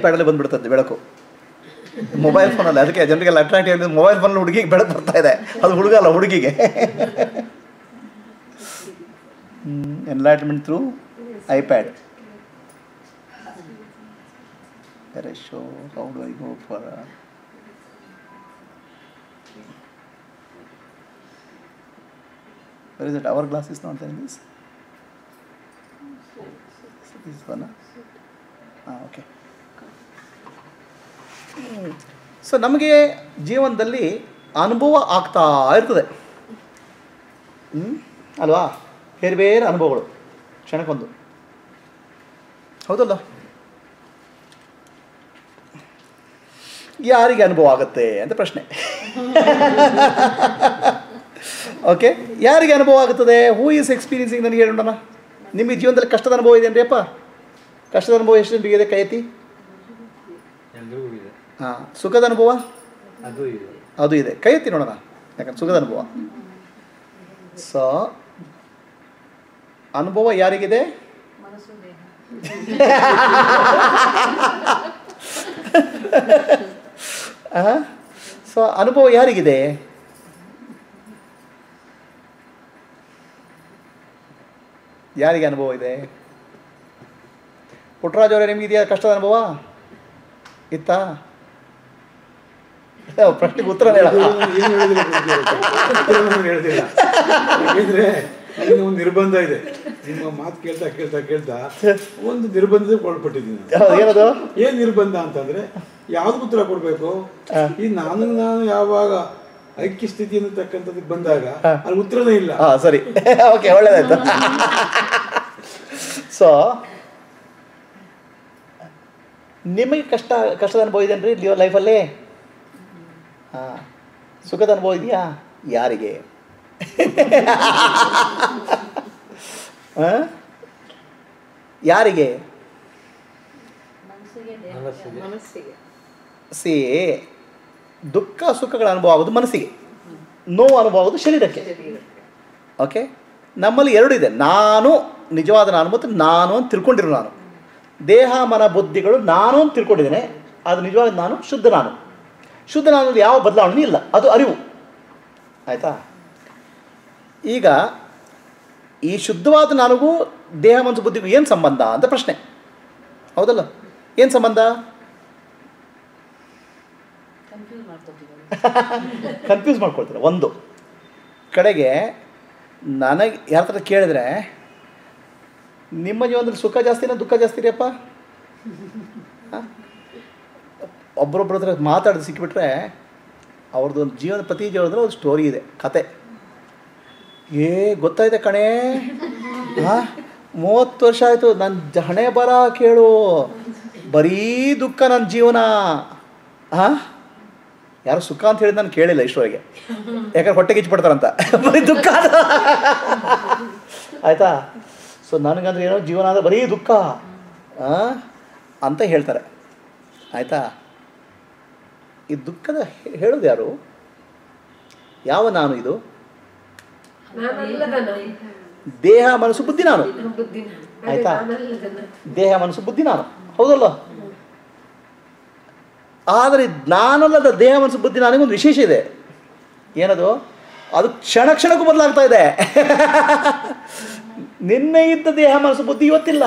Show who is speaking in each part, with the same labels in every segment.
Speaker 1: ಐಪ್ಯಾಡಲ್ಲಿ ಬಂದ್ಬಿಡ್ತದೆ ಬೆಳಕು ಮೊಬೈಲ್ ಫೋನಲ್ಲಿ ಅದಕ್ಕೆ ಜನರಿಗೆಲ್ಲ ಅಟ್ರಾಕ್ಟಿವ್ ಮೊಬೈಲ್ ಫೋನಲ್ಲಿ ಹುಡುಗಿಗೆ ಬೆಳಕು ಬರ್ತಾ ಇದೆ ಅದು ಹುಡುಗ ಅಲ್ಲ ಹುಡುಗಿಗೆ ಎನ್ಲೈಟ್ಮೆಂಟ್ ಥ್ರೂ ಐಪ್ಯಾಡ್ ಬೇರೆ show how do I go for Where is it? Our glass is not there in this. This one. ಹಾಂ ಓಕೆ ಸೊ ನಮಗೆ ಜೀವನದಲ್ಲಿ ಅನುಭವ ಆಗ್ತಾ ಇರ್ತದೆ ಹ್ಮ್? ಅಲ್ವಾ ಬೇರೆ ಬೇರೆ ಅನುಭವಗಳು ಕ್ಷಣಕ್ಕೊಂದು ಹೌದಲ್ಲ ಯಾರಿಗೆ ಅನುಭವ ಆಗುತ್ತೆ ಅಂತ ಪ್ರಶ್ನೆ ಓಕೆ ಯಾರಿಗೆ ಅನುಭವ ಆಗುತ್ತದೆ ಹೂ ಈಸ್ ಎಕ್ಸ್ಪೀರಿಯನ್ಸಿಂಗ್ ನನಗೆ ಹೇಳೋಣ ನಿಮಗೆ ಜೀವನದಲ್ಲಿ ಕಷ್ಟದ ಅನುಭವ ಇದೆ ಅಪ್ಪ ಕಷ್ಟದ ಅನುಭವ ಎಷ್ಟು ಜನರಿಗೆ ಇದೆ ಕೈ ಎತ್ತಿ
Speaker 2: ಎಲ್ರಿಗೂ ಇದೆ
Speaker 1: ಹಾಂ ಸುಖದ ಅನುಭವ
Speaker 2: ಅದು ಇದೆ
Speaker 1: ಅದು ಇದೆ ಕೈ ಎತ್ತಿ ನೋಡೋಣ ಯಾಕಂದ್ರೆ ಸುಖದ ಅನುಭವ ಸೊ ಅನುಭವ ಯಾರಿಗಿದೆ
Speaker 3: ಮನಸ್ಸು ದೇಹ
Speaker 1: ಸೊ ಅನುಭವ ಯಾರಿಗಿದೆ ಯಾರಿಗೆ ಅನುಭವ ಇದೆ ಪುಟ್ಟರಾಜ್ ಅವರೇ ನಿಮಗಿದೆಯಾ ಕಷ್ಟದ ಅನುಭವ ಇತ್ತಾ ಯಾವ ಪ್ರಶ್ನೆಗೆ ಉತ್ತರ ಹೇಳ
Speaker 4: ಏನು ಹೇಳ್ತಿಲ್ಲ ಯಾಕೆಂದ್ರೆ ನನಗೆ ಒಂದು ನಿರ್ಬಂಧ ಇದೆ ನಿಮ್ಮ ಮಾತು ಕೇಳ್ತಾ ಕೇಳ್ತಾ ಕೇಳ್ತಾ ಒಂದು ನಿರ್ಬಂಧಕ್ಕೆ ಒಳಪಟ್ಟಿದ್ದೀನಿ ನಾನು.
Speaker 1: ಹೌದು, ಏನದು
Speaker 4: ಏನ್ ನಿರ್ಬಂಧ ಅಂತಂದ್ರೆ ಯಾವ್ದು ಉತ್ತರ ಕೊಡ್ಬೇಕು ಈ ನಾನು ನಾನು ಯಾವಾಗ ಐಕ್ಯ ಸ್ಥಿತಿ ಅನ್ನತಕ್ಕಂಥದ್ದಕ್ಕೆ ಬಂದಾಗ ಅಲ್ಲಿ ಉತ್ತರನೇ ಇಲ್ಲ
Speaker 1: ಹಾಂ ಸರಿ ಓಕೆ ಒಳ್ಳೇದಾಯ್ತು ಸೊ ನಿಮಗೆ ಕಷ್ಟ ಕಷ್ಟದ ಅನುಭವ ಇದೆಯೇನ್ರಿ ಲಿಯೋ ಲೈಫಲ್ಲಿ ಹಾಂ ಸುಖದ ಅನುಭವ ಇದೆಯಾ ಯಾರಿಗೆ ಆ? ಯಾರಿಗೆ
Speaker 3: ಮನಸ್ಸಿಗೆ ದೇಹ
Speaker 2: ಮನಸ್ಸಿಗೆ.
Speaker 3: ಮನಸ್ಸಿಗೆ
Speaker 1: ಸಿ ದುಃಖ ಸುಖಗಳ ಅನುಭವ ಆಗೋದು ಮನಸ್ಸಿಗೆ ನೋವು ಅನುಭವ ಆಗೋದು ಶರೀರಕ್ಕೆ ಓಕೆ ನಮ್ಮಲ್ಲಿ ಎರಡು ಇದೆ ನಾನು ನಿಜವಾದ ನಾನು ಮತ್ತು ನಾನು ಅಂತ ತಿಳ್ಕೊಂಡಿರೋ ನಾನು ದೇಹ ಮನ ಬುದ್ಧಿಗಳು ನಾನು ಅಂತ ತಿಳ್ಕೊಂಡಿದ್ದೇನೆ ಅದು ನಿಜವಾದ ನಾನು ಶುದ್ಧ ನಾನು ಶುದ್ಧ ನಾನು ಯಾವ ಬದಲಾವಣೆ ಇಲ್ಲ ಅದು ಅರಿವು ಆಯಿತಾ ಈಗ ಈ ಶುದ್ಧವಾದ ನನಗೂ ದೇಹ ಮನಸ್ಸು ಬುದ್ಧಿಗೂ ಏನು ಸಂಬಂಧ ಅಂತ ಪ್ರಶ್ನೆ ಹೌದಲ್ಲ ಏನು ಸಂಬಂಧ
Speaker 3: ಕನ್ಫ್ಯೂಸ್ ಮಾಡ್ಕೊತಿದ್ದಾರೆ
Speaker 1: ಕನ್ಫ್ಯೂಸ್ ಮಾಡ್ಕೊಳ್ತಾರೆ ಒಂದು ಕಡೆಗೆ ನನಗೆ ಯಾರ ಹತ್ರ ಕೇಳಿದ್ರೆ ನಿಮ್ಮ ಜೀವನದಲ್ಲಿ ಸುಖ ಜಾಸ್ತಿನ ದುಃಖ ಜಾಸ್ತಿ ರೀಪ್ಪ ಒಬ್ಬರೊಬ್ಬರ ಹತ್ರ ಮಾತಾಡಿ ಸಿಕ್ಕಿಬಿಟ್ರೆ ಅವ್ರದ್ದು ಒಂದು ಜೀವನ ಪ್ರತಿ ಜೀವನದಲ್ಲಿ ಒಂದು ಸ್ಟೋರಿ ಇದೆ ಕತೆ ಏ ಗೊತ್ತಾಯ್ತೆ ಕಣೇ ಹಾಂ ಮೂವತ್ತು ವರ್ಷ ಆಯಿತು ನನ್ನ ಹಣೆ ಬರ ಕೇಳು ಬರೀ ದುಃಖ ನನ್ನ ಜೀವನ ಹಾಂ ಯಾರು ಸುಖ ಅಂತ ಹೇಳಿದ್ ನಾನು ಕೇಳಿಲ್ಲ ಇಷ್ಟರವರೆಗೆ ಯಾಕಂದ್ರೆ ಹೊಟ್ಟೆ ಕಿಚ್ಚಿಬಿಡ್ತಾರಂತ ಬರೀ ದುಃಖ ಅದು. ಆಯ್ತಾ ಸೊ ನನಗಂದ್ರೆ ಏನೋ ಜೀವನ ಅಂದರೆ ಬರೀ ದುಃಖ ಆ? ಅಂತ ಹೇಳ್ತಾರೆ ಆಯ್ತಾ ಈ ದುಃಖದ ಹೇ- ಹೇಳೋದು ಯಾರು ಯಾವ ನಾನು ಇದು
Speaker 5: ನಾನಲ್ಲದನ
Speaker 1: ದೇಹ ಮನಸ್ಸು ಬುದ್ಧಿ ನಾನು
Speaker 5: ಬುದ್ಧಿನ ಅದೇ
Speaker 1: ಆಯ್ತಾ?
Speaker 5: ನಾನಲ್ಲದನ
Speaker 1: ದೇಹ ಮನಸ್ಸು ಬುದ್ಧಿ ನಾನು ಹೌದಲ್ಲ ಆದರೆ ನಾನಲ್ಲದ ದೇಹ ಮನಸ್ಸು ಬುದ್ಧಿ ನನಗೊಂದು ವಿಶೇಷ ಇದೆ ಏನದು ಅದು ಕ್ಷಣ ಕ್ಷಣಕ್ಕೂ ಬದಲಾಗ್ತಾ ಇದೆ ನಿನ್ನೆ ಇದ್ದ ದೇಹ ಮನಸ್ಸು ಬುದ್ಧಿ ಇವತ್ತಿಲ್ಲ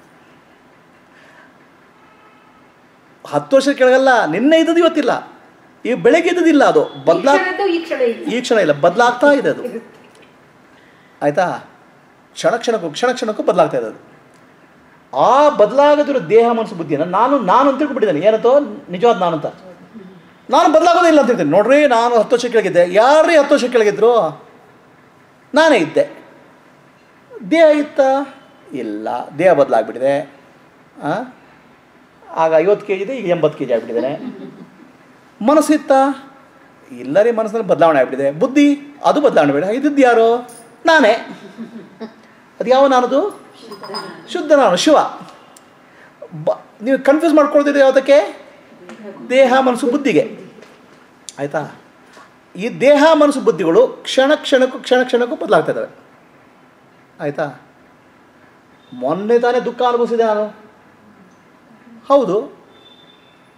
Speaker 1: ಹತ್ತು ವರ್ಷದ ಕೆಳಗಲ್ಲ ನಿನ್ನೆ ಇದ್ದದ್ದು ಇವತ್ತಿಲ್ಲ ಈ ಬೆಳಗ್ಗೆ ಇದ್ದದಿಲ್ಲ ಅದು
Speaker 5: ಈ
Speaker 1: ಬದಲಾ
Speaker 5: ಕ್ಷಣದ್ದು ಈ ಕ್ಷಣ ಇಲ್ಲ
Speaker 1: ಈ ಕ್ಷಣ ಇಲ್ಲ ಬದಲಾಗ್ತಾ ಇದೆ ಅದು ಆಯಿತಾ ಕ್ಷಣ ಕ್ಷಣಕ್ಕೂ ಕ್ಷಣ ಕ್ಷಣಕ್ಕೂ ಬದಲಾಗ್ತಾ ಇದೆ ಅದು ಆ ಬದಲಾಗದಿರೋ ದೇಹ ಮನಸ್ಸು ಬುದ್ಧಿಯನ್ನು ನಾನು ನಾನು ಅಂತ ತಿಳ್ಕೊಬಿಟ್ಟಿದ್ದೇನೆ ಏನಂತೋ ನಿಜವಾದ ನಾನು ಅಂತ ನಾನು ಬದಲಾಗೋದೇ ಇಲ್ಲ ಅಂತ ಹೇಳ್ತೀನಿ ನೋಡ್ರಿ ನಾನು ಹತ್ತು ವರ್ಷ ಕೆಳಗಿದ್ದೆ ಯಾರೇ ಹತ್ತು ವರ್ಷ ಕೆಳಗಿದ್ರು ನಾನೇ ಇದ್ದೆ ದೇಹ ಇತ್ತ ಇಲ್ಲ ದೇಹ ಬದಲಾಗ್ಬಿಟ್ಟಿದೆ ಆ? ಆಗ ಐವತ್ತು ಕೆ ಜಿ ಇದೆ ಈಗ ಎಂಬತ್ತು ಕೆ ಜಿ ಆಗಿಬಿಟ್ಟಿದ್ದೇನೆ ಮನಸ್ಸು ಇತ್ತ ಇಲ್ಲ ರೀ ಮನಸ್ಸಿನಲ್ಲಿ ಬದಲಾವಣೆ ಆಗ್ಬಿಟ್ಟಿದೆ ಬುದ್ಧಿ ಅದು ಬದಲಾವಣೆ ಬೇಡ ಇದ್ದದ್ದು ಯಾರು ನಾನೇ ಅದು ಯಾವ ನಾನದು ಶುದ್ಧ ನಾನು ಶಿವ ಬ ನೀವು ಕನ್ಫ್ಯೂಸ್ ಮಾಡ್ಕೊಳ್ತಿದ್ರೆ ಯಾವುದಕ್ಕೆ ದೇಹ ಮನಸ್ಸು ಬುದ್ಧಿಗೆ ಆಯಿತಾ ಈ ದೇಹ ಮನಸ್ಸು ಬುದ್ಧಿಗಳು ಕ್ಷಣ ಕ್ಷಣಕ್ಕೂ ಕ್ಷಣ ಕ್ಷಣಕ್ಕೂ ಬದಲಾಗ್ತಾ ಇದ್ದಾವೆ ಆಯಿತಾ ಮೊನ್ನೆ ತಾನೇ ದುಃಖ ಅನುಭವಿಸಿದೆ ನಾನು ಹೌದು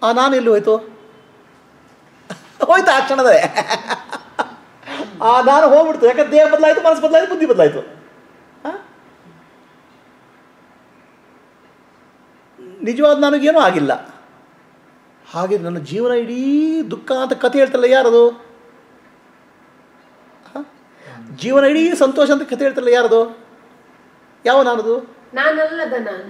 Speaker 1: ಆ ನಾನು ಎಲ್ಲಿ ಹೋಯ್ತು ಹೋಯ್ತು ಆ ಕ್ಷಣದೇ ಆ ನಾನು ಹೋಗ್ಬಿಡ್ತು ಯಾಕಂದ್ರೆ ದೇಹ ಬದಲಾಯಿತು ಮನಸ್ಸು ಬದಲಾಯಿತು ಬುದ್ಧಿ ಬದಲಾಯಿತು ನಿಜವಾದ ನನಗೇನೂ ಆಗಿಲ್ಲ ಹಾಗೆ ನನ್ನ ಜೀವನ ಇಡೀ ದುಃಖ ಅಂತ ಕಥೆ ಹೇಳ್ತಲ್ಲ ಯಾರದು ಹ? ಜೀವನ ಇಡೀ ಸಂತೋಷ ಅಂತ ಕಥೆ ಹೇಳ್ತಲ್ಲ ಯಾರದು ಯಾವ ನಾನದು
Speaker 5: ನಾನಲ್ಲದ ನಾನು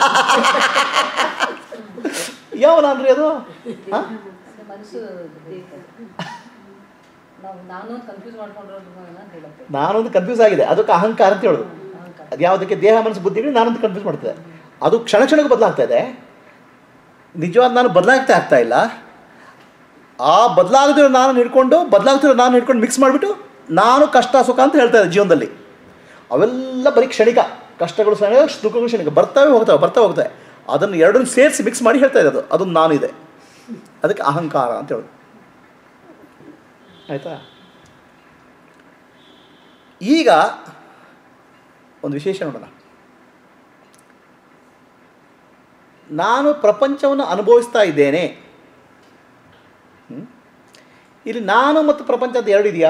Speaker 1: ಯಾವ ನಾನು ರೀ ಅದು ಹ?
Speaker 3: ಅದು ಮನಸ್ಸು ದೇಹ. ನಾವು ನಾನು ಕನ್ಫ್ಯೂಸ್ ಮಾಡ್ಕೊಂಡಿರೋದು ಅಂತ ಹೇಳುತ್ತೆ
Speaker 1: ನಾನೊಂದು ಕನ್ಫ್ಯೂಸ್ ಆಗಿದೆ ಅದಕ್ಕೆ ಅಹಂಕಾರ ಅಂತ ಹೇಳೋದು
Speaker 3: ಅಹಂಕಾರ.
Speaker 1: ಅದು ಯಾವುದಕ್ಕೆ ದೇಹ ಮನಸ್ಸು ಬುದ್ಧಿಗಳು ನಾನೊಂದು ಕನ್ಫ್ಯೂಸ್ ಮಾಡ್ತದೆ ಅದು ಕ್ಷಣ ಕ್ಷಣಕ್ಕೆ ಬದಲಾಗ್ತಾ ಇದೆ ನಿಜವಾದ ನಾನು ಬದಲಾಗ್ತಾ ಆಗ್ತಾ ಇಲ್ಲ ಆ ಬದಲಾಗದಿರೋ ನಾನು ಹಿಡ್ಕೊಂಡು ಬದಲಾಗ್ತಿರೋ ನಾನು ಹಿಡ್ಕೊಂಡು ಮಿಕ್ಸ್ ಮಾಡಿಬಿಟ್ಟು ನಾನು ಕಷ್ಟ ಸುಖ ಅಂತ ಹೇಳ್ತಾ ಇದ್ದೆ ಜೀವನದಲ್ಲಿ ಅವೆಲ್ಲ ಬರೀ ಕ್ಷಣಿಕ ಕಷ್ಟಗಳು ಕ್ಷಣಿಕ ಸುಖಗಳು ಕ್ಷಣಿಕ ಬರ್ತಾವೆ ಹೋಗ್ತವೆ ಬರ್ತಾ ಹೋಗ್ತವೆ ಅದನ್ನು ಎರಡನ್ನು ಸೇರಿಸಿ ಮಿಕ್ಸ್ ಮಾಡಿ ಹೇಳ್ತಾ ಇದೆ ಅದು ಅದು ನಾನಿದೆ ಅದಕ್ಕೆ ಅಹಂಕಾರ ಅಂತ ಹೇಳೋದು ಆಯಿತಾ ಈಗ ಒಂದು ವಿಶೇಷ ನೋಡೋಣ ನಾನು ಪ್ರಪಂಚವನ್ನು ಅನುಭವಿಸ್ತಾ ಇದ್ದೇನೆ ಹ್ಮ್? ಇಲ್ಲಿ ನಾನು ಮತ್ತು ಪ್ರಪಂಚ ಅಂತ ಎರಡು ಇದೆಯಾ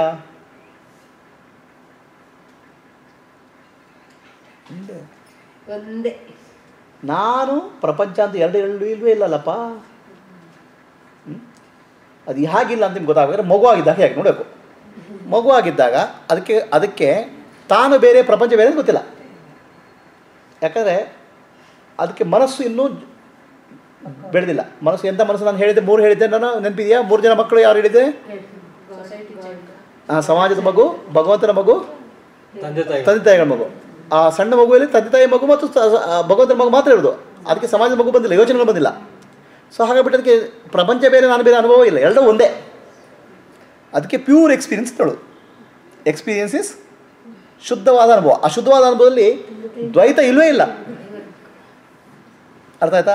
Speaker 1: ಇದೆ.
Speaker 5: ಒಂದೇ
Speaker 1: ನಾನು ಪ್ರಪಂಚ ಅಂತ ಎರಡು ಎರಡು ಇಲ್ವೇ ಇಲ್ಲಲ್ಲಪ್ಪ ಹ್ಮ್? ಅದು ಹೇಗಿಲ್ಲ ಅಂತ ನಿಮ್ಗೆ ಗೊತ್ತಾಗಬೇಕಾದ್ರೆ ಮಗು ಆಗಿದ್ದಾಗ ಹೇಗೆ ನೋಡಬೇಕು ಮಗು ಆಗಿದ್ದಾಗ ಅದಕ್ಕೆ ಅದಕ್ಕೆ ತಾನು ಬೇರೆ ಪ್ರಪಂಚ ಬೇರೆ ಅಂತ ಗೊತ್ತಿಲ್ಲ ಯಾಕಂದರೆ ಅದಕ್ಕೆ ಮನಸ್ಸು ಇನ್ನೂ ಬೆಳೆದಿಲ್ಲ ಮನಸ್ಸು ಎಂಥ ಮನಸ್ಸು ನಾನು ಹೇಳಿದ್ದೆ ಮೂರು ಹೇಳಿದ್ದೆ ನಾನು ನೆನಪಿದೆಯಾ ಮೂರು ಜನ ಮಕ್ಕಳು ಯಾರು ಹೇಳಿದ್ದೆ
Speaker 3: ಸೊಸೈಟಿ ಚೇಂಜ್
Speaker 1: ಆ, ಸಮಾಜದ ಮಗು ಭಗವಂತನ ಮಗು
Speaker 2: ತಂದೆ ತಾಯಿ
Speaker 1: ತಂದೆ ತಾಯಿಗಳ ಮಗು ಆ ಸಣ್ಣ ಮಗುವಲ್ಲಿ ತಂದೆ ತಾಯಿ ಮಗು ಮತ್ತು ಸ- ಸ- ಆ ಭಗವಂತನ ಮಗು ಮಾತ್ರ ಇರೋದು ಅದಕ್ಕೆ ಸಮಾಜದ ಮಗು ಬಂದಿಲ್ಲ ಯೋಚನೆಗಳು ಬಂದಿಲ್ಲ ಸೊ ಹಾಗಾಗ್ಬಿಟ್ಟು ಅದಕ್ಕೆ ಪ್ರಪಂಚ ಬೇರೆ ನಾನು ಬೇರೆ ಅನುಭವ ಇಲ್ಲ ಎರಡೂ ಒಂದೇ ಅದಕ್ಕೆ ಪ್ಯೂರ್ ಎಕ್ಸ್ಪೀರಿಯನ್ಸ್ ಹೇಳೋದು ಎಕ್ಸ್ಪೀರಿಯನ್ಸ್ ಇಸ್ ಶುದ್ಧವಾದ ಅನುಭವ ಆ ಶುದ್ಧವಾದ ಅನುಭವದಲ್ಲಿ ದ್ವೈತ ಇಲ್ಲವೇ ಇಲ್ಲ ಅರ್ಥ ಆಯ್ತಾ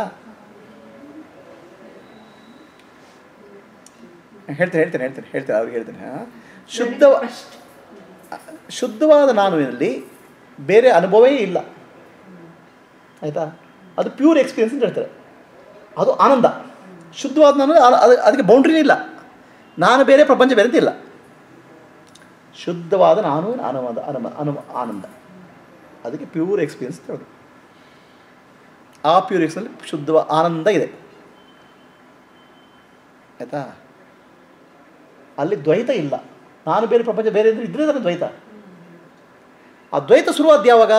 Speaker 1: ಹೇಳ್ತೇನೆ ಹೇಳ್ತೇನೆ ಹೇಳ್ತೇನೆ ಹೇಳ್ತೇನೆ ಅವ್ರಿಗೆ ಹೇಳ್ತೇನೆ ಹಾಂ ಶುದ್ಧ ಶುದ್ಧವಾದ ನಾನುವಿನಲ್ಲಿ ಬೇರೆ ಅನುಭವವೇ ಇಲ್ಲ ಆಯಿತಾ ಅದು ಪ್ಯೂರ್ ಎಕ್ಸ್ಪೀರಿಯನ್ಸ್ ಅಂತ ಹೇಳ್ತಾರೆ ಅದು ಆನಂದ ಶುದ್ಧವಾದ ನಾನು ಅ- ಅದು ಅದಕ್ಕೆ ಬೌಂಡ್ರಿನೇ ಇಲ್ಲ ನಾನು ಬೇರೆ ಪ್ರಪಂಚ ಬೇರೆ ಅಂತ ಇಲ್ಲ ಶುದ್ಧವಾದ ನಾನು ಆನಂದ ಅನುಮ ಅನು ಆನಂದ ಅದಕ್ಕೆ ಪ್ಯೂರ್ ಎಕ್ಸ್ಪೀರಿಯನ್ಸ್ ಅಂತ ಹೇಳೋದು ಆ ಪ್ಯೂರ್ ಎಕ್ಸ್ನಲ್ಲಿ ಶುದ್ಧ ಆನಂದ ಇದೆ ಆಯಿತಾ ಅಲ್ಲಿ ದ್ವೈತ ಇಲ್ಲ ನಾನು ಬೇರೆ ಪ್ರಪಂಚ ಬೇರೆ ಅಂದ್ರೆ ಇದ್ರೆ ತಾನೇ ದ್ವೈತ ಆ ದ್ವೈತ ಶುರುವಾದ ಯಾವಾಗ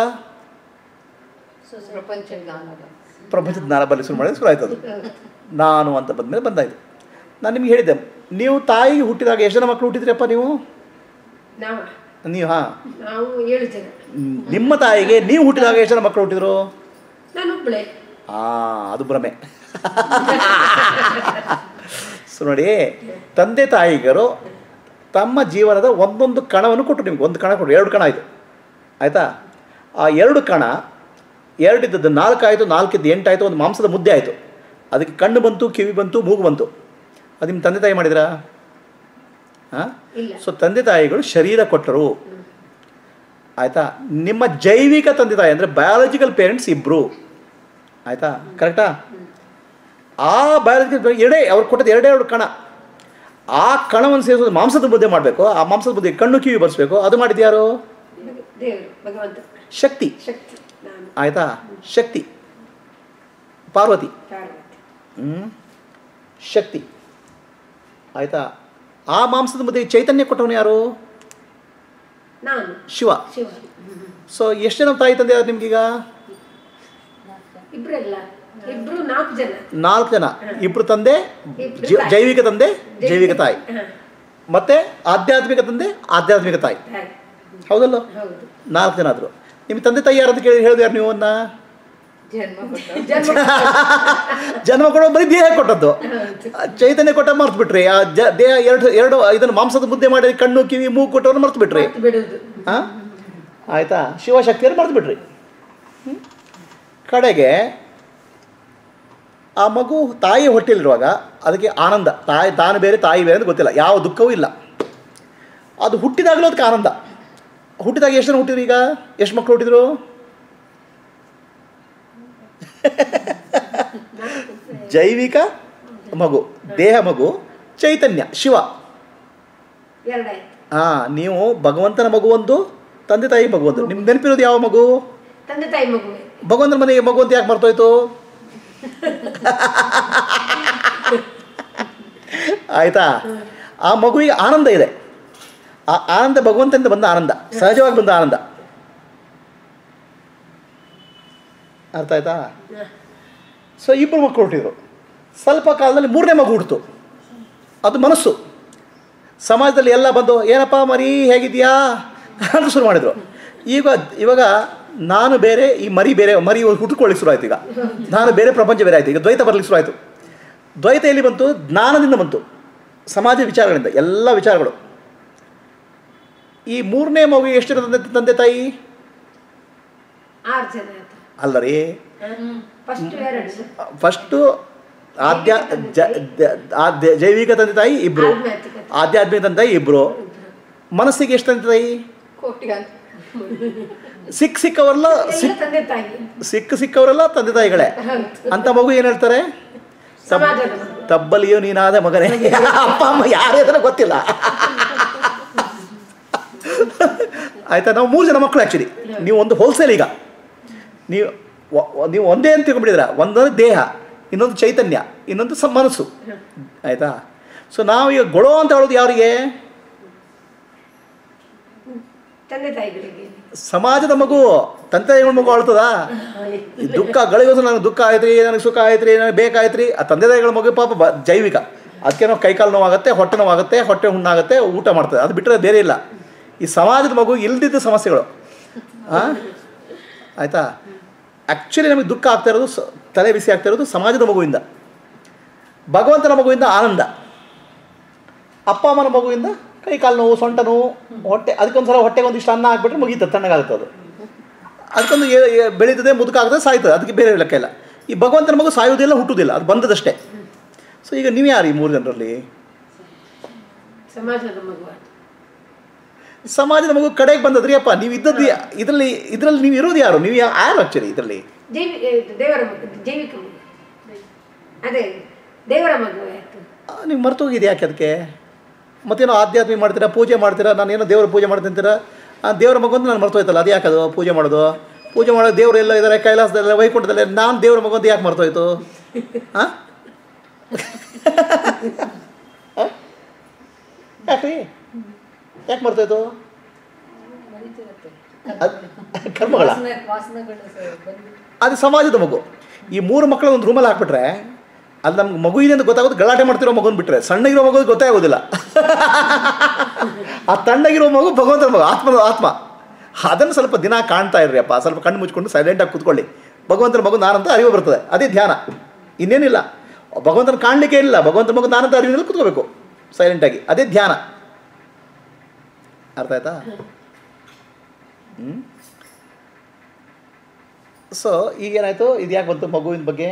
Speaker 5: ಪ್ರಪಂಚ ಜ್ಞಾನ
Speaker 1: ಪ್ರಪಂಚದ ಜ್ಞಾನ ಬರಲಿ ಶುರು ಮಾಡಿದ್ರೆ ಶುರು ಆಯ್ತು ಅದು ನಾನು ಅಂತ ಬಂದಮೇಲೆ ಬಂದಾಯಿತು ನಾನು ನಿಮ್ಗೆ ಹೇಳಿದ್ದೆ ನೀವು ತಾಯಿಗೆ ಹುಟ್ಟಿದಾಗ ಎಷ್ಟು ಜನ ಮಕ್ಕಳು ಹುಟ್ಟಿದ್ರಪ್ಪ ನೀವು
Speaker 5: ನಾವ
Speaker 1: ನೀವು ಹಾಂ
Speaker 5: ನಾವು ಏಳು ಜನ
Speaker 1: ನಿಮ್ಮ ತಾಯಿಗೆ ನೀವು ಹುಟ್ಟಿದಾಗ ಎಷ್ಟು ಜನ ಮಕ್ಕಳು ಹುಟ್ಟಿದ್ರು
Speaker 5: ನಾನೊಬ್ಳೆ
Speaker 1: ಹಾಂ ಅದು ಭ್ರಮೆ ಸೊ ನೋಡಿ ತಂದೆ ತಾಯಿಗರು ತಮ್ಮ ಜೀವನದ ಒಂದೊಂದು ಕಣವನ್ನು ಕೊಟ್ಟರು ನಿಮ್ಗೆ ಒಂದು ಕಣ ಕೊಟ್ಟರು ಎರಡು ಕಣ ಆಯಿತು ಆಯಿತಾ ಆ ಎರಡು ಕಣ ಎರಡಿದ್ದದ್ದು ನಾಲ್ಕು ಆಯಿತು ನಾಲ್ಕಿದ್ದು ಎಂಟಾಯಿತು ಒಂದು ಮಾಂಸದ ಮುದ್ದೆ ಆಯಿತು ಅದಕ್ಕೆ ಕಣ್ಣು ಬಂತು ಕಿವಿ ಬಂತು ಮೂಗು ಬಂತು ಅದು ನಿಮ್ಮ ತಂದೆ ತಾಯಿ ಮಾಡಿದ್ರಾ ಹಾಂ
Speaker 5: ಇಲ್ಲ
Speaker 1: ಸೊ ತಂದೆ ತಾಯಿಗಳು ಶರೀರ ಕೊಟ್ಟರು ಆಯಿತಾ ನಿಮ್ಮ ಜೈವಿಕ ತಂದೆ ತಾಯಿ ಅಂದರೆ ಬಯಾಲಜಿಕಲ್ ಪೇರೆಂಟ್ಸ್ ಇಬ್ಬರು ಆಯಿತಾ ಕರೆಕ್ಟಾ ಆ ಬಯಾಲಜಿಕಲ್ ಎರಡೇ ಅವ್ರು ಕೊಟ್ಟದ್ದು ಎರಡೇ ಎರಡು ಕಣ ಆ ಕಣವನ್ನು ಸೇರಿಸೋದು ಮಾಂಸದ ಮುದ್ದೆ ಮಾಡಬೇಕು ಆ ಮಾಂಸದ ಮುದ್ದೆ ಕಣ್ಣು ಕಿವಿ ಬರ್ಸ್ಬೇಕು ಅದು ಮಾಡಿದ್ಯಾರು
Speaker 5: ದೇವರು ಭಗವಂತ
Speaker 1: ಶಕ್ತಿ
Speaker 5: ಶಕ್ತಿ ನಾನು
Speaker 1: ಆಯಿತಾ ಶಕ್ತಿ ಪಾರ್ವತಿ
Speaker 5: ಪಾರ್ವತಿ
Speaker 1: ಹ್ಮ್? ಶಕ್ತಿ ಆಯಿತಾ ಆ ಮಾಂಸದ ಮುದ್ದೆ ಚೈತನ್ಯ ಕೊಟ್ಟವನು ಯಾರು
Speaker 5: ನಾನು
Speaker 1: ಶಿವ
Speaker 5: ಶಿವ
Speaker 1: ಸೊ ಎಷ್ಟು ಜನ ತಾಯಿ ತಂದೆ ಆದ್ರು ನಿಮ್ಗೀಗ
Speaker 5: ಇಬ್ರಲ್ಲ ಇಬ್ರು ನಾಲ್ಕು ಜನ
Speaker 1: ನಾಲ್ಕು ಜನ ಇಬ್ರು ತಂದೆ
Speaker 5: ಇಬ್ರು
Speaker 1: ಜಿ-
Speaker 5: ತಾಯಿ.
Speaker 1: ಜೈವಿಕ ತಂದೆ ಜೈವಿಕ ತಾಯಿ
Speaker 5: ಹಾ,
Speaker 1: ಮತ್ತೆ ಆಧ್ಯಾತ್ಮಿಕ ತಂದೆ ಆಧ್ಯಾತ್ಮಿಕ ತಾಯಿ
Speaker 5: ತಾಯಿ.
Speaker 1: ಹೌದಲ್ಲ
Speaker 5: ಹೌದು
Speaker 1: ನಾಲ್ಕು ಜನ ಆದರು ನಿಮ್ಮ ತಂದೆ ತಾಯಿ ಯಾರು ಅಂತ ಕೇಳಿ ಹೇಳಿದ್ರು ಯಾರು ನೀವು ಅವನ್ನ
Speaker 5: ಜನ್ಮ ಜನ್ಮ
Speaker 1: ಜನ್ಮ ಕೊಡೋ ಬರೀ ದೇಹ ಕೊಟ್ಟದ್ದು
Speaker 5: ಹೌದು.
Speaker 1: ಆ ಚೈತನ್ಯ ಕೊಟ್ಟ ಮರ್ತು ಬಿಟ್ರಿ ಆ ಜ ದೇಹ ಎರಡು ಎರಡು ಇದನ್ನು ಮಾಂಸದ ಮುದ್ದೆ ಮಾಡಿ ಕಣ್ಣು ಕಿವಿ ಮೂಗು ಕೊಟ್ಟವ್ರು ಮರ್ತು ಬಿಟ್ರಿ
Speaker 5: ಮರ್ತು ಬಿಡುವುದು
Speaker 1: ಹಾಂ ಆಯಿತಾ ಶಿವಶಕ್ತಿಯನ್ನು ಮರ್ತು ಬಿಟ್ರಿ ಹ್ಮ್? ಕಡೆಗೆ ಆ ಮಗು ತಾಯಿ ಹೊಟ್ಟೆಲಿರುವಾಗ ಅದಕ್ಕೆ ಆನಂದ ತಾಯಿ ತಾನು ಬೇರೆ ತಾಯಿ ಬೇರೆ ಅಂತ ಗೊತ್ತಿಲ್ಲ ಯಾವ ದುಃಖವೂ ಇಲ್ಲ ಅದು ಹುಟ್ಟಿದಾಗಲೂ ಅದಕ್ಕೆ ಆನಂದ ಹುಟ್ಟಿದಾಗ ಎಷ್ಟು ಜನ ಹುಟ್ಟಿದ್ರು ಈಗ ಎಷ್ಟು ಮಕ್ಕಳು ಹುಟ್ಟಿದ್ರು ಜೈವಿಕ ಮಗು ದೇಹ ಮಗು ಚೈತನ್ಯ ಶಿವ
Speaker 5: ಎರಡಾಯ್ತು
Speaker 1: ಹಾಂ ನೀವು ಭಗವಂತನ ಮಗು ಒಂದು ತಂದೆ ತಾಯಿ ಮಗು ಒಂದು ನಿಮ್ಗೆ ನೆನಪಿರೋದು ಯಾವ ಮಗು
Speaker 5: ತಂದೆ ತಾಯಿ ಮಗುವೆ
Speaker 1: ಭಗವಂತನ ಮನೆಗೆ ಮಗು ಅಂತ ಯಾಕೆ ಮರ್ತೋಯ್ತು ಆಯ್ತಾ ಆ ಮಗುವಿಗೆ ಆನಂದ ಇದೆ ಆ ಆನಂದ ಭಗವಂತನಿಂದ ಬಂದ ಆನಂದ ಸಹಜವಾಗಿ ಬಂದ ಆನಂದ ಅರ್ಥ ಆಯ್ತಾ ಸೊ ಇಬ್ಬರು ಮಕ್ಕಳು ಹುಟ್ಟಿದ್ರು ಸ್ವಲ್ಪ ಕಾಲದಲ್ಲಿ ಮೂರನೇ ಮಗು ಹುಟ್ಟಿತು ಅದು ಮನಸ್ಸು ಸಮಾಜದಲ್ಲಿ ಎಲ್ಲ ಬಂದು ಏನಪ್ಪ ಮರಿ ಹೇಗಿದೆಯಾ ಅಂತ ಶುರು ಮಾಡಿದರು ಈಗ ಇವಾಗ ನಾನು ಬೇರೆ ಈ ಮರಿ ಬೇರೆ ಮರಿ ಹುಟ್ಟುಕೊಳ್ಳಿಕ್ಕೆ ಶುರು ಆಯ್ತು ಈಗ ನಾನು ಬೇರೆ ಪ್ರಪಂಚ ಬೇರೆ ಆಯಿತು ಈಗ ದ್ವೈತ ಬರ್ಲಿಕ್ಕೆ ಶುರು ಆಯಿತು ದ್ವೈತ ಎಲ್ಲಿ ಬಂತು ಜ್ಞಾನದಿಂದ ಬಂತು ಸಮಾಜ ವಿಚಾರಗಳಿಂದ ಎಲ್ಲ ವಿಚಾರಗಳು ಈ ಮೂರನೇ ಮಗು ಎಷ್ಟು ತಂದೆ ತಂದೆ ತಾಯಿ
Speaker 5: ಆರು ಜನ ಆಯ್ತು
Speaker 1: ಅಲ್ಲ ರೀ
Speaker 5: ಫಸ್ಟ್ ಎರಡು
Speaker 1: ಫಸ್ಟು ಆಧ್ಯ ಜ- ದ- ಆಧ್ಯ- ಜೈವಿಕ ತಂದೆ ತಾಯಿ ಇಬ್ಬರು
Speaker 5: ಆಧ್ಯಾತ್ಮಿಕ.
Speaker 1: ಆಧ್ಯಾತ್ಮಿಕ ತಂದೆ ತಾಯಿ ಇಬ್ಬರು ಮನಸ್ಸಿಗೆ ಎಷ್ಟು ತಂದೆ ತಾಯಿ
Speaker 3: ಕೋಟಿಗಂತ
Speaker 1: ಸಿಕ್ಕ ಸಿಕ್ಕವರೆಲ್ಲ
Speaker 5: ಎಲ್ಲ
Speaker 1: ಸಿಕ್
Speaker 5: ತಂದೆ ತಾಯಿ
Speaker 1: ಸಿಕ್ಕ ಸಿಕ್ಕವರೆಲ್ಲ ತಂದೆ ತಾಯಿಗಳೇ ಅಂತ ಮಗು ಏನು ಹೇಳ್ತಾರೆ ತಬ್-
Speaker 5: ಸಮಾಜದ ಮಗು.
Speaker 1: ತಬ್ಬಲಿಯೋ ನೀನಾದ ಮಗನೇ ಅಪ್ಪ ಅಮ್ಮ ಯಾರೇ ಅದನ್ನ ಗೊತ್ತಿಲ್ಲ ಆಯ್ತಾ ನಾವು ಮೂರು ಜನ ಮಕ್ಕಳು ಆ್ಯಕ್ಚುಲಿ ನೀವು ಒಂದು ಹೋಲ್ಸೇಲ್ ಈಗ ನೀವು ಒ- ಒ- ನೀವು ಒಂದೇ ಅಂತ ತಿಳ್ಕೊಂಡ್ಬಿಟ್ಟಿದ್ರ ಒಂದೊಂದು ದೇಹ ಇನ್ನೊಂದು ಚೈತನ್ಯ ಇನ್ನೊಂದು ಸ ಮನಸ್ಸು ಆಯಿತಾ ಸೊ ನಾವು ಈಗ ಗೊಳೋ ಅಂತ ಹೇಳೋದು ಯಾರಿಗೆ
Speaker 5: ತಂದೆ ತಾಯಿಗಳಿಗೆ
Speaker 1: ಸಮಾಜದ ಮಗು ತಂದೆ ತಾಯಿಗಳ ಮಗು ಅಳ್ತದಾ ಈ ದುಃಖ ಗಳಿಗೋದು ನನಗೆ ದುಃಖ ಆಯ್ತು ರೀ ನನಗೆ ಸುಖ ಆಯ್ತು ರೀ ನನಗೆ ಬೇಕಾಯ್ತು ರೀ ಆ ತಂದೆ ತಾಯಿಗಳ ಮಗು ಪಾಪ ಬ ಜೈವಿಕ ಅದಕ್ಕೆ ನಾವು ಕೈಕಾಲು ನೋವಾಗುತ್ತೆ ಹೊಟ್ಟೆ ನೋವಾಗುತ್ತೆ ಹೊಟ್ಟೆ ಹುಣ್ಣಾಗುತ್ತೆ ಊಟ ಮಾಡ್ತದೆ ಅದು ಬಿಟ್ಟರೆ ಬೇರೆ ಇಲ್ಲ ಈ ಸಮಾಜದ ಮಗು ಇಲ್ದಿದ್ದ ಸಮಸ್ಯೆಗಳು ಹಾಂ ಆಯಿತಾ ಆ್ಯಕ್ಚುಲಿ ನಮಗೆ ದುಃಖ ಆಗ್ತಾ ಇರೋದು ಸ- ತಲೆ ಬಿಸಿ ಆಗ್ತಾ ಇರೋದು ಸಮಾಜದ ಮಗುವಿಂದ ಭಗವಂತನ ಮಗುವಿಂದ ಆನಂದ ಅಪ್ಪ ಅಮ್ಮನ ಮಗುವಿಂದ ಕೈ ಕಾಲು ನೋವು ಸೊಂಟ ನೋವು ಹೊಟ್ಟೆ ಅದಕ್ಕೊಂದ್ಸಲ ಹೊಟ್ಟೆಗೆ ಒಂದಿಷ್ಟು ಅನ್ನ ಹಾಕ್ಬಿಟ್ರೆ ಮುಗೀತದೆ ತಣ್ಣಗಾಗುತ್ತೆ ಅದು ಅದಕ್ಕೊಂದು ಏ- ಏ- ಬೆಳೀತದೆ ಮುದುಕಾಗ್ತದೆ ಸಾಯ್ತದೆ ಅದಕ್ಕೆ ಬೇರೆ ಲೆಕ್ಕ ಇಲ್ಲ ಈ ಭಗವಂತನ ಮಗು ಸಾಯೋದಿಲ್ಲ ಹುಟ್ಟುವುದಿಲ್ಲ ಅದು ಬಂದದಷ್ಟೇ ಸೊ ಈಗ ನೀವು ಯಾರು ಈ ಮೂರು ಜನರಲ್ಲಿ
Speaker 5: ಸಮಾಜದ ಮಗು ಆಯ್ತು
Speaker 1: ಸಮಾಜದ ಮಗು ಕಡೆಗೆ ಬಂದದ್ರಿ ಅಪ್ಪ ನೀವು ಇದ್ದದ್ದು ಯಾ- ಇದರಲ್ಲಿ ಇದರಲ್ಲಿ ನೀವು ಇರೋದು ಯಾರು ನೀವು ಯಾ- ಯಾರು ಆ್ಯಕ್ಚುಲಿ ಇದರಲ್ಲಿ
Speaker 5: ಜೈವಿ ಇದು ದೇವರ ಮಗು ಜೈವಿಕ ಮಗು ಅದೇ ದೇವರ ಮಗು ಆಯ್ತು
Speaker 1: ನೀವು ಮರ್ತು ಹೋಗಿದೆ ಯಾಕೆ ಅದಕ್ಕೆ ಮತ್ತೇನೋ ಆಧ್ಯಾತ್ಮಿಕ ಮಾಡ್ತೀರಾ ಪೂಜೆ ಮಾಡ್ತೀರಾ ನಾನೇನೋ ದೇವರ ಪೂಜೆ ಮಾಡ್ತಿರ್ತೀರಾ ಆ ದೇವರ ಮಗು ಅಂತ ನಾನು ಮರ್ತು ಹೋಯ್ತಲ್ಲ ಅದು ಯಾಕೆ ಅದು ಪೂಜೆ ಮಾಡೋದು ಪೂಜೆ ಮಾಡೋ ದೇವರು ಎಲ್ಲ ಇದ್ದಾರೆ ಕೈಲಾಸದಲ್ಲ ವೈಕುಂಠದಲ್ಲೇ ನಾನು ದೇವರ ಮಗು ಅಂತ ಯಾಕೆ ಮರ್ತೋಯ್ತು ಹಾಂ ಯಾಕೆ ಯಾಕೆ ಮರ್ತೋಯ್ತು
Speaker 3: ನಡೀತಿರುತ್ತೆ
Speaker 1: ಅದ್- ಕರ್ಮಗಳ
Speaker 3: ವಾಸನೆ ವಾಸನೆಗಳು ಸ- ಬಂದು
Speaker 1: ಅದು ಸಮಾಜದ ಮಗು ಈ ಮೂರು ಮಕ್ಕಳ ಒಂದು ರೂಮಲ್ಲಿ ಹಾಕ್ಬಿಟ್ರೆ ಅಲ್ಲಿ ನಮ್ಗೆ ಮಗು ಇದೆ ಅಂತ ಗೊತ್ತಾಗೋದು ಗಲಾಟೆ ಮಾಡ್ತಿರೋ ಮಗುನ ಬಿಟ್ರೆ ಸಣ್ಣಗಿರೋ ಮಗು ಗೊತ್ತೇ ಆಗೋದಿಲ್ಲ ಆ ತಣ್ಣಗಿರೋ ಮಗು ಭಗವಂತನ ಮಗು ಆತ್ಮದ ಆತ್ಮ ಅದನ್ನು ಸ್ವಲ್ಪ ದಿನ ಕಾಣ್ತಾ ಇರ್ರಿ ಅಪ್ಪ ಸ್ವಲ್ಪ ಕಣ್ಣು ಮುಚ್ಕೊಂಡು ಸೈಲೆಂಟಾಗಿ ಕೂತ್ಕೊಳ್ಳಿ ಭಗವಂತನ ಮಗು ನಾನಂತ ಅರಿವು ಬರ್ತದೆ ಅದೇ ಧ್ಯಾನ ಇನ್ನೇನಿಲ್ಲ ಭಗವಂತನ ಕಾಣಲಿಕ್ಕೆ ಇಲ್ಲ ಭಗವಂತನ ಮಗು ನಾನಂತ ಅರಿವಿನಲ್ಲಿ ಕೂತ್ಕೋಬೇಕು ಸೈಲೆಂಟಾಗಿ ಅದೇ ಧ್ಯಾನ ಅರ್ಥ ಆಯ್ತಾ ಹ್ಞೂ ಸೊ ಈಗೇನಾಯಿತು ಇದು ಯಾಕೆ ಬಂತು ಮಗುವಿನ ಬಗ್ಗೆ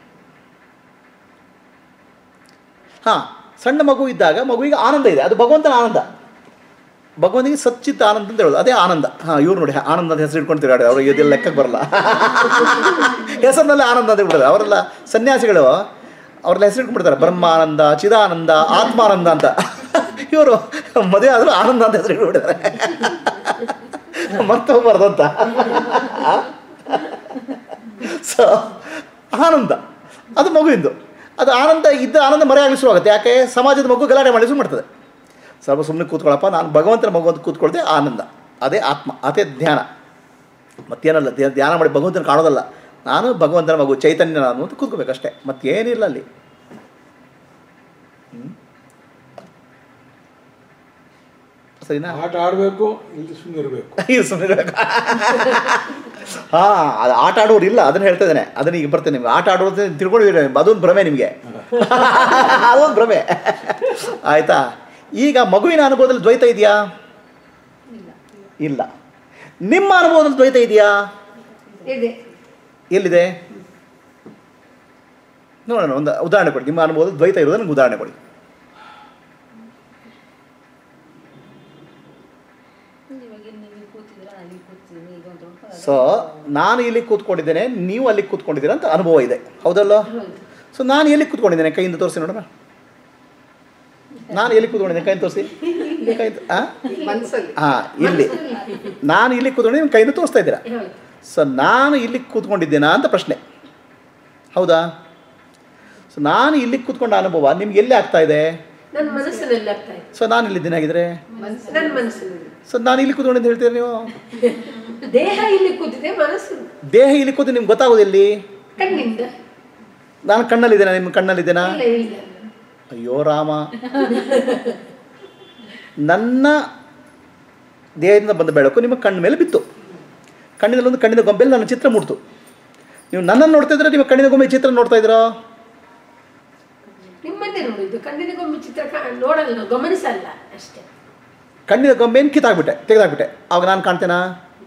Speaker 1: ಹಾಂ ಸಣ್ಣ ಮಗು ಇದ್ದಾಗ ಮಗುವಿಗೆ ಆನಂದ ಇದೆ ಅದು ಭಗವಂತನ ಆನಂದ ಭಗವಂತನಿಗೆ ಸಚ್ಚಿತ್ತ ಆನಂದ ಅಂತ ಹೇಳೋದು ಅದೇ ಆನಂದ ಹಾಂ ಇವ್ರು ನೋಡಿ ಆನಂದ ಅಂತ ಹೆಸರು ಇಟ್ಕೊಂಡು ತಿರುಗಾಡಿ ಅವ್ರಿಗೆ ಇದೆಲ್ಲ ಲೆಕ್ಕಕ್ಕೆ ಬರಲ್ಲ ಹೆಸರಿನಲ್ಲಿ ಆನಂದ ಅಂತ ಬಿಡೋದು ಅವರೆಲ್ಲ ಸನ್ಯಾಸಿಗಳು ಅವ್ರೆಲ್ಲ ಹೆಸರು ಇಟ್ಕೊಂಡ್ಬಿಡ್ತಾರೆ ಬ್ರಹ್ಮಾನಂದ ಚಿದಾನಂದ ಆತ್ಮಾನಂದ ಅಂತ ಇವರು ಮದುವೆ ಆದರೂ ಆನಂದ ಅಂತ ಹೆಸರು ಇಟ್ಬಿಟ್ಟಿದ್ದಾರೆ ಮತ್ತೆ ಹೋಗ್ಬಾರ್ದು ಅಂತ ಸೊ ಆನಂದ ಅದು ಮಗುವಿಂದು ಅದು ಆನಂದ ಇದ್ದ ಆನಂದ ಮರೆಯಾಗಲಿ ಶುರುವಾಗುತ್ತೆ ಯಾಕೆ ಸಮಾಜದ ಮಗು ಗಲಾಟೆ ಮಾಡಿ ಶುರು ಮಾಡ್ತದೆ ಸ್ವಲ್ಪ ಸುಮ್ಮನೆ ಕೂತ್ಕೊಳ್ಳಪ್ಪ ನಾನು ಭಗವಂತನ ಮಗು ಅಂತ ಕೂತ್ಕೊಳ್ದೆ ಆನಂದ ಅದೇ ಆತ್ಮ ಅದೇ ಧ್ಯಾನ ಮತ್ತೇನಲ್ಲ ಧ್ಯ- ಧ್ಯಾನ ಮಾಡಿ ಭಗವಂತನ ಕಾಣೋದಲ್ಲ ನಾನು ಭಗವಂತನ ಮಗು ಚೈತನ್ಯ ನಾನು ಅಂತ ಕೂತ್ಕೋಬೇಕಷ್ಟೇ ಮತ್ತೇನಿಲ್ಲ ಅಲ್ಲಿ ಹ್ಮ್? ಸರಿನಾ
Speaker 4: ಆಟ ಆಡಬೇಕು ಇಲ್ಲಿ ಸುಮ್ಮನೆ ಇರಬೇಕು
Speaker 1: ಇದು ಸುಮ್ಮನೆ ಹಾಂ ಅದು ಆಟ ಆಡೋರು ಇಲ್ಲ ಅದನ್ನು ಹೇಳ್ತಾ ಇದ್ದೇನೆ ಅದನ್ನ ಈಗ ಬರ್ತೇನೆ ನಿಮ್ಗೆ ಆಟ ಆಡೋದು ತಿಳ್ಕೊಂಡಿದ್ದೀರಿ ಅದೊಂದು ಭ್ರಮೆ ನಿಮಗೆ ಅದೊಂದು ಭ್ರಮೆ ಆಯಿತಾ ಈಗ ಮಗುವಿನ ಅನುಭವದಲ್ಲಿ ದ್ವೈತ ಇದೆಯಾ ಇಲ್ಲ ನಿಮ್ಮ ಅನುಭವದಲ್ಲಿ ದ್ವೈತ ಇದೆಯಾ
Speaker 5: ಇದೆ
Speaker 1: ಎಲ್ಲಿದೆ ನೋಡೋಣ ಒಂದು ಉದಾಹರಣೆ ಕೊಡಿ ನಿಮ್ಮ ಅನುಭವದಲ್ಲಿ ದ್ವೈತ ಇರೋದು ನನಗೆ ಉದಾಹರಣೆ ಕೊಡಿ
Speaker 3: ಇವಾಗ ಇಲ್ಲಿ ನೀವು ಕೂತಿದ್ರೆ ನಾನು ಇಲ್ಲಿ ಕೂತಿದ್ದೀನಿ ಈಗ ಒಂದು ಸ್ವಲ್ಪ
Speaker 1: ಸೊ ನಾನು ಇಲ್ಲಿ ಕೂತ್ಕೊಂಡಿದ್ದೇನೆ ನೀವು ಅಲ್ಲಿ ಕೂತ್ಕೊಂಡಿದ್ದೀರ ಅಂತ ಅನುಭವ ಇದೆ ಹೌದಲ್ಲ ಸೊ ನಾನು ಎಲ್ಲಿ ಕೂತ್ಕೊಂಡಿದ್ದೇನೆ ಕೈಯಿಂದ ತೋರಿಸಿ ನೋಡೋಣ ನಾನು ಎಲ್ಲಿ ಕೂತ್ಕೊಂಡಿದ್ದೇನೆ ಕೈಯಿಂದ ತೋರಿಸಿ ಕೈ ಹಾಂ
Speaker 5: ಮನಸ್ಸಲ್ಲಿ
Speaker 1: ಹಾಂ ಇಲ್ಲಿ ನಾನು ಇಲ್ಲಿ ಕೂತ್ಕೊಂಡು ನಿಮ್ಮ ಕೈಯಿಂದ ತೋರಿಸ್ತಾ ಇದ್ದೀರಾ
Speaker 5: ಹೌದು.
Speaker 1: ಸೊ ನಾನು ಇಲ್ಲಿ ಕೂತ್ಕೊಂಡಿದ್ದೇನಾ ಅಂತ ಪ್ರಶ್ನೆ ಹೌದಾ ಸೊ ನಾನು ಇಲ್ಲಿ ಕೂತ್ಕೊಂಡ ಅನುಭವ ನಿಮ್ಗೆ ಎಲ್ಲಿ ಆಗ್ತಾ ಇದೆ
Speaker 5: ನನ್ನ ಮನಸ್ಸಿನಲ್ಲಿ ಆಗ್ತಾ ಇದೆ
Speaker 1: ಸೊ ನಾನು ಇಲ್ಲಿದ್ದೇನೆ ಆಗಿದ್ರೆ
Speaker 5: ನನ್ನ ಮನಸ್ಸಿನಲ್ಲಿ
Speaker 1: ಸೊ ನಾನು ಇಲ್ಲಿ ಕೂತ್ಕೊಂಡು ಅಂತ ಹೇಳ್ತೀರಾ ನೀವು
Speaker 5: ದೇಹ ಇಲ್ಲಿ ಕೂತಿದೆ ಮನಸ್ಸು
Speaker 1: ದೇಹ ಇಲ್ಲಿ ಕೂತು ನಿಮ್ಗೆ ಗೊತ್ತಾಗೋದು ಎಲ್ಲಿ
Speaker 5: ಕಣ್ಣಿಂದ
Speaker 1: ನಾನು ಕಣ್ಣಲ್ಲಿದ್ದೇನಾ ನಿಮ್ಮ ಕಣ್ಣಲ್ಲಿದ್ದೇನಾ
Speaker 5: ಇಲ್ಲ ಇಲ್ಲ
Speaker 1: ಅಯ್ಯೋ ರಾಮ ನನ್ನ ದೇಹದಿಂದ ಬಂದ ಬೆಳಕು ನಿಮ್ಮ ಕಣ್ಣ ಮೇಲೆ ಬಿತ್ತು ಕಣ್ಣಿನಲ್ಲಿ ಒಂದು ಕಣ್ಣಿನ ಗೊಂಬೆಯಲ್ಲಿ ನನ್ನ ಚಿತ್ರ ಮೂಡ್ತು ನೀವು ನನ್ನನ್ನು ನೋಡ್ತಾ ಇದ್ರೆ ನಿಮ್ಮ ಕಣ್ಣಿನ ಗೊಂಬೆ ಚಿತ್ರ ನೋಡ್ತಾ ಇದ್ದೀರಾ
Speaker 5: ನಿಮ್ಮನ್ನೇ ನೋಡಿದ್ದು ಕಣ್ಣಿನ ಗೊಂಬೆ ಚಿತ್ರ ಕಾ- ನೋಡಲ್ಲ ನಾವು, ಗಮನಿಸಲ್ಲ ಅಷ್ಟೇ
Speaker 1: ಕಣ್ಣಿನ ಗೊಂಬೆಯನ್ನು ಕಿತ್ತಾಕ್ಬಿಟ್ಟೆ ತೆಗೆದಾಕ್ಬಿಟ್ಟೆ ಅವಾಗ ನಾನು ಕಾಣ್ತೇನಾ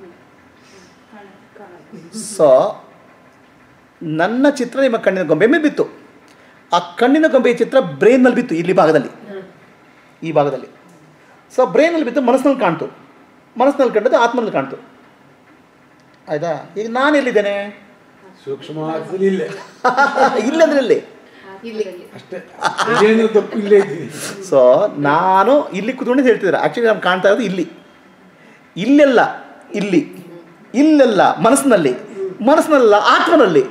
Speaker 1: ಸೊ ನನ್ನ ಚಿತ್ರ ನಿಮ್ಮ ಕಣ್ಣಿನ ಗೊಂಬೆ ಮೇಲೆ ಬಿತ್ತು ಆ ಕಣ್ಣಿನ ಗೊಂಬೆಯ ಚಿತ್ರ ಬ್ರೈನ್ನಲ್ಲಿ ಬಿತ್ತು ಇಲ್ಲಿ ಭಾಗದಲ್ಲಿ ಈ ಭಾಗದಲ್ಲಿ ಸೊ ಬ್ರೈನಲ್ಲಿ ಬಿತ್ತು ಮನಸ್ಸಿನಲ್ಲಿ ಕಾಣ್ತು ಮನಸ್ಸಿನಲ್ಲಿ ಕಂಡದ್ದು ಆತ್ಮನಲ್ಲಿ ಕಾಣ್ತು ಆಯ್ತಾ ಈಗ ನಾನು ಎಲ್ಲಿದ್ದೇನೆ
Speaker 4: ಸೂಕ್ಷ್ಮವಾದಲ್ಲಿ ಇಲ್ಲೇ
Speaker 1: ಇಲ್ಲಂದ್ರೆ ಇಲ್ಲಿ
Speaker 4: ಅಷ್ಟೇ ಇದೇನು ತಪ್ಪು ಇಲ್ಲೇ ಇದ್ದೀನಿ
Speaker 1: ಸೊ ನಾನು ಇಲ್ಲಿ ಕೂತ್ಕೊಂಡು ಹೇಳ್ತಿದ್ದಾರೆ ಆ್ಯಕ್ಚುಲಿ ನಾನು ಕಾಣ್ತಾ ಇರೋದು ಇಲ್ಲಿ ಇಲ್ಲೆಲ್ಲ ಇಲ್ಲಿ ಇಲ್ಲೆಲ್ಲ ಮನಸ್ಸಿನಲ್ಲಿ ಮನಸ್ಸಿನಲ್ಲ ಆತ್ಮನಲ್ಲಿ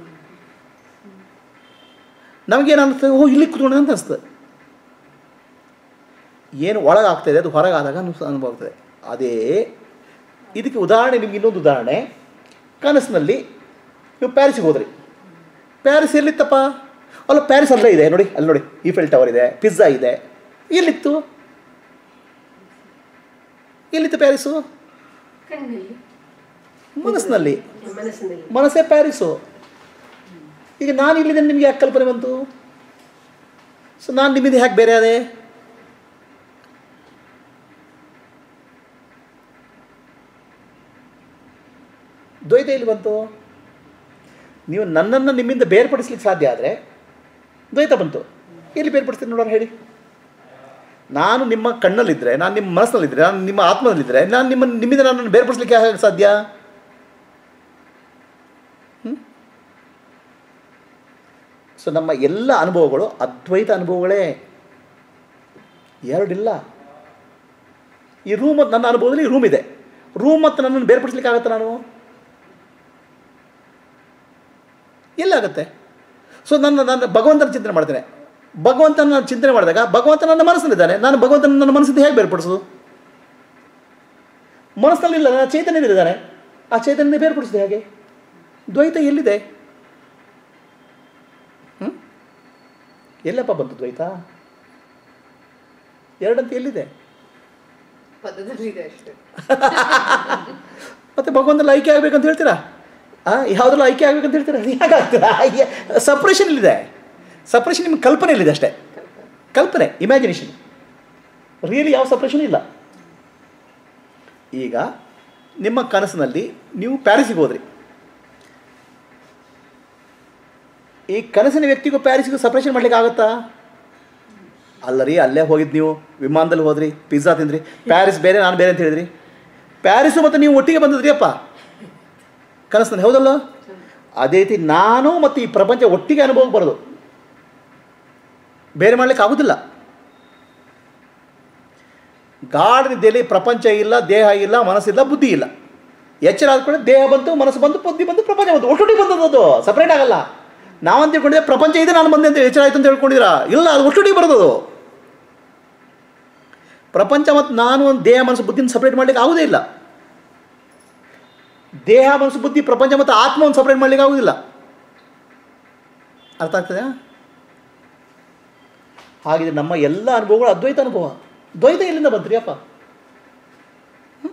Speaker 1: ನಮಗೇನು ಅನಿಸ್ತದೆ ಓ ಇಲ್ಲಿ ಕೂತ್ಕೊಂಡು ಅಂತ ಅನಿಸ್ತದೆ ಏನು ಒಳಗಾಗ್ತಾಯಿದೆ ಅದು ಹೊರಗಾದಾಗ ಅನಿಸ್ ಅನುಭವ ಆಗ್ತದೆ ಅದೇ ಇದಕ್ಕೆ ಉದಾಹರಣೆ ನಿಮ್ಗೆ ಇನ್ನೊಂದು ಉದಾಹರಣೆ ಕನಸಿನಲ್ಲಿ ನೀವು ಪ್ಯಾರಿಸಿಗೆ ಹೋದ್ರಿ ಪ್ಯಾರಿಸ್ ಎಲ್ಲಿತ್ತಪ್ಪ ಅಲ್ಲ ಪ್ಯಾರಿಸ್ ಅಲ್ಲೇ ಇದೆ ನೋಡಿ ಅಲ್ಲಿ ನೋಡಿ ಈಫೆಲ್ ಟವರ್ ಇದೆ ಪಿಜ್ಜಾ ಇದೆ ಎಲ್ಲಿತ್ತು ಎಲ್ಲಿತ್ತು ಪ್ಯಾರಿಸು
Speaker 5: ಕಣ್ಣಲ್ಲಿ
Speaker 1: ಮನಸ್ಸಿನಲ್ಲಿ
Speaker 5: ಮನಸ್ಸಿನಲ್ಲಿ
Speaker 1: ಮನಸ್ಸೇ ಪ್ಯಾರಿಸು ಈಗ ನಾನು ಇಲ್ಲಿದ್ದೇನೆ ನಿಮಗೆ ಯಾಕೆ ಕಲ್ಪನೆ ಬಂತು ಸೊ ನಾನು ನಿಮ್ಮಿಂದ ಯಾಕೆ ಬೇರೆ ಅದೇ ದ್ವೈತ ಎಲ್ಲಿ ಬಂತು ನೀವು ನನ್ನನ್ನು ನಿಮ್ಮಿಂದ ಬೇರ್ಪಡಿಸ್ಲಿಕ್ಕೆ ಸಾಧ್ಯ ಆದರೆ ದ್ವೈತ ಬಂತು ಎಲ್ಲಿ ಬೇರ್ಪಡಿಸ್ತೀನಿ ನೋಡೋಣ ಹೇಳಿ ನಾನು ನಿಮ್ಮ ಕಣ್ಣಲ್ಲಿದ್ದರೆ ನಾನು ನಿಮ್ಮ ಮನಸ್ಸಿನಲ್ಲಿದ್ದರೆ ನಾನು ನಿಮ್ಮ ಆತ್ಮದಲ್ಲಿದ್ದರೆ ನಾನು ನಿಮ್ಮ ನಿಮ್ಮಿಂದ ನನ್ನನ್ನು ಬೇರ್ಪಡಿಸ್ಲಿಕ್ಕೆ ಹೇಗೆ ಸಾಧ್ಯ ಸೊ ನಮ್ಮ ಎಲ್ಲ ಅನುಭವಗಳು ಅದ್ವೈತ ಅನುಭವಗಳೇ ಎರಡಿಲ್ಲ ಈ ರೂಮ್ ಮತ್ತು ನನ್ನ ಅನುಭವದಲ್ಲಿ ರೂಮ್ ಇದೆ ರೂಮ್ ಮತ್ತು ನನ್ನನ್ನು ಬೇರ್ಪಡಿಸ್ಲಿಕ್ಕೆ ಆಗುತ್ತೆ ನಾನು ಎಲ್ಲಾಗುತ್ತೆ ಸೊ ನನ್ನ ನಾನು ಭಗವಂತನ ಚಿಂತನೆ ಮಾಡ್ತೇನೆ ಭಗವಂತನ ನಾನು ಚಿಂತನೆ ಮಾಡಿದಾಗ ಭಗವಂತ ನನ್ನ ಮನಸ್ಸಲ್ಲಿದ್ದಾನೆ ನಾನು ಭಗವಂತನ ನನ್ನ ಮನಸ್ಸಿಂದ ಹೇಗೆ ಬೇರ್ಪಡಿಸೋದು ಮನಸ್ಸಿನಲ್ಲಿಲ್ಲ ನನ್ನ ಚೈತನ್ಯದಲ್ಲಿದ್ದಾನೆ ಆ ಚೈತನ್ಯ ಬೇರ್ಪಡಿಸಿದೆ ಹೇಗೆ ದ್ವೈತ ಎಲ್ಲಿದೆ ಹ್ಮ್? ಎಲ್ಲಪ್ಪ ಬಂತು ದ್ವೈತ ಎರಡಂತ ಎಲ್ಲಿದೆ
Speaker 3: ಪದದಲ್ಲಿ ಇದೆ ಅಷ್ಟೇ
Speaker 1: ಮತ್ತೆ ಭಗವಂತನ ಐಕ್ಯ ಆಗ್ಬೇಕಂತ ಹೇಳ್ತೀರಾ ಆ ಯಾವುದ್ರಲ್ಲ ಐಕ್ಯ ಆಗ್ಬೇಕಂತ ಹೇಳ್ತೀರಾ ಹೇಗಾಗ್ತೀರಾ ಸಪ್ರೇಷನ್ ಇಲ್ಲಿದೆ ಸಪ್ರೇಷನ್ ನಿಮ್ಮ ಕಲ್ಪನೆಯಲ್ಲಿದೆ ಅಷ್ಟೇ ಕಲ್ಪನೆ ಇಮ್ಯಾಜಿನೇಷನ್ ರಿಯಲಿ ಯಾವ ಸಪ್ರೇಷನ್ ಇಲ್ಲ ಈಗ ನಿಮ್ಮ ಕನಸಿನಲ್ಲಿ ನೀವು ಪ್ಯಾರಿಸಿಗೆ ಹೋದ್ರಿ ಈ ಕನಸಿನ ವ್ಯಕ್ತಿಗೂ ಪ್ಯಾರಿಸಿಗೂ ಸಪ್ರೇಷನ್ ಮಾಡ್ಲಿಕ್ಕೆ ಆಗುತ್ತಾ ಅಲ್ಲ ರೀ ಅಲ್ಲೇ ಹೋಗಿದ್ದು ನೀವು ವಿಮಾನದಲ್ಲಿ ಹೋದ್ರಿ ಪಿಜ್ಜಾ ತಿಂದ್ರಿ ಪ್ಯಾರಿಸ್ ಬೇರೆ ನಾನು ಬೇರೆ ಅಂತ ಹೇಳಿದ್ರಿ ಪ್ಯಾರಿಸು ಮತ್ತು ನೀವು ಒಟ್ಟಿಗೆ ಬಂದದ್ರಿ ಅಪ್ಪ ಕನಸಿನಲ್ಲಿ ಹೌದಲ್ಲ ಅದೇ ರೀತಿ ನಾನು ಮತ್ತು ಈ ಪ್ರಪಂಚ ಒಟ್ಟಿಗೆ ಅನುಭವಕ್ಕೆ ಬರೋದು ಬೇರೆ ಮಾಡ್ಲಿಕ್ಕೆ ಆಗೋದಿಲ್ಲ ಗಾಢ ನಿದ್ದೆಯಲ್ಲಿ ಪ್ರಪಂಚ ಇಲ್ಲ ದೇಹ ಇಲ್ಲ ಮನಸ್ಸಿಲ್ಲ ಬುದ್ಧಿ ಇಲ್ಲ ಎಚ್ಚರ ಆದ್ಕೊಂಡು ದೇಹ ಬಂತು ಮನಸ್ಸು ಬಂತು ಬುದ್ಧಿ ಬಂತು ಪ್ರಪಂಚ ಬಂತು ಒಟ್ಟೊಟ್ಟಿಗೆ ಬಂದದ್ದು ಅದು ಸಪ್ರೇಟ್ ಆಗಲ್ಲ ನಾವಂತ ತಿಳ್ಕೊಂಡಿದ್ದೆ ಪ್ರಪಂಚ ಇದೆ ನಾನು ಬಂದೆ ಅಂತ ಎಚ್ಚರ ಆಯ್ತು ಅಂತ ಹೇಳ್ಕೊಂಡಿದ್ದೀರಾ ಇಲ್ಲ ಅದು ಒಟ್ಟೊಟ್ಟಿಗೆ ಬರೋದು ಅದು ಪ್ರಪಂಚ ಮತ್ತು ನಾನು ಒಂದು ದೇಹ ಮನಸ್ಸು ಬುದ್ಧಿನ ಸಪ್ರೇಟ್ ಮಾಡ್ಲಿಕ್ಕೆ ಆಗೋದೇ ಇಲ್ಲ ದೇಹ ಮನಸ್ಸು ಬುದ್ಧಿ ಪ್ರಪಂಚ ಮತ್ತು ಆತ್ಮವನ್ನು ಸಪ್ರೇಟ್ ಮಾಡ್ಲಿಕ್ಕೆ ಆಗೋದಿಲ್ಲ ಅರ್ಥ ಆಗ್ತದೆ ಹಾಗಿದ್ರೆ ನಮ್ಮ ಎಲ್ಲ ಅನುಭವಗಳು ಅದ್ವೈತ ಅನುಭವ ದ್ವೈತ ಎಲ್ಲಿಂದ ಬಂತ್ರಿ ಅಪ್ಪ ಹ್ಮ್?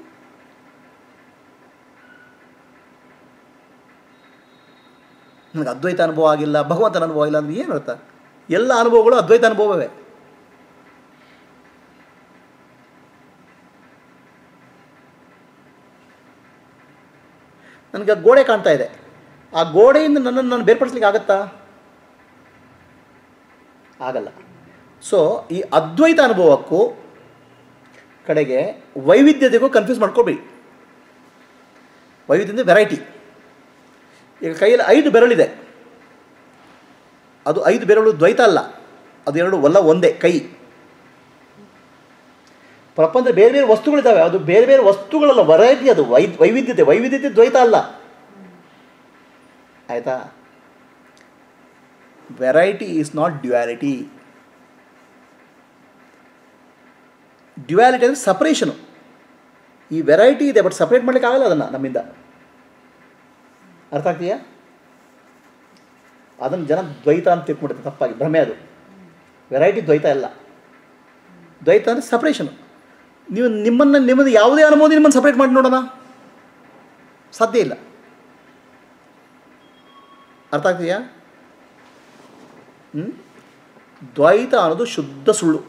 Speaker 1: ನನಗೆ ಅದ್ವೈತ ಅನುಭವ ಆಗಿಲ್ಲ ಭಗವಂತನ ಅನುಭವ ಇಲ್ಲ ಅಂದ್ರೆ ಏನು ಅರ್ಥ ಎಲ್ಲ ಅನುಭವಗಳು ಅದ್ವೈತ ಅನುಭವವೇ ನನಗೆ ಆ ಗೋಡೆ ಕಾಣ್ತಾ ಇದೆ ಆ ಗೋಡೆಯಿಂದ ನನ್ನನ್ನು ನಾನು ಬೇರ್ಪಡಿಸ್ಲಿಕ್ಕೆ ಆಗತ್ತಾ ಆಗಲ್ಲ ಸೊ ಈ ಅದ್ವೈತ ಅನುಭವಕ್ಕೂ ಕಡೆಗೆ ವೈವಿಧ್ಯತೆಗೂ ಕನ್ಫ್ಯೂಸ್ ಮಾಡ್ಕೊಬೇಡಿ ವೈವಿಧ್ಯ ಅಂದರೆ ವೆರೈಟಿ ಈಗ ಕೈಯಲ್ಲಿ ಐದು ಬೆರಳಿದೆ ಅದು ಐದು ಬೆರಳು ದ್ವೈತ ಅಲ್ಲ ಅದು ಎರಡು ಒಲ್ಲ ಒಂದೇ ಕೈ ಪ್ರಪಂಚ ಬೇರೆ ಬೇರೆ ವಸ್ತುಗಳಿದ್ದಾವೆ ಅದು ಬೇರೆ ಬೇರೆ ವಸ್ತುಗಳಲ್ಲ ವೆರೈಟಿ ಅದು ವೈ ವೈವಿಧ್ಯತೆ ವೈವಿಧ್ಯತೆ ದ್ವೈತ ಅಲ್ಲ ಆಯಿತಾ variety is not duality duality ಅಂದರೆ ಸಪ್ರೇಷನು ಈ ವೆರೈಟಿ ಇದೆ ಬಟ್ ಸಪ್ರೇಟ್ ಮಾಡ್ಲಿಕ್ಕೆ ಆಗಲ್ಲ ಅದನ್ನು ನಮ್ಮಿಂದ ಅರ್ಥ ಆಗ್ತೀಯಾ ಅದನ್ನು ಜನ ದ್ವೈತ ಅಂತ ತಿಳ್ಕೊಂಡಿರ್ತಾರೆ ತಪ್ಪಾಗಿ ಭ್ರಮೆ ಅದು ವೆರೈಟಿ ದ್ವೈತ ಅಲ್ಲ ದ್ವೈತ ಅಂದರೆ ಸಪ್ರೇಷನು ನೀವು ನಿಮ್ಮನ್ನು ನಿಮ್ಮದು ಯಾವುದೇ ಅನುಭವ ನಿಮ್ಮನ್ನು ಸಪ್ರೇಟ್ ಮಾಡಿ ನೋಡೋಣ ಸಾಧ್ಯ ಇಲ್ಲ ಅರ್ಥ ಆಗ್ತೀಯಾ ಹ್ಞೂ ದ್ವೈತ ಅನ್ನೋದು ಶುದ್ಧ ಸುಳ್ಳು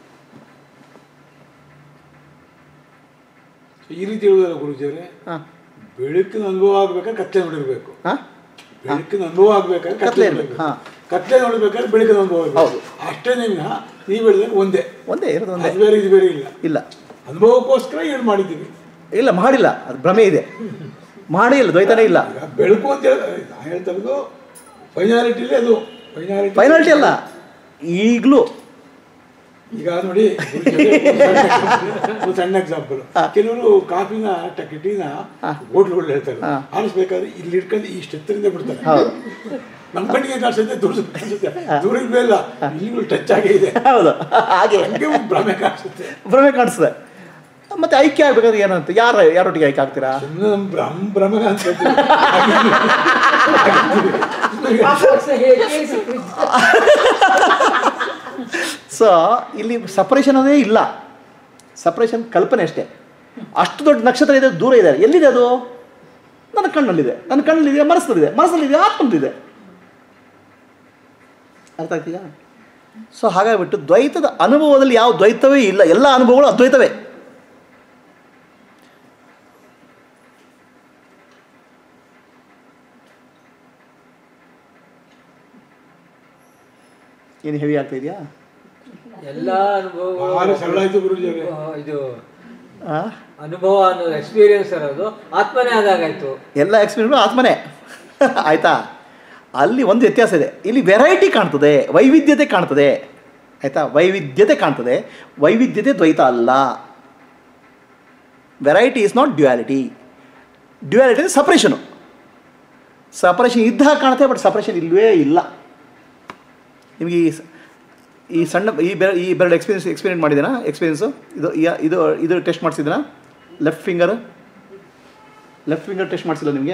Speaker 4: ಈ ರೀತಿ ಹೇಳುವುದಲ್ಲ ಗುರುಜಿಯವರೇ
Speaker 1: ಹಾಂ
Speaker 4: ಬೆಳಕಿನ ಅನುಭವ ಆಗ್ಬೇಕಾದ್ರೆ ಕತ್ಲೆ ನೋಡಿರ್ಬೇಕು
Speaker 1: ಹಾಂ
Speaker 4: ಬೆಳಕಿನ ಅನುಭವ ಆಗ್ಬೇಕಾದ್ರೆ
Speaker 1: ಕತ್ಲೆ
Speaker 4: ಕತ್ಲೆ
Speaker 1: ಇರ್ಬೇಕು,
Speaker 4: ನೋಡಿರ್ಬೇಕು
Speaker 1: ಹಾ.
Speaker 4: ಕತ್ಲೆ ನೋಡ್ಬೇಕಾದ್ರೆ ಬೆಳಕಿನ ಅನುಭವ ಇರ್ಬೇಕು.
Speaker 1: ಹೌದು.
Speaker 4: ಅಷ್ಟೇ ನಿಮ್ನ ನೀವು ಹೇಳಿದಾಗ ಒಂದೇ
Speaker 1: ಒಂದೇ ಇರೋದು ಒಂದೇ
Speaker 4: ಅದು ಬೇರೆ ಇದು ಬೇರೆ ಇಲ್ಲ
Speaker 1: ಇಲ್ಲ
Speaker 4: ಅನುಭವಕ್ಕೋಸ್ಕರ ಏನು ಮಾಡಿದ್ದೀವಿ
Speaker 1: ಇಲ್ಲ ಮಾಡಿಲ್ಲ ಅದು ಭ್ರಮೆ ಇದೆ ಮಾಡೇ ಇಲ್ಲ ದ್ವೈತನೇ ಇಲ್ಲ
Speaker 4: ಈಗ ಬೆಳಕು ಅಂತ ಹೇಳಿ ನಾ ಹೇಳ್ತಾ ಇರೋದು ಫೈನಾಲಿಟಿಲಿ ಅದು ಫೈನಾಲಿಟಿ
Speaker 1: ಫೈನಾಲಿಟಿ ಅಲ್ಲ ಈಗಲೂ
Speaker 4: ಈಗ ನೋಡಿ ಒಂದು ಸಣ್ಣ ಎಕ್ಸಾಂಪಲ್ ಕೆಲವರು ಕಾಫಿನ ಟಕ್ ಟೀನ ಹೋಟ್ಲುಗಳು ಹೇಳ್ತಾರೆ
Speaker 1: ಹಾ.
Speaker 4: ಆರಿಸ್ಬೇಕಾದ್ರೆ ಇಲ್ಲಿ ಇಟ್ಕೊಂಡು ಇಷ್ಟು ಎತ್ತರಿಂದ ಬಿಡ್ತಾರೆ
Speaker 1: ಹೌದು
Speaker 4: ನಮ್ಮ ಕಣ್ಣಿಗೆ ಕಾಣಿಸುತ್ತೆ ದೂರ ಕಾಣಿಸುತ್ತೆ ದೂರದ ಮೇಲೆ ಇಲ್ಲಿಗೂ ಟಚ್ ಆಗೇ ಇದೆ
Speaker 1: ಹೌದು ಹಾಗೆ
Speaker 4: ಹಂಗೆ ಒಂದು ಭ್ರಮೆ ಕಾಣಿಸುತ್ತೆ
Speaker 1: ಭ್ರಮೆ ಕಾಣಿಸ್ತದೆ ಮತ್ತೆ ಐಕ್ಯ ಆಗ್ಬೇಕಾದ್ರೆ ಏನಂತ ಯಾರು ಯಾರೊಟ್ಟಿಗೆ ಐಕ್ಯ ಆಗ್ತೀರಾ
Speaker 4: ಸುಮ್ಮನೆ ನಮ್ಮ ಭ್ರಮ ಭ್ರಮೆ ಅನ್ಸುತ್ತೆ
Speaker 1: ಸೊ ಇಲ್ಲಿ ಸಪ್ರೇಷನ್ ಅದೇ ಇಲ್ಲ ಸಪ್ರೇಷನ್ ಕಲ್ಪನೆ ಅಷ್ಟೇ ಅಷ್ಟು ದೊಡ್ಡ ನಕ್ಷತ್ರ ಇದೆ ದೂರ ಇದೆ ಎಲ್ಲಿದೆ ಅದು ನನ್ನ ಕಣ್ಣಲ್ಲಿದೆ ನನ್ನ ಕಣ್ಣಲ್ಲಿದೆ ಮನಸ್ಸಲ್ಲಿದೆ ಮನಸ್ಸಲ್ಲಿದೆ ಆತ್ಮದಲ್ಲಿದೆ ಅರ್ಥ ಆಗ್ತೀಯಾ ಸೊ ಹಾಗಾಗಿಬಿಟ್ಟು ದ್ವೈತದ ಅನುಭವದಲ್ಲಿ ಯಾವ ದ್ವೈತವೇ ಇಲ್ಲ ಎಲ್ಲ ಅನುಭವಗಳು ಅದ್ವೈತವೇ ಏನು ಹೆವಿ ಆಗ್ತಾ ಇದೆಯಾ
Speaker 2: ಎಲ್ಲ ಅನುಭವ
Speaker 4: ಬಹಳ ಸರಳ ಆಯ್ತು ಗುರುಜಿ ಅವರೇ
Speaker 2: ಇದು
Speaker 1: ಆ?
Speaker 2: ಅನುಭವ ಅನ್ನೋದು ಎಕ್ಸ್ಪೀರಿಯನ್ಸ್ ಅನ್ನೋದು ಆತ್ಮನೇ ಆದಾಗಾಯ್ತು
Speaker 1: ಎಲ್ಲ ಎಕ್ಸ್ಪೀರಿಯನ್ಸ್ ಆತ್ಮನೇ ಆಯಿತಾ ಅಲ್ಲಿ ಒಂದು ವ್ಯತ್ಯಾಸ ಇದೆ ಇಲ್ಲಿ ವೆರೈಟಿ ಕಾಣ್ತದೆ ವೈವಿಧ್ಯತೆ ಕಾಣ್ತದೆ ಆಯಿತಾ ವೈವಿಧ್ಯತೆ ಕಾಣ್ತದೆ ವೈವಿಧ್ಯತೆ ದ್ವೈತ ಅಲ್ಲ variety is not duality duality ಅಂದರೆ ಸಪ್ರೇಷನು ಸಪ್ರೇಷನ್ ಇದ್ದಾಗ ಕಾಣುತ್ತೆ ಬಟ್ ಸಪ್ರೇಷನ್ ಇಲ್ಲವೇ ಇಲ್ಲ ನಿಮಗೆ ಈ ಸ- ಈ ಸಣ್ಣ ಈ ಬೆರ ಈ ಬೆರಡು ಎಕ್ಸ್ಪೀರಿಯನ್ಸ್ ಎಕ್ಸ್ಪೀರಿಯನ್ಸ್ ಮಾಡಿದ್ದೀನಾ ಎಕ್ಸ್ಪೀರಿಯನ್ಸು ಇದು ಯಾ- ಇದು ಇದು ಟೆಸ್ಟ್ ಮಾಡಿಸಿದ್ದೀನಾ left finger left finger test ಮಾಡಿಸಿಲ್ಲ ನಿಮಗೆ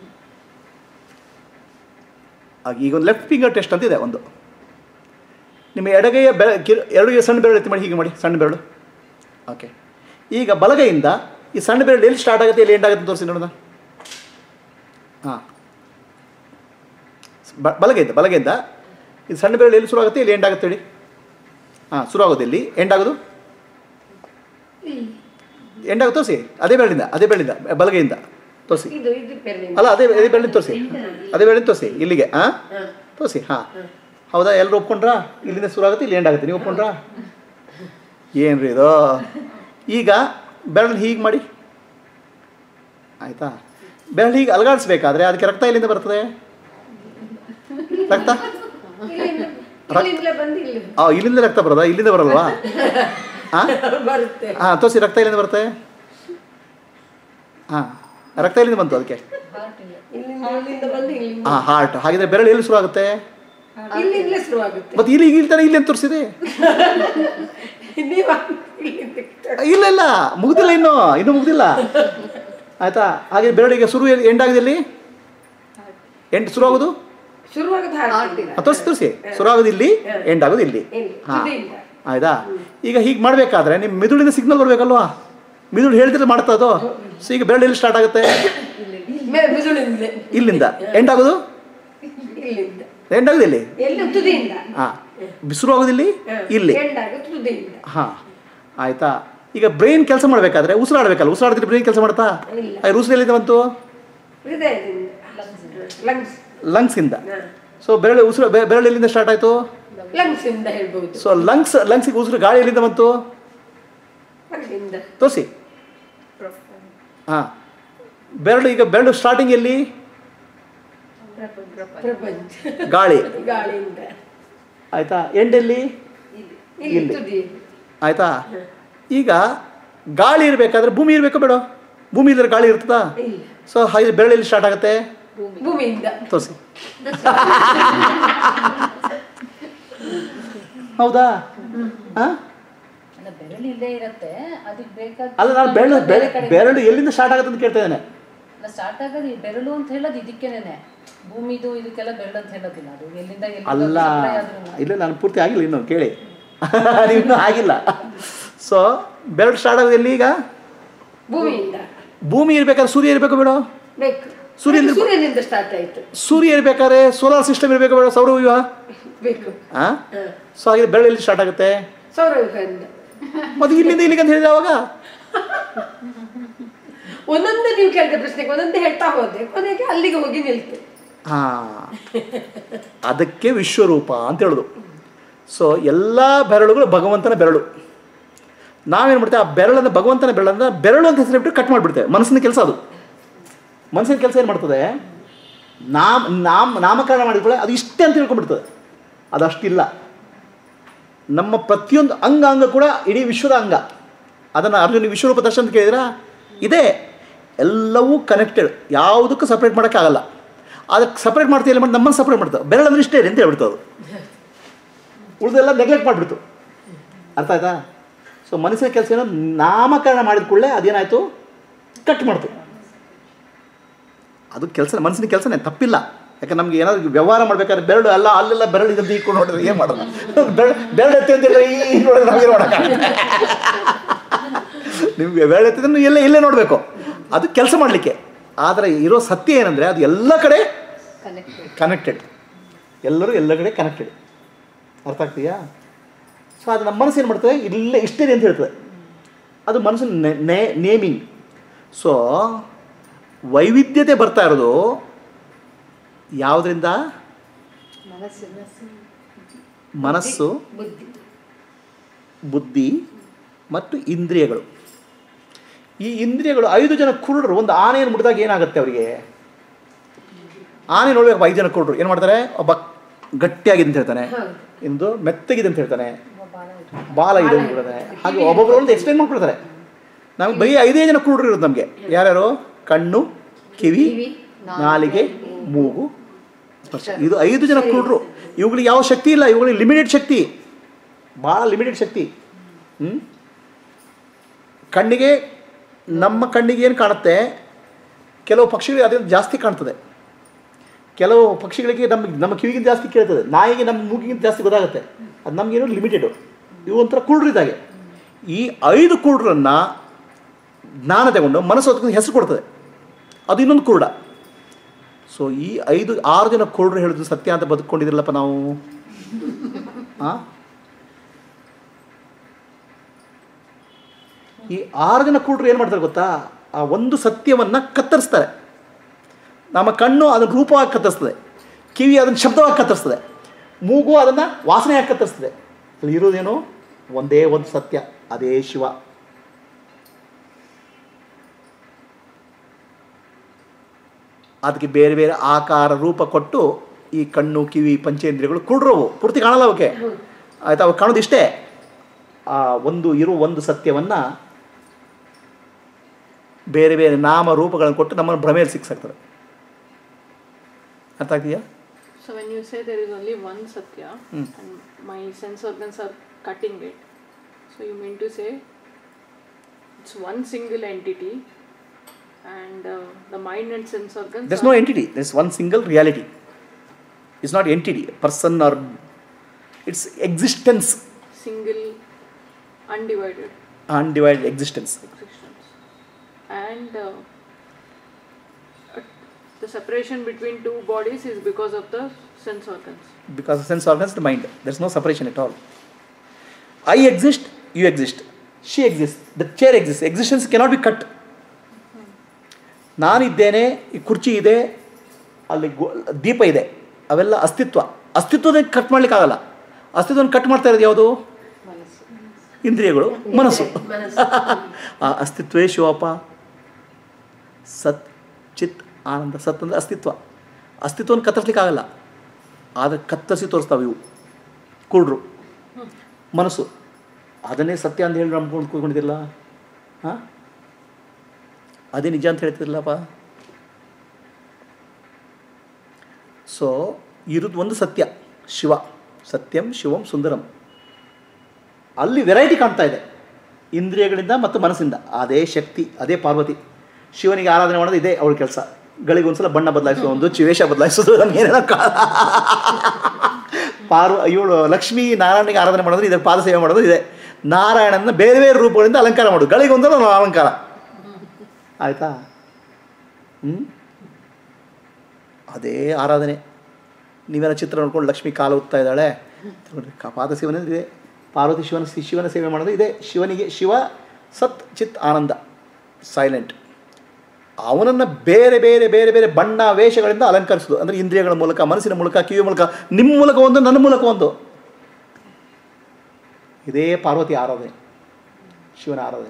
Speaker 1: ಆಗ ಈಗ ಒಂದು ಲೆಫ್ಟ್ ಫಿಂಗರ್ ಟೆಸ್ಟ್ ಅಂತ ಇದೆ ಒಂದು ನಿಮ್ಮ ಎಡಗೈಯ ಬೆರ ಕಿರು ಎರಡು ಸಣ್ಣ ಬೆರಳು ಎತ್ತಿ ಮಾಡಿ ಹೀಗೆ ಮಾಡಿ ಸಣ್ಣ ಬೆರಳು ಓಕೆ ಈಗ ಬಲಗೈಯಿಂದ ಈ ಸಣ್ಣ ಬೆರಳು ಎಲ್ಲಿ ಸ್ಟಾರ್ಟ್ ಆಗುತ್ತೆ ಎಲ್ಲಿ ಎಂಡ್ ಆಗುತ್ತೆ ಅಂತ ತೋರಿಸಿ ನೋಡೋಣ ಹಾಂ ಬ ಬಲಗೈಯಿಂದ ಬಲಗೈಯಿಂದ ಇದು ಸಣ್ಣ ಬೆರಳು ಎಲ್ಲಿ ಶುರು ಆಗುತ್ತೆ ಎಲ್ಲಿ ಎಂಡ್ ಆಗುತ್ತೆ ಹೇಳಿ ಹಾಂ ಶುರು ಆಗೋದು ಎಲ್ಲಿ ಎಂಡ್ ಆಗೋದು ಎಂಡ್ ಆಗುತ್ತೆ ತೋರಿಸಿ ಅದೇ ಬೆರಳಿಂದ ಅದೇ ಬೆರಳಿಂದ ಬಲಗೈಯಿಂದ ತೋರಿಸಿ
Speaker 5: ಇದು ಇದು ಪೆರ್ಲಿಂದ
Speaker 1: ಅಲ್ಲ ಅದೇ ಅದೇ ಬೆರಳಿಂದ ತೋರಿಸಿ ಅದೇ ಬೆರಳಿಂದ ತೋರಿಸಿ ಇಲ್ಲಿಗೆ ಹಾಂ ತೋರಿಸಿ ಹಾಂ ಹೌದಾ ಎಲ್ಲರೂ ಒಪ್ಕೊಂಡ್ರಾ ಇಲ್ಲಿಂದ ಶುರು ಆಗುತ್ತೆ ಇಲ್ಲಿ ಎಂಡ್ ಆಗುತ್ತೆ ನೀವು ಒಪ್ಕೊಂಡ್ರಾ ಏನು ರೀ ಇದು ಈಗ ಬೆರಳನ್ನ ಹೀಗೆ ಮಾಡಿ ಆಯಿತಾ ಬೆರಳು ಹೀಗೆ ಅಲಗಾಡಿಸ್ಬೇಕಾದ್ರೆ ಅದಕ್ಕೆ ರಕ್ತ ಎಲ್ಲಿಂದ ಬರ್ತದೆ ರಕ್ತ
Speaker 5: ಇಲ್ಲಿಂದ ಇಲ್ಲಿಂದಲೇ ಬಂದು ಇಲ್ಲಿ
Speaker 1: ಆ ಇಲ್ಲಿಂದ ರಕ್ತ ಬರೋದಾ ಇಲ್ಲಿಂದ ಬರಲ್ವಾ ಹಾಂ
Speaker 5: ಬರುತ್ತೆ
Speaker 1: ಹಾಂ ತೋರಿಸಿ ರಕ್ತ ಎಲ್ಲಿಂದ ಬರುತ್ತೆ ಹಾಂ ರಕ್ತ ಎಲ್ಲಿಂದ ಬಂತು ಅದಕ್ಕೆ
Speaker 5: ಇಲ್ಲಿಂದ ಇಲ್ಲಿಂದ ಬಂದು ಇಲ್ಲಿಂದ
Speaker 1: ಹಾಂ ಹಾರ್ಟ್ ಹಾಗಿದ್ರೆ ಬೆರಳು ಎಲ್ಲಿ ಶುರು ಆಗುತ್ತೆ
Speaker 5: ಇಲ್ಲಿಂದಲೇ ಶುರುವಾಗುತ್ತೆ
Speaker 1: ಮತ್ತು ಇಲ್ಲಿ ಇಲ್ಲಿ ತಾನೆ ಇಲ್ಲಿ ಅಂತ ತೋರಿಸಿದೆ
Speaker 5: ನೀವು ಇಲ್ಲಿಂದ
Speaker 1: ಇಲ್ಲ ಇಲ್ಲ ಮುಗ್ದಿಲ್ಲ ಇನ್ನು ಇನ್ನೂ ಮುಗ್ದಿಲ್ಲ ಆಯ್ತಾ ಹಾಗೆ ಬೆರಳಿಗೆ ಶುರು ಎಲ್ಲಿ- ಎಂಡ್ ಆಗಿದೆ ಇಲ್ಲಿ ಎಂಡ್ ಶುರು ಆಗೋದು
Speaker 5: ಶುರುವಾಗುತ್ತೆ ಹಾರ್ಟ್
Speaker 1: ಆ, ತೋರಿಸಿ ತೋರಿಸಿ ಶುರು ಆಗೋದು ಇಲ್ಲಿ ಎಂಡ್ ಆಗೋದು ಇಲ್ಲಿ
Speaker 5: ಇಲ್ಲಿ,
Speaker 1: ಹಾಂ
Speaker 5: ತುದಿಯಿಂದ.
Speaker 1: ಆಯ್ತಾ ಈಗ ಹೀಗೆ ಮಾಡಬೇಕಾದ್ರೆ ನಿಮ್ಮ ಮಿದುಳಿನ ಸಿಗ್ನಲ್ ಬರಬೇಕಲ್ವಾ ಮಿದುಳು ಹೇಳ್ತಿದ್ರೆ ಮಾಡ್ತಾ ಅದು ಸೊ ಈಗ ಬೆರಳು ಎಲ್ಲಿ ಸ್ಟಾರ್ಟ್ ಆಗುತ್ತೆ
Speaker 5: ಮೇಲೆ ಮಿದುಳಿಂದ
Speaker 1: ಇಲ್ಲಿಂದ ಎಂಡ್ ಆಗೋದು
Speaker 5: ಇಲ್ಲಿಂದ
Speaker 1: ಎಂಡ್ ಆಗೋದು ಇಲ್ಲಿ
Speaker 5: ಎಲ್ಲಿ ತುದಿಯಿಂದ
Speaker 1: ಹಾಂ ಶುರು ಆಗೋದು ಇಲ್ಲಿ ಇಲ್ಲಿ
Speaker 5: ಎಂಡಾಗ ತುದಿಯಿಂದ
Speaker 1: ಹಾಂ ಆಯ್ತಾ ಈಗ ಬ್ರೈನ್ ಕೆಲಸ ಮಾಡಬೇಕಾದ್ರೆ ಉಸಿರಾಡಬೇಕಲ್ಲ ಉಸಿರಾಡ್ತಿದ್ರೆ ಬ್ರೈನ್ ಕೆಲಸ ಮಾಡ್ತಾ
Speaker 5: ಇಲ್ಲ.
Speaker 1: ಆ ಉಸಿರು ಎಲ್ಲಿಂದ ಬಂತು
Speaker 5: ಹೃದಯದಿಂದ ಲಂಗ್ಸ್
Speaker 1: ಲಂಗ್ಸಿಂದ ಸೊ ಬೆರಳು ಉಸಿರು ಬೆ- ಬೆರಳು ಎಲ್ಲಿಂದ ಸ್ಟಾರ್ಟ್ ಆಯಿತು
Speaker 5: ಲಂಗ್ಸ್ ಇಂದ ಹೇಳ್ಬಹುದು
Speaker 1: ಸೊ ಲಂಗ್ಸ್ ಲಂಗ್ಸಿಗೆ ಉಸಿರು ಗಾಳಿ ಎಲ್ಲಿಂದ ಬಂತು
Speaker 5: ಅಲ್ಲಿಂದ
Speaker 1: ತೋರಿಸಿ ಹಾಂ ಬೆರಳು ಈಗ ಬೆರಳು ಸ್ಟಾರ್ಟಿಂಗ್ ಎಲ್ಲಿ
Speaker 5: ಪ್ರಪಂಚ
Speaker 1: ಗಾಳಿ
Speaker 5: ಗಾಳಿಯಿಂದ
Speaker 1: ಆಯಿತಾ ಎಂಡೆಲ್ಲಿ
Speaker 5: ಇಲ್ಲಿ
Speaker 1: ಇಲ್ಲಿ.
Speaker 5: ತುದಿ
Speaker 1: ಆಯಿತಾ ಈಗ ಗಾಳಿ ಇರಬೇಕಾದ್ರೆ ಭೂಮಿ ಇರಬೇಕು ಬೇಡ ಭೂಮಿ ಇದ್ರೆ ಗಾಳಿ ಇರ್ತದಾ
Speaker 5: ಇಲ್ಲ
Speaker 1: ಸೊ ಹೈ ಬೆರಳಲ್ಲಿ ಸ್ಟಾರ್ಟ್ ಆಗುತ್ತೆ
Speaker 5: ಭೂಮಿಯಿಂದ
Speaker 1: ತೋರಿಸಿ ಹೌದಾ ಹಾಂ
Speaker 3: ಅಲ್ಲ ಬೆರಳು ಇಲ್ಲೇ ಇರತ್ತೆ ಅದಕ್ಕೆ ಬೇಕಾದ
Speaker 1: ಅಲ್ಲ ನಾನು ಬೆರಳು ಬೆರಳು ಬೆರಳು ಎಲ್ಲಿಂದ ಸ್ಟಾರ್ಟ್ ಆಗುತ್ತೆ ಅಂತ ಕೇಳ್ತಾ ಇದ್ದೇನೆ
Speaker 3: ಸ್ಟಾರ್ಟ್ ಆಗೋದು ಈ ಬೆರಳು ಅಂತ ಹೇಳೋದು ಇದಕ್ಕೇನೆ ಭೂಮಿದು ಇದಕ್ಕೆಲ್ಲ ಬೆರಳು ಅಂತ ಹೇಳೋದಿಲ್ಲ ಅದು ಎಲ್ಲಿಂದ ಎಲ್ಲಿಂದ
Speaker 1: ಅಲ್ಲ
Speaker 3: supply ಆದ್ರೂನು.
Speaker 1: ಇಲ್ಲ ನಾನು ಪೂರ್ತಿ ಆಗಿಲ್ಲ ಇನ್ನು ಕೇಳಿ ನೀವು ಇನ್ನೂ ಆಗಿಲ್ಲ ಸೊ ಬೆರಳು ಸ್ಟಾರ್ಟ್ ಆಗೋದು ಎಲ್ಲಿ ಈಗ
Speaker 5: ಭೂಮಿಯಿಂದ
Speaker 1: ಭೂಮಿ ಇರ್ಬೇಕಾದ್ರೆ ಸೂರ್ಯ ಇರಬೇಕು ಬೇಡ
Speaker 5: ಬೇಕು
Speaker 1: ಸೂರ್ಯನಿಂದ-
Speaker 5: ಸೂರ್ಯನಿಂದ ಸ್ಟಾರ್ಟ್ ಆಯ್ತು
Speaker 1: ಸೂರ್ಯ ಇರ್ಬೇಕಾದ್ರೆ ಸೋಲಾರ್ ಸಿಸ್ಟಮ್ ಇರಬೇಕು ಬೇಡ ಸೌರವ್ಯೂಹ
Speaker 5: ಬೇಕು
Speaker 1: ಹಾಂ
Speaker 5: ಹ.
Speaker 1: ಸೊ ಹಾಗೆ ಬೆರಳು ಎಲ್ಲಿ ಸ್ಟಾರ್ಟ್ ಆಗುತ್ತೆ
Speaker 5: ಸೌರವ್ಯೂಹದಿಂದ
Speaker 1: ಮತ್ತೆ ಇಲ್ಲಿಂದ ಇಲ್ಲಿಗೆ ಅಂತ ಹೇಳಿದ್ರೆ ಅವಾಗ
Speaker 5: ಒಂದೊಂದೇ ನೀವು ಕೇಳಿದ ಪ್ರಶ್ನೆಗೆ ಒಂದೊಂದೇ ಹೇಳ್ತಾ ಹೋದೆ ಕೊನೆಗೆ ಅಲ್ಲಿಗೆ ಹೋಗಿ ನಿಲ್ತು
Speaker 1: ಹಾ ಅದಕ್ಕೆ ವಿಶ್ವರೂಪ ಅಂತ ಹೇಳೋದು ಸೊ ಎಲ್ಲ ಬೆರಳುಗಳು ಭಗವಂತನ ಬೆರಳು ನಾವೇನು ಮಾಡ್ತೇವೆ ಆ ಬೆರಳನ್ನು ಭಗವಂತನ ಬೆರಳನ್ನು ಬೆರಳು ಅಂತ ಹೆಸರಿಬಿಟ್ಟು ಕಟ್ ಮಾಡಿಬಿಡ್ತೇವೆ ಮನಸ್ಸಿನ ಕೆಲಸ ಅದು ಮನಸ್ಸಿನ ಕೆಲಸ ಏನು ಮಾಡ್ತದೆ ನಾಮ ನಾಮ ನಾಮಕರಣ ಮಾಡಿದ್ಕೊಳ್ಳೆ ಅದು ಇಷ್ಟೇ ಅಂತ ತಿಳ್ಕೊಂಡ್ಬಿಡ್ತದೆ ಅದು ಅಷ್ಟಿಲ್ಲ ನಮ್ಮ ಪ್ರತಿಯೊಂದು ಅಂಗ ಅಂಗ ಕೂಡ ಇಡೀ ವಿಶ್ವದ ಅಂಗ ಅದನ್ನು ಅರ್ಜುನ ವಿಶ್ವರೂಪ ದರ್ಶನ ಅಂತ ಕೇಳಿದ್ರೆ ಇದೆ ಎಲ್ಲವೂ ಕನೆಕ್ಟೆಡ್ ಯಾವುದಕ್ಕೂ ಸಪ್ರೇಟ್ ಮಾಡೋಕ್ಕಾಗಲ್ಲ ಅದಕ್ಕೆ ಸಪ್ರೇಟ್ ಮಾಡ್ತೀವಿ ಮಾಡಿ ನಮ್ಮನ್ನು ಸಪ್ರೇಟ್ ಮಾಡ್ತಾವೆ ಬೆರಳು ಅಂದ್ರೆ ಇಷ್ಟೇ ಅಂತ ಹೇಳ್ಬಿಡ್ತು ಅದು ಉಳಿದೆಲ್ಲ ನೆಗ್ಲೆಕ್ಟ್ ಮಾಡಿಬಿಡ್ತು ಅರ್ಥ ಆಯ್ತಾ ಸೊ ಮನಸ್ಸಿನ ಕೆಲಸ ಏನೋ ನಾಮಕರಣ ಮಾಡಿದ ಕೂಡಲೇ ಅದೇನಾಯಿತು ಕಟ್ ಮಾಡ್ತು ಅದು ಕೆಲಸ ಮನಸ್ಸಿನ ಕೆಲಸನೇ ತಪ್ಪಿಲ್ಲ ಯಾಕಂದ್ರೆ ನಮ್ಗೆ ಏನಾದ್ರು ವ್ಯವಹಾರ ಮಾಡ್ಬೇಕಾದ್ರೆ ಬೆರಳು ಅಲ್ಲ ಅಲ್ಲೆಲ್ಲ ಬೆರಳು ಇದ್ದಂತ ಇಟ್ಕೊಂಡು ನೋಡಿದ್ರೆ ಏನು ಮಾಡೋದು ಬೆರಳು ಬೆರಳು ಎತ್ತಿ ಅಂತ ಹೇಳಿದ್ರೆ ಈ ನೋಡಿದ್ರೆ ನಮಗೆ ಮಾಡೋಕ್ಕಾಗಲ್ಲ ನಿಮ್ಗೆ ಬೆರಳು ಎತ್ತಿದ್ರೆ ಎಲ್ಲ ಇಲ್ಲೇ ನೋಡಬೇಕು ಅದು ಕೆಲಸ ಮಾಡಲಿಕ್ಕೆ ಆದರೆ ಇರೋ ಸತ್ಯ ಏನಂದರೆ ಅದು ಎಲ್ಲ ಕಡೆ
Speaker 3: Connected.
Speaker 1: ಕನೆಕ್ಟೆಡ್ ಎಲ್ಲರೂ ಎಲ್ಲ ಕಡೆ ಕನೆಕ್ಟೆಡ್ ಅರ್ಥ ಆಗ್ತೀಯಾ ಸೊ ಅದು ನಮ್ಮ ಮನಸ್ಸು ಏನು ಮಾಡ್ತದೆ ಇಲ್ಲೇ ಇಷ್ಟೇ ಅಂತ ಹೇಳ್ತದೆ ಅದು ಮನಸ್ಸು ನೇಮಿಂಗ್ ಸೊ ವೈವಿಧ್ಯತೆ ಬರ್ತಾ ಇರೋದು ಯಾವುದರಿಂದ ಮನಸ್ಸು
Speaker 5: ಬುದ್ಧಿ
Speaker 1: ಬುದ್ಧಿ ಮತ್ತು ಇಂದ್ರಿಯಗಳು ಈ ಇಂದ್ರಿಯಗಳು ಐದು ಜನ ಕುರುಡರು ಒಂದು ಆನೆಯನ್ನು ಮುಟ್ಟಿದಾಗ ಏನಾಗುತ್ತೆ ಅವರಿಗೆ ಆನೆ ನೋಡ್ಬೇಕು ಐದು ಜನ ಕುರುಡರು ಏನು ಮಾಡ್ತಾರೆ ಒಬ್ಬ ಗಟ್ಟಿಯಾಗಿದೆ ಅಂತ ಹೇಳ್ತಾನೆ
Speaker 5: ಹೌದು
Speaker 1: ಇಂದು ಮೆತ್ತಗಿದೆ ಅಂತ ಹೇಳ್ತಾನೆ
Speaker 3: ಬಾಳ ಇಟ್ಕೊಂಡು.
Speaker 1: ಬಾಲ ಇದೆ ಅಂತ ಹೇಳ್ತಾನೆ ಹಾಗೆ ಒಬ್ಬೊಬ್ಬರು ಒಂದು ಎಕ್ಸ್ಪ್ಲೇನ್ ಮಾಡ್ಕೊಡ್ತಾರೆ ನಮ್ಗೆ ಬರೀ ಐದೇ ಜನ ಕುರುಡರು ಇರೋದು ನಮಗೆ ಯಾರ್ಯಾರು ಕಣ್ಣು ಕಿವಿ
Speaker 5: ಕಿವಿ,
Speaker 1: ನಾಲಿಗೆ ಮೂಗು ಸ್ಪರ್ಶ ಇದು ಐದು ಜನ ಕುರುಡರು ಇವುಗಳಿಗೆ ಯಾವ ಶಕ್ತಿ ಇಲ್ಲ ಇವುಗಳಿಗೆ ಲಿಮಿಟೆಡ್ ಶಕ್ತಿ ಭಾಳ ಲಿಮಿಟೆಡ್ ಶಕ್ತಿ ಹ್ಞೂ ಕಣ್ಣಿಗೆ ನಮ್ಮ ಕಣ್ಣಿಗೆ ಏನು ಕಾಣುತ್ತೆ ಕೆಲವು ಪಕ್ಷಿಗಳಿಗೆ ಅದರಿಂದ ಜಾಸ್ತಿ ಕಾಣ್ತದೆ ಕೆಲವು ಪಕ್ಷಿಗಳಿಗೆ ನಮ್ಮ ನಮ್ಮ ಕಿವಿಗಿಂತ ಜಾಸ್ತಿ ಕೇಳ್ತದೆ ನಾಯಿಗೆ ನಮ್ಮ ಮೂಗಿಗಿಂತ ಜಾಸ್ತಿ ಗೊತ್ತಾಗುತ್ತೆ ಅದು ನಮಗೇನು ಲಿಮಿಟೆಡು ಇವು ಒಂಥರ ಕುರುಡ್ರು ಇದ್ದಾಗೆ ಈ ಐದು ಕುರುಡ್ರನ್ನು ಜ್ಞಾನ ತಗೊಂಡು ಮನಸ್ಸು ಅದಕ್ಕೆ ಹೆಸರು ಕೊಡ್ತದೆ ಅದು ಇನ್ನೊಂದು ಕುರುಡ ಸೊ ಈ ಐದು ಆರು ಜನ ಕುರುಡ್ರು ಹೇಳಿದ್ರು ಸತ್ಯ ಅಂತ ಬದುಕೊಂಡಿದ್ರಲ್ಲಪ್ಪ ನಾವು ಹಾಂ ಈ ಆರು ಜನ ಕುರುಡ್ರು ಏನು ಮಾಡ್ತಾರೆ ಗೊತ್ತಾ ಆ ಒಂದು ಸತ್ಯವನ್ನು ಕತ್ತರಿಸ್ತಾರೆ ನಮ್ಮ ಕಣ್ಣು ಅದನ್ನು ರೂಪವಾಗಿ ಕತ್ತರಿಸ್ತದೆ ಕಿವಿ ಅದನ್ನು ಶಬ್ದವಾಗಿ ಕತ್ತರಿಸ್ತದೆ ಮೂಗು ಅದನ್ನು ವಾಸನೆಯಾಗಿ ಕತ್ತರಿಸ್ತದೆ ಅಲ್ಲಿ ಇರೋದೇನು ಒಂದೇ ಒಂದು ಸತ್ಯ ಅದೇ ಶಿವ ಅದಕ್ಕೆ ಬೇರೆ ಬೇರೆ ಆಕಾರ ರೂಪ ಕೊಟ್ಟು ಈ ಕಣ್ಣು ಕಿವಿ ಪಂಚೇಂದ್ರಿಯಗಳು ಕುಡ್ರವು ಪೂರ್ತಿ ಕಾಣಲ್ಲ ಅವಕ್ಕೆ ಆಯ್ತಾ ಅವು ಕಾಣೋದು ಇಷ್ಟೇ ಆ ಒಂದು ಇರುವ ಒಂದು ಸತ್ಯವನ್ನು ಬೇರೆ ಬೇರೆ ನಾಮ ರೂಪಗಳನ್ನು ಕೊಟ್ಟು ನಮ್ಮನ್ನು ಭ್ರಮೆಯಲ್ಲಿ ಸಿಕ್ಸಾಕ್ತಾರೆ ಅರ್ಥ ಆಗ್ತೀಯಾ
Speaker 6: So when you say there is only one Satya
Speaker 1: Hmm.
Speaker 6: and my sense organs are cutting it, so you mean to say it's one single entity and uh, the mind and sense organs
Speaker 1: there's
Speaker 6: are
Speaker 1: no entity there's one single reality it's not entity person or it's existence
Speaker 6: single undivided
Speaker 1: undivided existence
Speaker 6: existence. And uh, uh, the separation between two bodies is because of the sense organs.
Speaker 1: because the sense organs the mind there's no separation at all i exist you exist she exists the chair exists existence cannot be cut ನಾನಿದ್ದೇನೆ ಈ ಕುರ್ಚಿ ಇದೆ ಅಲ್ಲಿ ಗೋ ದೀಪ ಇದೆ ಅವೆಲ್ಲ ಅಸ್ತಿತ್ವ ಅಸ್ತಿತ್ವದ cut ಮಾಡ್ಲಿಕ್ಕಾಗಲ್ಲ ಅಸ್ತಿತ್ವವನ್ನು ಕಟ್ ಮಾಡ್ತಾ ಇರೋದು ಯಾವುದು ಇಂದ್ರಿಯಗಳು ಮನಸ್ಸು ಆ ಅಸ್ತಿತ್ವೇ ಶಿವಪ್ಪ ಸತ್ ಚಿತ್ ಆನಂದ ಸತ್ ಅಂದರೆ ಅಸ್ತಿತ್ವ ಅಸ್ತಿತ್ವವನ್ನು ಕತ್ತರಿಸ್ಲಿಕ್ಕಾಗಲ್ಲ ಆದರೆ ಕತ್ತರಿಸಿ ತೋರಿಸ್ತಾವೆ ಇವು ಕುರುಡ್ರು ಮನಸ್ಸು ಅದನ್ನೇ ಸತ್ಯ ಅಂತ ಹೇಳಿ ನಂಬ್ಕೊಂಡು ಕೂತ್ಕೊಂಡಿದ್ದಿಲ್ಲ ಹಾಂ ಅದೇ ನಿಜ ಅಂತ ಹೇಳ್ತಿದ್ರಲ್ಲಪ್ಪ ಸೊ ಇರೋದು ಒಂದು ಸತ್ಯ ಶಿವ ಸತ್ಯಂ ಶಿವಂ ಸುಂದರಂ ಅಲ್ಲಿ ವೆರೈಟಿ ಕಾಣ್ತಾ ಇದೆ ಇಂದ್ರಿಯಗಳಿಂದ ಮತ್ತು ಮನಸ್ಸಿಂದ ಅದೇ ಶಕ್ತಿ ಅದೇ ಪಾರ್ವತಿ ಶಿವನಿಗೆ ಆರಾಧನೆ ಮಾಡೋದು ಇದೇ ಅವಳ ಕೆಲಸ ಗಳಿಗೆ ಒಂದ್ಸಲ ಬಣ್ಣ ಬದಲಾಯಿಸೋ ಒಂದು ಚಿವೇಶ ಬದಲಾಯಿಸೋದು ನಮಗೇನೇನೋ ಕಾ ಪಾರ್ವ ಇವಳು ಲಕ್ಷ್ಮೀ ನಾರಾಯಣನಿಗೆ ಆರಾಧನೆ ಮಾಡೋದು ಇದೆ ಪಾದ ಸೇವೆ ಮಾಡೋದು ಇದೆ ನಾರಾಯಣನ ಬೇರೆ ಬೇರೆ ರೂಪಗಳಿಂದ ಅಲಂಕಾರ ಮಾಡೋದು ಗಳಿಗೆ ಒಂದಲ್ಲ ಅಲಂಕಾರ ಆಯಿತಾ ಹ್ಞೂ ಅದೇ ಆರಾಧನೆ ನೀವೇನೋ ಚಿತ್ರ ನೋಡ್ಕೊಂಡು ಲಕ್ಷ್ಮಿ ಕಾಲು ಉತ್ತಾ ಇದ್ದಾಳೆ ನೋಡ್ರಿ ಕ- ಪಾದ ಸೇವನೆ ಇದೆ ಪಾರ್ವತಿ ಶಿವನ ಶಿವನ ಸೇವೆ ಮಾಡೋದು ಇದೆ ಶಿವನಿಗೆ ಶಿವ ಸತ್ ಚಿತ್ ಆನಂದ ಸೈಲೆಂಟ್ ಅವನನ್ನು ಬೇರೆ ಬೇರೆ ಬೇರೆ ಬೇರೆ ಬಣ್ಣ ವೇಷಗಳಿಂದ ಅಲಂಕರಿಸೋದು ಅಂದರೆ ಇಂದ್ರಿಯಗಳ ಮೂಲಕ ಮನಸ್ಸಿನ ಮೂಲಕ ಕಿವಿಯ ಮೂಲಕ ನಿಮ್ಮ ಮೂಲಕ ಒಂದು ನನ್ನ ಮೂಲಕ ಒಂದು ಇದೇ ಪಾರ್ವತಿ ಆರಾಧನೆ ಶಿವನ ಆರಾಧನೆ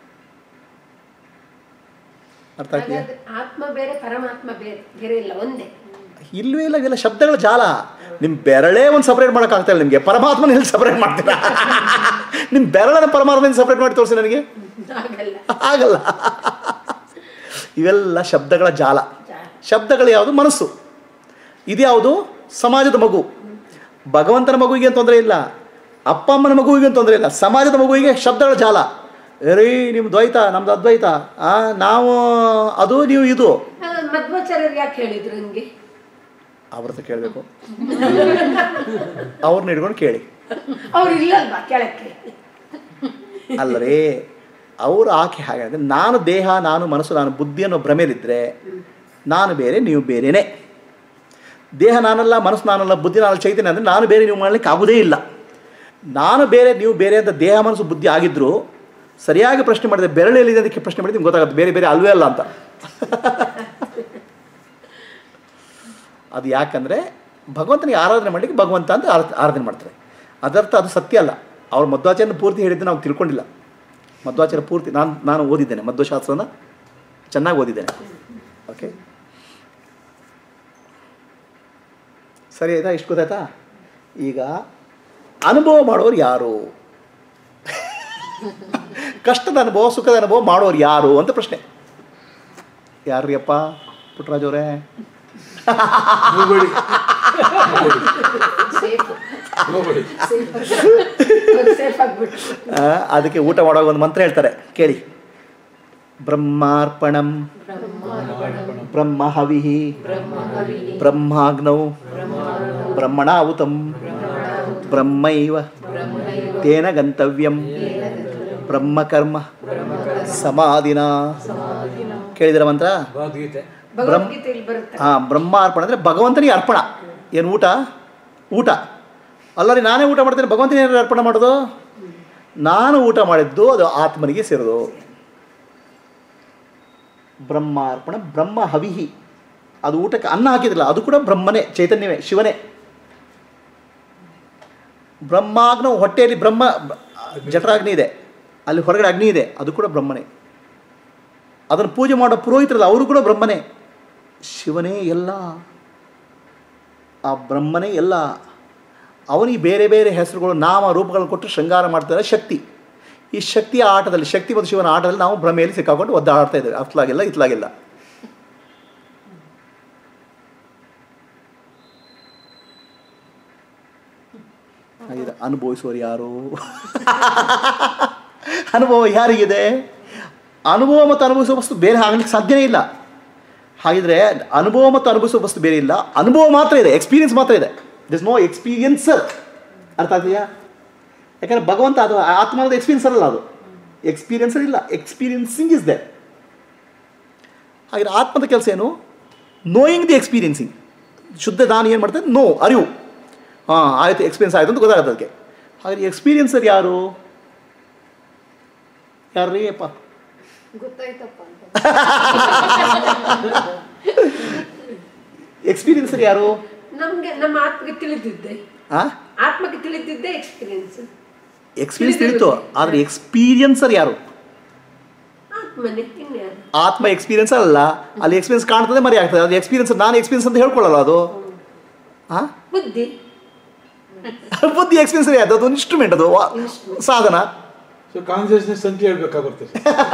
Speaker 1: ಅರ್ಥ ಆಗ್ತಿದೆಯಾ
Speaker 5: ಹಾಗಾದ್ರೆ ಆತ್ಮ ಬೇರೆ ಪರಮಾತ್ಮ ಬೇರೆ ಬೇರೆ ಇಲ್ಲ ಒಂದೇ
Speaker 1: ಇಲ್ಲವೇ ಇಲ್ಲ ಇವೆಲ್ಲ ಶಬ್ದಗಳ ಜಾಲ ನಿಮ್ಮ ಬೆರಳೇ ಒಂದು ಸಪ್ರೇಟ್ ಮಾಡೋಕ್ಕಾಗ್ತಾ ಇಲ್ಲ ನಿಮಗೆ ಪರಮಾತ್ಮನ ಎಲ್ಲಿ ಸಪ್ರೇಟ್ ಮಾಡ್ತೀರಾ ನಿಮ್ಮ ಬೆರಳನ್ನ ಪರಮಾತ್ಮನ ಸಪ್ರೇಟ್ ಮಾಡಿ ತೋರಿಸಿ ನನಗೆ
Speaker 5: ಆಗಲ್ಲ
Speaker 1: ಆಗಲ್ಲ ಇವೆಲ್ಲ ಶಬ್ದಗಳ ಜಾಲ
Speaker 5: ಜಾಲ.
Speaker 1: ಶಬ್ದಗಳು ಯಾವುದು ಮನಸ್ಸು ಇದ್ಯಾವುದು ಸಮಾಜದ ಮಗು ಭಗವಂತನ ಮಗುವಿಗೆ ಏನು ತೊಂದರೆ ಇಲ್ಲ ಅಪ್ಪ ಅಮ್ಮನ ಮಗುವಿಗೆ ಏನು ತೊಂದರೆ ಇಲ್ಲ ಸಮಾಜದ ಮಗುವಿಗೆ ಶಬ್ದಗಳ ಜಾಲ ರೀ ನಿಮ್ಮ ದ್ವೈತ ನಮ್ದು ಅದ್ವೈತ ಆ, ನಾವು ಅದು ನೀವು ಇದು
Speaker 5: ಆ, ಮಧ್ವಾಚಾರ್ಯರು ಯಾಕೆ ಹೇಳಿದ್ರು ನಿಮ್ಗೆ
Speaker 1: ಅವ್ರ ಹತ್ರ ಕೇಳಬೇಕು ಅವ್ರನ್ನ ಹಿಡ್ಕೊಂಡು ಕೇಳಿ
Speaker 5: ಅವ್ರು ಇಲ್ಲಲ್ವಾ ಕೆಳಕ್ಕೆ
Speaker 1: ಅಲ್ಲರೇ ಅವರು ಆಕೆ ಹಾಗೆ ಅಂದ್ರೆ ನಾನು ದೇಹ ನಾನು ಮನಸ್ಸು ನಾನು ಬುದ್ಧಿ ಅನ್ನೋ ಭ್ರಮೆಯಲ್ಲಿದ್ದರೆ ನಾನು ಬೇರೆ ನೀವು ಬೇರೆನೇ ದೇಹ ನಾನಲ್ಲ ಮನಸ್ಸು ನಾನಲ್ಲ ಬುದ್ಧಿ ನಾನು ಚೈತನ್ಯ ಅಂದರೆ ನಾನು ಬೇರೆ ನೀವು ಮಾಡಲಿಕ್ಕೆ ಆಗೋದೇ ಇಲ್ಲ ನಾನು ಬೇರೆ ನೀವು ಬೇರೆ ಅಂತ ದೇಹ ಮನಸ್ಸು ಬುದ್ಧಿ ಆಗಿದ್ದರೂ ಸರಿಯಾಗಿ ಪ್ರಶ್ನೆ ಮಾಡಿದೆ ಬೆರಳು ಎಲ್ಲಿದೆ ಅದಕ್ಕೆ ಪ್ರಶ್ನೆ ಮಾಡಿದ್ರೆ ನಿಮ್ಗೆ ಗೊತ್ತಾಗುತ್ತೆ ಬೇರೆ ಬೇರೆ ಅಲ್ವೇ ಅಲ್ಲ ಅಂತ ಅದು ಯಾಕಂದರೆ ಭಗವಂತನಿಗೆ ಆರಾಧನೆ ಮಾಡಲಿಕ್ಕೆ ಭಗವಂತ ಅಂತ ಆರ- ಆರಾಧನೆ ಮಾಡ್ತಾರೆ ಅದರ್ಥ ಅದು ಸತ್ಯ ಅಲ್ಲ ಅವ್ರ ಮಧ್ವಾಚಾರ್ಯನ ಪೂರ್ತಿ ಹೇಳಿದ್ದು ನಾವು ತಿಳ್ಕೊಂಡಿಲ್ಲ ಮಧ್ವಾಚಾರ್ಯ ಪೂರ್ತಿ ನಾನು ನಾನು ಓದಿದ್ದೇನೆ ಮಧ್ವಶಾಸ್ತ್ರನ ಚೆನ್ನಾಗಿ ಓದಿದ್ದೇನೆ ಓಕೆ ಸರಿ ಆಯ್ತಾ ಇಷ್ಟು ಗೊತ್ತಾಯ್ತಾ ಈಗ ಅನುಭವ ಮಾಡೋರು ಯಾರು ಕಷ್ಟದ ಅನುಭವ ಸುಖದ ಅನುಭವ ಮಾಡೋರು ಯಾರು ಅಂತ ಪ್ರಶ್ನೆ ಯಾರ್ರಿ ಅಪ್ಪ ಪುಟ್ಟರಾಜ್ ಅವರೇ
Speaker 4: ಹೋಗ್ಬೇಡಿ
Speaker 5: ಸೇಫ್
Speaker 4: ಹೋಗ್ಬೇಡಿ
Speaker 5: ಸೇಫ್ ಆಗ್ಬಿಟ್ಟು
Speaker 1: ಆ, ಅದಕ್ಕೆ ಊಟ ಮಾಡುವಾಗ ಒಂದು ಮಂತ್ರ ಹೇಳ್ತಾರೆ ಕೇಳಿ ಬ್ರಹ್ಮಾರ್ಪಣಂ ಬ್ರಹ್ಮ ಹವಿಹಿ ಬ್ರಹ್ಮಾಗ್ನೌ ಬ್ರಹ್ಮಣಾಹುತಂ ಬ್ರಹ್ಮೈವ ತೇನ ಗಂತವ್ಯಂ ಬ್ರಹ್ಮಕರ್ಮ ಸಮಾಧಿನ ಕೇಳಿದಿರ ಮಂತ್ರ
Speaker 2: ಭಗವದ್ಗೀತೆ
Speaker 5: ಭಗವದ್ಗೀತೆಯಲ್ಲಿ ಬರುತ್ತೆ
Speaker 1: ಹಾಂ ಬ್ರಹ್ಮಾರ್ಪಣ ಅಂದರೆ ಭಗವಂತನಿಗೆ ಅರ್ಪಣ ಏನು ಊಟ ಊಟ ಅಲ್ಲರಿ ನಾನೇ ಊಟ ಮಾಡ್ತೇನೆ ಭಗವಂತನಿಗೆ ಏನಾದ್ರು ಅರ್ಪಣೆ ಮಾಡೋದು ನಾನು ಊಟ ಮಾಡಿದ್ದು ಅದು ಆತ್ಮನಿಗೆ ಸೇರೋದು ಬ್ರಹ್ಮಾರ್ಪಣ ಬ್ರಹ್ಮ ಹವಿಹಿ ಅದು ಊಟಕ್ಕೆ ಅನ್ನ ಹಾಕಿದ್ರಲ್ಲ ಅದು ಕೂಡ ಬ್ರಹ್ಮನೇ ಚೈತನ್ಯವೇ ಶಿವನೇ ಬ್ರಹ್ಮಾಗ್ನ ಹೊಟ್ಟೆಯಲ್ಲಿ ಬ್ರಹ್ಮ ಜಠರಾಗ್ನಿ ಇದೆ ಅಲ್ಲಿ ಹೊರಗಡೆ ಅಗ್ನಿ ಇದೆ ಅದು ಕೂಡ ಬ್ರಹ್ಮನೇ ಅದನ್ನು ಪೂಜೆ ಮಾಡೋ ಪುರೋಹಿತರಲ್ಲ ಅವರು ಕೂಡ ಬ್ರಹ್ಮನೇ ಶಿವನೇ ಎಲ್ಲ ಆ ಬ್ರಹ್ಮನೇ ಎಲ್ಲ ಅವನಿಗೆ ಬೇರೆ ಬೇರೆ ಹೆಸರುಗಳು ನಾಮ ರೂಪಗಳನ್ನು ಕೊಟ್ಟು ಶೃಂಗಾರ ಮಾಡ್ತಾರೆ ಶಕ್ತಿ ಈ ಶಕ್ತಿಯ ಆಟದಲ್ಲಿ ಶಕ್ತಿ ಮತ್ತು ಶಿವನ ಆಟದಲ್ಲಿ ನಾವು ಭ್ರಮೆಯಲ್ಲಿ ಸಿಕ್ಕಾಕೊಂಡು ಒದ್ದಾಡ್ತಾ ಇದ್ದೇವೆ ಅತ್ಲಾಗಿಲ್ಲ ಇತ್ಲಾಗಿಲ್ಲ ಹಾಗಿದೆ ಅನುಭವಿಸುವವರು ಯಾರು ಅನುಭವ ಯಾರಿಗಿದೆ ಅನುಭವ ಮತ್ತು ಅನುಭವಿಸುವ ವಸ್ತು ಬೇರೆ ಆಗ್ಲಿಕ್ಕೆ ಸಾಧ್ಯನೇ ಇಲ್ಲ ಹಾಗಿದ್ರೆ ಅನುಭವ ಮತ್ತು ಅನುಭವಿಸುವ ವಸ್ತು ಬೇರೆ ಇಲ್ಲ ಅನುಭವ ಮಾತ್ರ ಇದೆ ಎಕ್ಸ್ಪೀರಿಯನ್ಸ್ ಮಾತ್ರ ಇದೆ ದಿಸ್ ನೋ ಎಕ್ಸ್ಪೀರಿಯನ್ಸರ್ ಅರ್ಥ ಆಗ್ತೀಯಾ ಯಾಕಂದರೆ ಭಗವಂತ ಅದು ಆತ್ಮ ಅನ್ನೋದು ಎಕ್ಸ್ಪೀರಿಯನ್ಸರ್ ಅಲ್ಲ ಅದು ಎಕ್ಸ್ಪೀರಿಯನ್ಸರ್ ಇಲ್ಲ ಎಕ್ಸ್ಪೀರಿಯನ್ಸಿಂಗ್ ಇಸ್ ದೆ ಹಾಗೆ ಆತ್ಮದ ಕೆಲಸ ಏನು ನೋಯಿಂಗ್ ದಿ ಎಕ್ಸ್ಪೀರಿಯನ್ಸಿಂಗ್ ಶುದ್ಧ ನಾನು ಏನು ಮಾಡ್ತೇನೆ ನೋ ಅರಿವು ಹಾಂ ಆಯಿತು ಎಕ್ಸ್ಪೀರಿಯನ್ಸ್ ಆಯಿತು ಅಂತ ಗೊತ್ತಾಗುತ್ತೆ ಅದಕ್ಕೆ ಹಾಗೆ ಎಕ್ಸ್ಪೀರಿಯನ್ಸರ್ ಯಾರು ಯಾರು ರೀ ಅಪ್ಪ
Speaker 3: ಗೊತ್ತಾಯ್ತಪ್ಪ ಅಂತ
Speaker 1: ಎಕ್ಸ್ಪೀರಿಯನ್ಸರ್ ಯಾರು
Speaker 5: ನಮ್ಗೆ ನಮ್ಮ ಆತ್ಮಕ್ಕೆ ತಿಳಿದಿದ್ದೆ
Speaker 1: ಆ
Speaker 5: ಆತ್ಮಕ್ಕೆ ತಿಳಿದಿದ್ದೆ ಎಕ್ಸ್ಪೀರಿಯನ್ಸ್
Speaker 1: ಎಕ್ಸ್ಪೀರಿಯನ್ಸ್ ತಿಳಿತು ಆದರೆ ಎಕ್ಸ್ಪೀರಿಯನ್ಸರ್ ಯಾರು
Speaker 5: ಆತ್ಮನೇ ಇನ್ಯಾರು
Speaker 1: ಆತ್ಮ ಎಕ್ಸ್ಪೀರಿಯನ್ಸ್ ಅಲ್ಲ ಅಲ್ಲಿ ಎಕ್ಸ್ಪೀರಿಯನ್ಸ್ ಕಾಣ್ತದೆ ಮರಿ ಆಗ್ತದೆ ಅದು ಎಕ್ಸ್ಪೀರಿಯನ್ಸ್ ನಾನು ಎಕ್ಸ್ಪೀರಿಯನ್ಸ್ ಅಂತ ಹೇಳ್ಕೊಳ್ಳಲ್ಲ ಅದು ಹಾಂ
Speaker 5: ಬುದ್ಧಿ
Speaker 1: ಬುದ್ಧಿ ಎಕ್ಸ್ಪೀರಿಯನ್ಸ್ ಅದು ಅದು ಇನ್ಸ್ಟ್ರೂಮೆಂಟ್ ಅದು ವಾ- ಸಾಧನ
Speaker 4: ಸೊ ಕಾನ್ಸಿಯಸ್ನೆಸ್ ಅಂತ ಹೇಳ್ಬೇಕಾಗುತ್ತೆ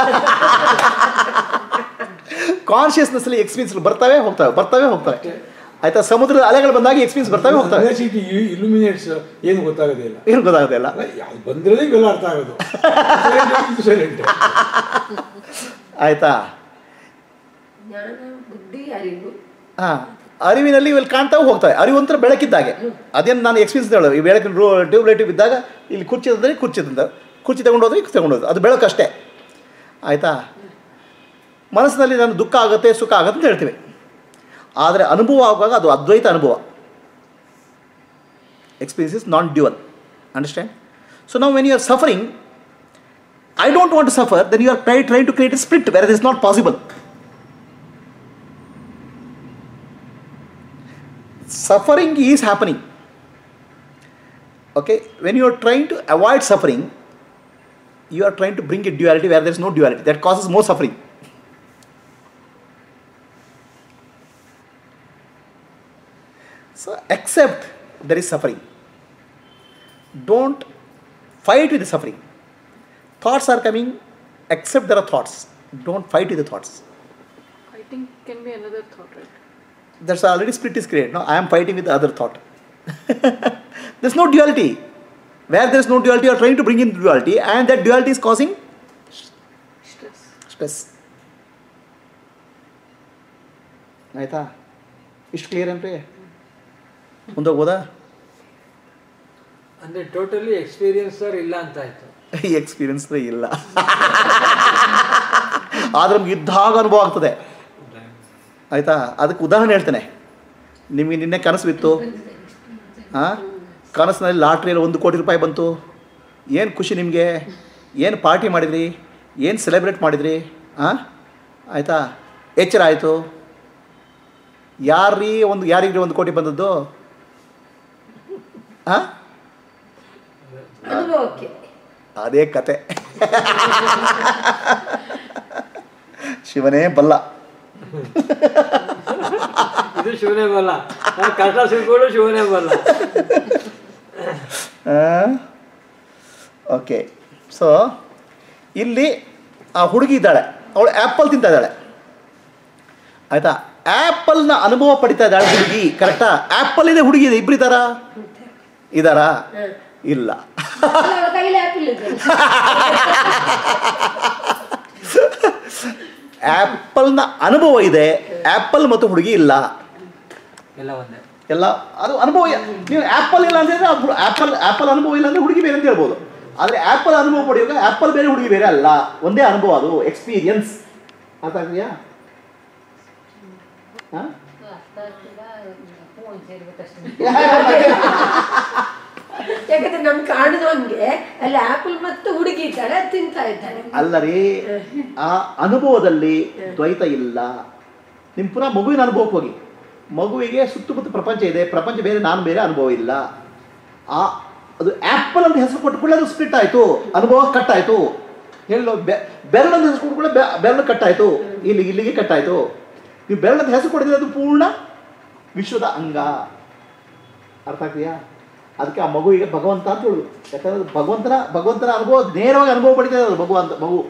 Speaker 1: ಕಾನ್ಷಿಯಸ್ನೆಸ್ ಅಲ್ಲಿ ಎಕ್ಸ್ಪೀರಿಯನ್ಸ್ ಬರ್ತವೆ ಹೋಗ್ತವೆ ಬರ್ತವೆ ಹೋಗ್ತವೆ ಆಯ್ತಾ ಸಮುದ್ರದ ಅಲೆಗಳು ಬಂದಾಗ ಎಕ್ಸ್ಪೀರಿಯನ್ಸ್ ಬರ್ತವೆ ಹೋಗ್ತವೆ
Speaker 4: ಇಲ್ಯುಮಿನೇಟ್ಸ್ ಏನು ಗೊತ್ತಾಗೋದೇ ಇಲ್ಲ
Speaker 1: ಏನು ಗೊತ್ತಾಗೋದಿಲ್ಲ
Speaker 4: ಅಲ್ಲ ಯಾವ್ದು ಬಂದ್ರೆ ಇವೆಲ್ಲ ಅರ್ಥ ಆಗೋದು ಸೈಲೆಂಟ್
Speaker 1: ಆಯ್ತಾ
Speaker 5: ಜ್ಞಾನ ಬುದ್ಧಿ ಅರಿವು
Speaker 1: ಹಾಂ ಅರಿವಿನಲ್ಲಿ ಇವೆಲ್ಲ ಕಾಣ್ತಾವೆ ಹೋಗ್ತವೆ ಅರಿವು ಒಂಥರ ಬೆಳಕಿದ್ದಾಗೆ ಅದೇನು ನಾನು ಎಕ್ಸ್ಪೀರಿಯನ್ಸ್ ಹೇಳೋದು ಈ ಬೆಳಕಿನ ರೂ ಟ್ಯೂಬ್ಲೈಟ್ ಇದ್ದಾಗ ಇಲ್ಲಿ ಕುರ್ಚಿ ಅಂದರೆ ಕುರ್ಚಿ ತಂದ ಕುರ್ಚಿ ತಗೊಂಡೋದ್ರೆ ತಗೊಂಡೋದು ಅದು ಬೆಳಕು ಅಷ್ಟೇ ಆಯಿತಾ ಮನಸ್ಸಿನಲ್ಲಿ ನಾನು ದುಃಖ ಆಗುತ್ತೆ ಸುಖ ಆಗುತ್ತೆ ಅಂತ ಹೇಳ್ತೀವಿ ಆದರೆ ಅನುಭವ ಆಗುವಾಗ ಅದು ಅದ್ವೈತ ಅನುಭವ experience is non dual understand so ನಾವು when you are suffering I don't want to suffer then you are try try to create a spirit where it is not possible suffering is happening okay when you are trying to avoid suffering you are trying to bring a duality where there is no duality that causes more suffering so accept there is suffering don't fight with the suffering thoughts are coming accept there are thoughts don't fight with the thoughts
Speaker 6: I think can be another thought, right?
Speaker 1: that's already split is created. Now I am fighting with the other thought. There's no duality. Where there's no duality, you are trying to bring in duality, and that duality is causing
Speaker 6: Stress.
Speaker 1: stress. ಆಯ್ತಾ ಇಷ್ಟು clear ಅಂದ್ರೆ ಮುಂದೆ ಹೋಗೋದಾ
Speaker 2: ಅಂದ್ರೆ totally experiencer ಇಲ್ಲ ಅಂತ ಆಯ್ತು
Speaker 1: ಈ experience ಇಲ್ಲ ಆದ್ರೆ ನಮ್ಗೆ ಇದ್ದಾಗ ಅನುಭವ ಆಗ್ತದೆ ಆಯಿತಾ ಅದಕ್ಕೆ ಉದಾಹರಣೆ ಹೇಳ್ತೇನೆ ನಿಮಗೆ ನಿನ್ನೆ ಕನಸು ಬಿತ್ತು ಹಾಂ ಕನಸಿನಲ್ಲಿ ಲಾಟ್ರಿಯಲ್ಲಿ ಒಂದು ಕೋಟಿ ರೂಪಾಯಿ ಬಂತು ಏನು ಖುಷಿ ನಿಮಗೆ ಏನು ಪಾರ್ಟಿ ಮಾಡಿದ್ರಿ ಏನು ಸೆಲೆಬ್ರೇಟ್ ಮಾಡಿದ್ರಿ ಹಾಂ ಆಯಿತಾ ಎಚ್ಚರ ಆಯಿತು ಯಾರೀ ಒಂದು ಯಾರಿಗ್ರಿ ಒಂದು ಕೋಟಿ ಬಂದದ್ದು ಹಾಂ
Speaker 5: ಅನುಭವಕ್ಕೆ
Speaker 1: ಅದೇ ಕತೆ ಶಿವನೇ ಬಲ್ಲ
Speaker 2: ಇದು ಶಿವನೇ ಬಲ್ಲ ಆ ಕಷ್ಟ ಸುಖಗಳು ಶಿವನೇ ಬಲ್ಲ
Speaker 1: ಓಕೆ ಸೊ ಇಲ್ಲಿ ಆ ಹುಡುಗಿ ಇದ್ದಾಳೆ ಅವಳು ಆ್ಯಪಲ್ ತಿಂತಾ ಇದ್ದಾಳೆ ಆಯಿತಾ ಆ್ಯಪಲ್ನ ಅನುಭವ ಪಡಿತಾ ಇದ್ದಾಳೆ ಹುಡುಗಿ ಕರೆಕ್ಟಾ ಆ್ಯಪಲ್ ಇದೆ ಹುಡುಗಿ ಇದೆ ಇಬ್ಬರು ಇದ್ದಾರಾ ಇದ್ದಾರಾ ಇಲ್ಲ
Speaker 5: ಅಲ್ಲ, ಅವ್ರ ಕೈಲಿ ಆ್ಯಪಲ್ ಇದೆ
Speaker 1: ಆ್ಯಪಲ್ನ ಅನುಭವ ಇದೆ ಆ್ಯಪಲ್ ಮತ್ತು ಹುಡುಗಿ ಇಲ್ಲ
Speaker 2: ಎಲ್ಲ ಒಂದೇ
Speaker 1: ಎಲ್ಲ ಅದು ಅನುಭವ ನೀವು ಆ್ಯಪಲ್ ಇಲ್ಲ ಅಂತ ಹೇಳಿದ್ರೆ ಆ್ಯಪಲ್ ಆ್ಯಪಲ್ ಅನುಭವ ಇಲ್ಲ ಅಂದರೆ ಹುಡುಗಿ ಬೇರೆ ಅಂತ ಹೇಳ್ಬೋದು ಆದರೆ ಆ್ಯಪಲ್ ಅನುಭವ ಪಡೆಯುವಾಗ ಆ್ಯಪಲ್ ಬೇರೆ ಹುಡುಗಿ ಬೇರೆ ಅಲ್ಲ ಒಂದೇ ಅನುಭವ ಅದು ಎಕ್ಸ್ಪೀರಿಯನ್ಸ್ ಅರ್ಥ ಆಗಿದೆಯಾ ಹಾಂ
Speaker 3: ಅರ್ಥ ಆಗ್ತಿಲ್ಲ ಹ್ಞೂ ಅಂತ ಹೇಳ್ಬೇಕಷ್ಟೇ
Speaker 5: ಯಾಕಂದ್ರೆ ನಮ್ಗೆ ಕಾಣುದು ಹಂಗೆ ಅಲ್ಲಿ ಆಪಲ್ ಮತ್ತು ಹುಡುಗಿ ಇದ್ದಾಳೆ ಅದ್ ತಿಂತಾ ಇದ್ದಾಳೆ
Speaker 1: ಅಲ್ಲ ರೀ ಆ ಅನುಭವದಲ್ಲಿ ದ್ವೈತ ಇಲ್ಲ ನಿಮ್ಮ ಪುನಃ ಮಗುವಿನ ಅನುಭವಕ್ಕೆ ಹೋಗಿ ಮಗುವಿಗೆ ಸುತ್ತಮುತ್ತ ಪ್ರಪಂಚ ಇದೆ ಪ್ರಪಂಚ ಬೇರೆ ನಾನು ಬೇರೆ ಅನುಭವ ಇಲ್ಲ ಆ ಅದು ಆ್ಯಪಲ್ ಅಂತ ಹೆಸರು ಕೊಟ್ಟು ಕೂಡಲೇ ಅದು ಸ್ಪ್ಲಿಟ್ ಆಯಿತು ಅನುಭವ ಕಟ್ ಆಯಿತು ಹೇಳೋ ಬೆ ಬೆರಳು ಅಂತ ಹೆಸರು ಕೊಟ್ಟು ಕೂಡ ಬೆರಳು ಕಟ್ಟಾಯಿತು ಇಲ್ಲಿ ಇಲ್ಲಿಗೆ ಕಟ್ಟಾಯಿತು ನೀವು ಬೆರಳು ಅಂತ ಹೆಸರು ಕೊಡಿದ್ರೆ ಅದು ಪೂರ್ಣ ವಿಶ್ವದ ಅಂಗ ಅರ್ಥ ಆಗ್ತೀಯಾ ಅದಕ್ಕೆ ಆ ಮಗುವಿಗೆ ಭಗವಂತ ಅಂತ ಹೇಳುದು ಯಾಕಂದ್ರೆ ಅದು ಭಗವಂತನ ಭಗವಂತನ ಅನುಭವ ನೇರವಾಗಿ ಅನುಭವ ಪಡಿತದೆ ಅದು ಮಗು ಅಂತ ಮಗು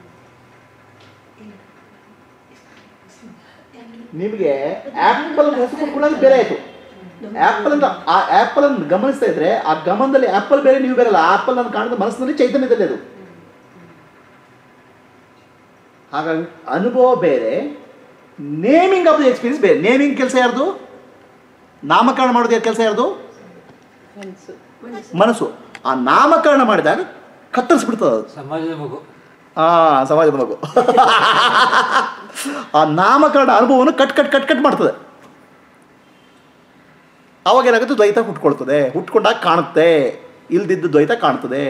Speaker 1: ನಿಮಗೆ ಆ್ಯಪಲ್ ಹೆಸರು ಕೂಡ ಬೇರೆ ಆಯಿತು ಆ್ಯಪಲ್ ಅಂತ ಆ ಆ್ಯಪಲ್ ಅನ್ನು ಗಮನಿಸ್ತಾ ಇದ್ರೆ ಆ ಗಮನದಲ್ಲಿ ಆ್ಯಪಲ್ ಬೇರೆ ನೀವು ಬೇರೆ ಅಲ್ಲ ಆ್ಯಪಲ್ ಅನ್ನು ಕಾಣದ ಮನಸ್ಸಿನಲ್ಲಿ ಚೈತನ್ಯದಲ್ಲಿ ಅದು ಹಾಗಾಗಿ ಅನುಭವ ಬೇರೆ ನೇಮಿಂಗ್ ಆಫ್ ದ ಎಕ್ಸ್ಪೀರಿಯನ್ಸ್ ಬೇರೆ ನೇಮಿಂಗ್ ಕೆಲಸ ಯಾರ್ದು ನಾಮಕರಣ ಮಾಡೋದು ಕೆಲಸ ಯಾರ್ದು
Speaker 6: ಮನಸ್ಸು
Speaker 1: ಮನಸ್ಸು ಆ ನಾಮಕರಣ ಮಾಡಿದಾಗ ಕತ್ತರಿಸ್ಬಿಡ್ತದೆ ಅದು
Speaker 2: ಸಮಾಜದ ಮಗು
Speaker 1: ಆ ಸಮಾಜದ ಮಗು ಆ ನಾಮಕರಣ ಅನುಭವವನ್ನು ಕಟ್ ಕಟ್ ಕಟ್ ಕಟ್ ಮಾಡ್ತದೆ ಅವಾಗ ಏನಾಗುತ್ತೆ ದ್ವೈತ ಹುಟ್ಕೊಳ್ತದೆ ಹುಟ್ಕೊಂಡಾಗ ಕಾಣುತ್ತೆ ಇಲ್ದಿದ್ದು ದ್ವೈತ ಕಾಣ್ತದೆ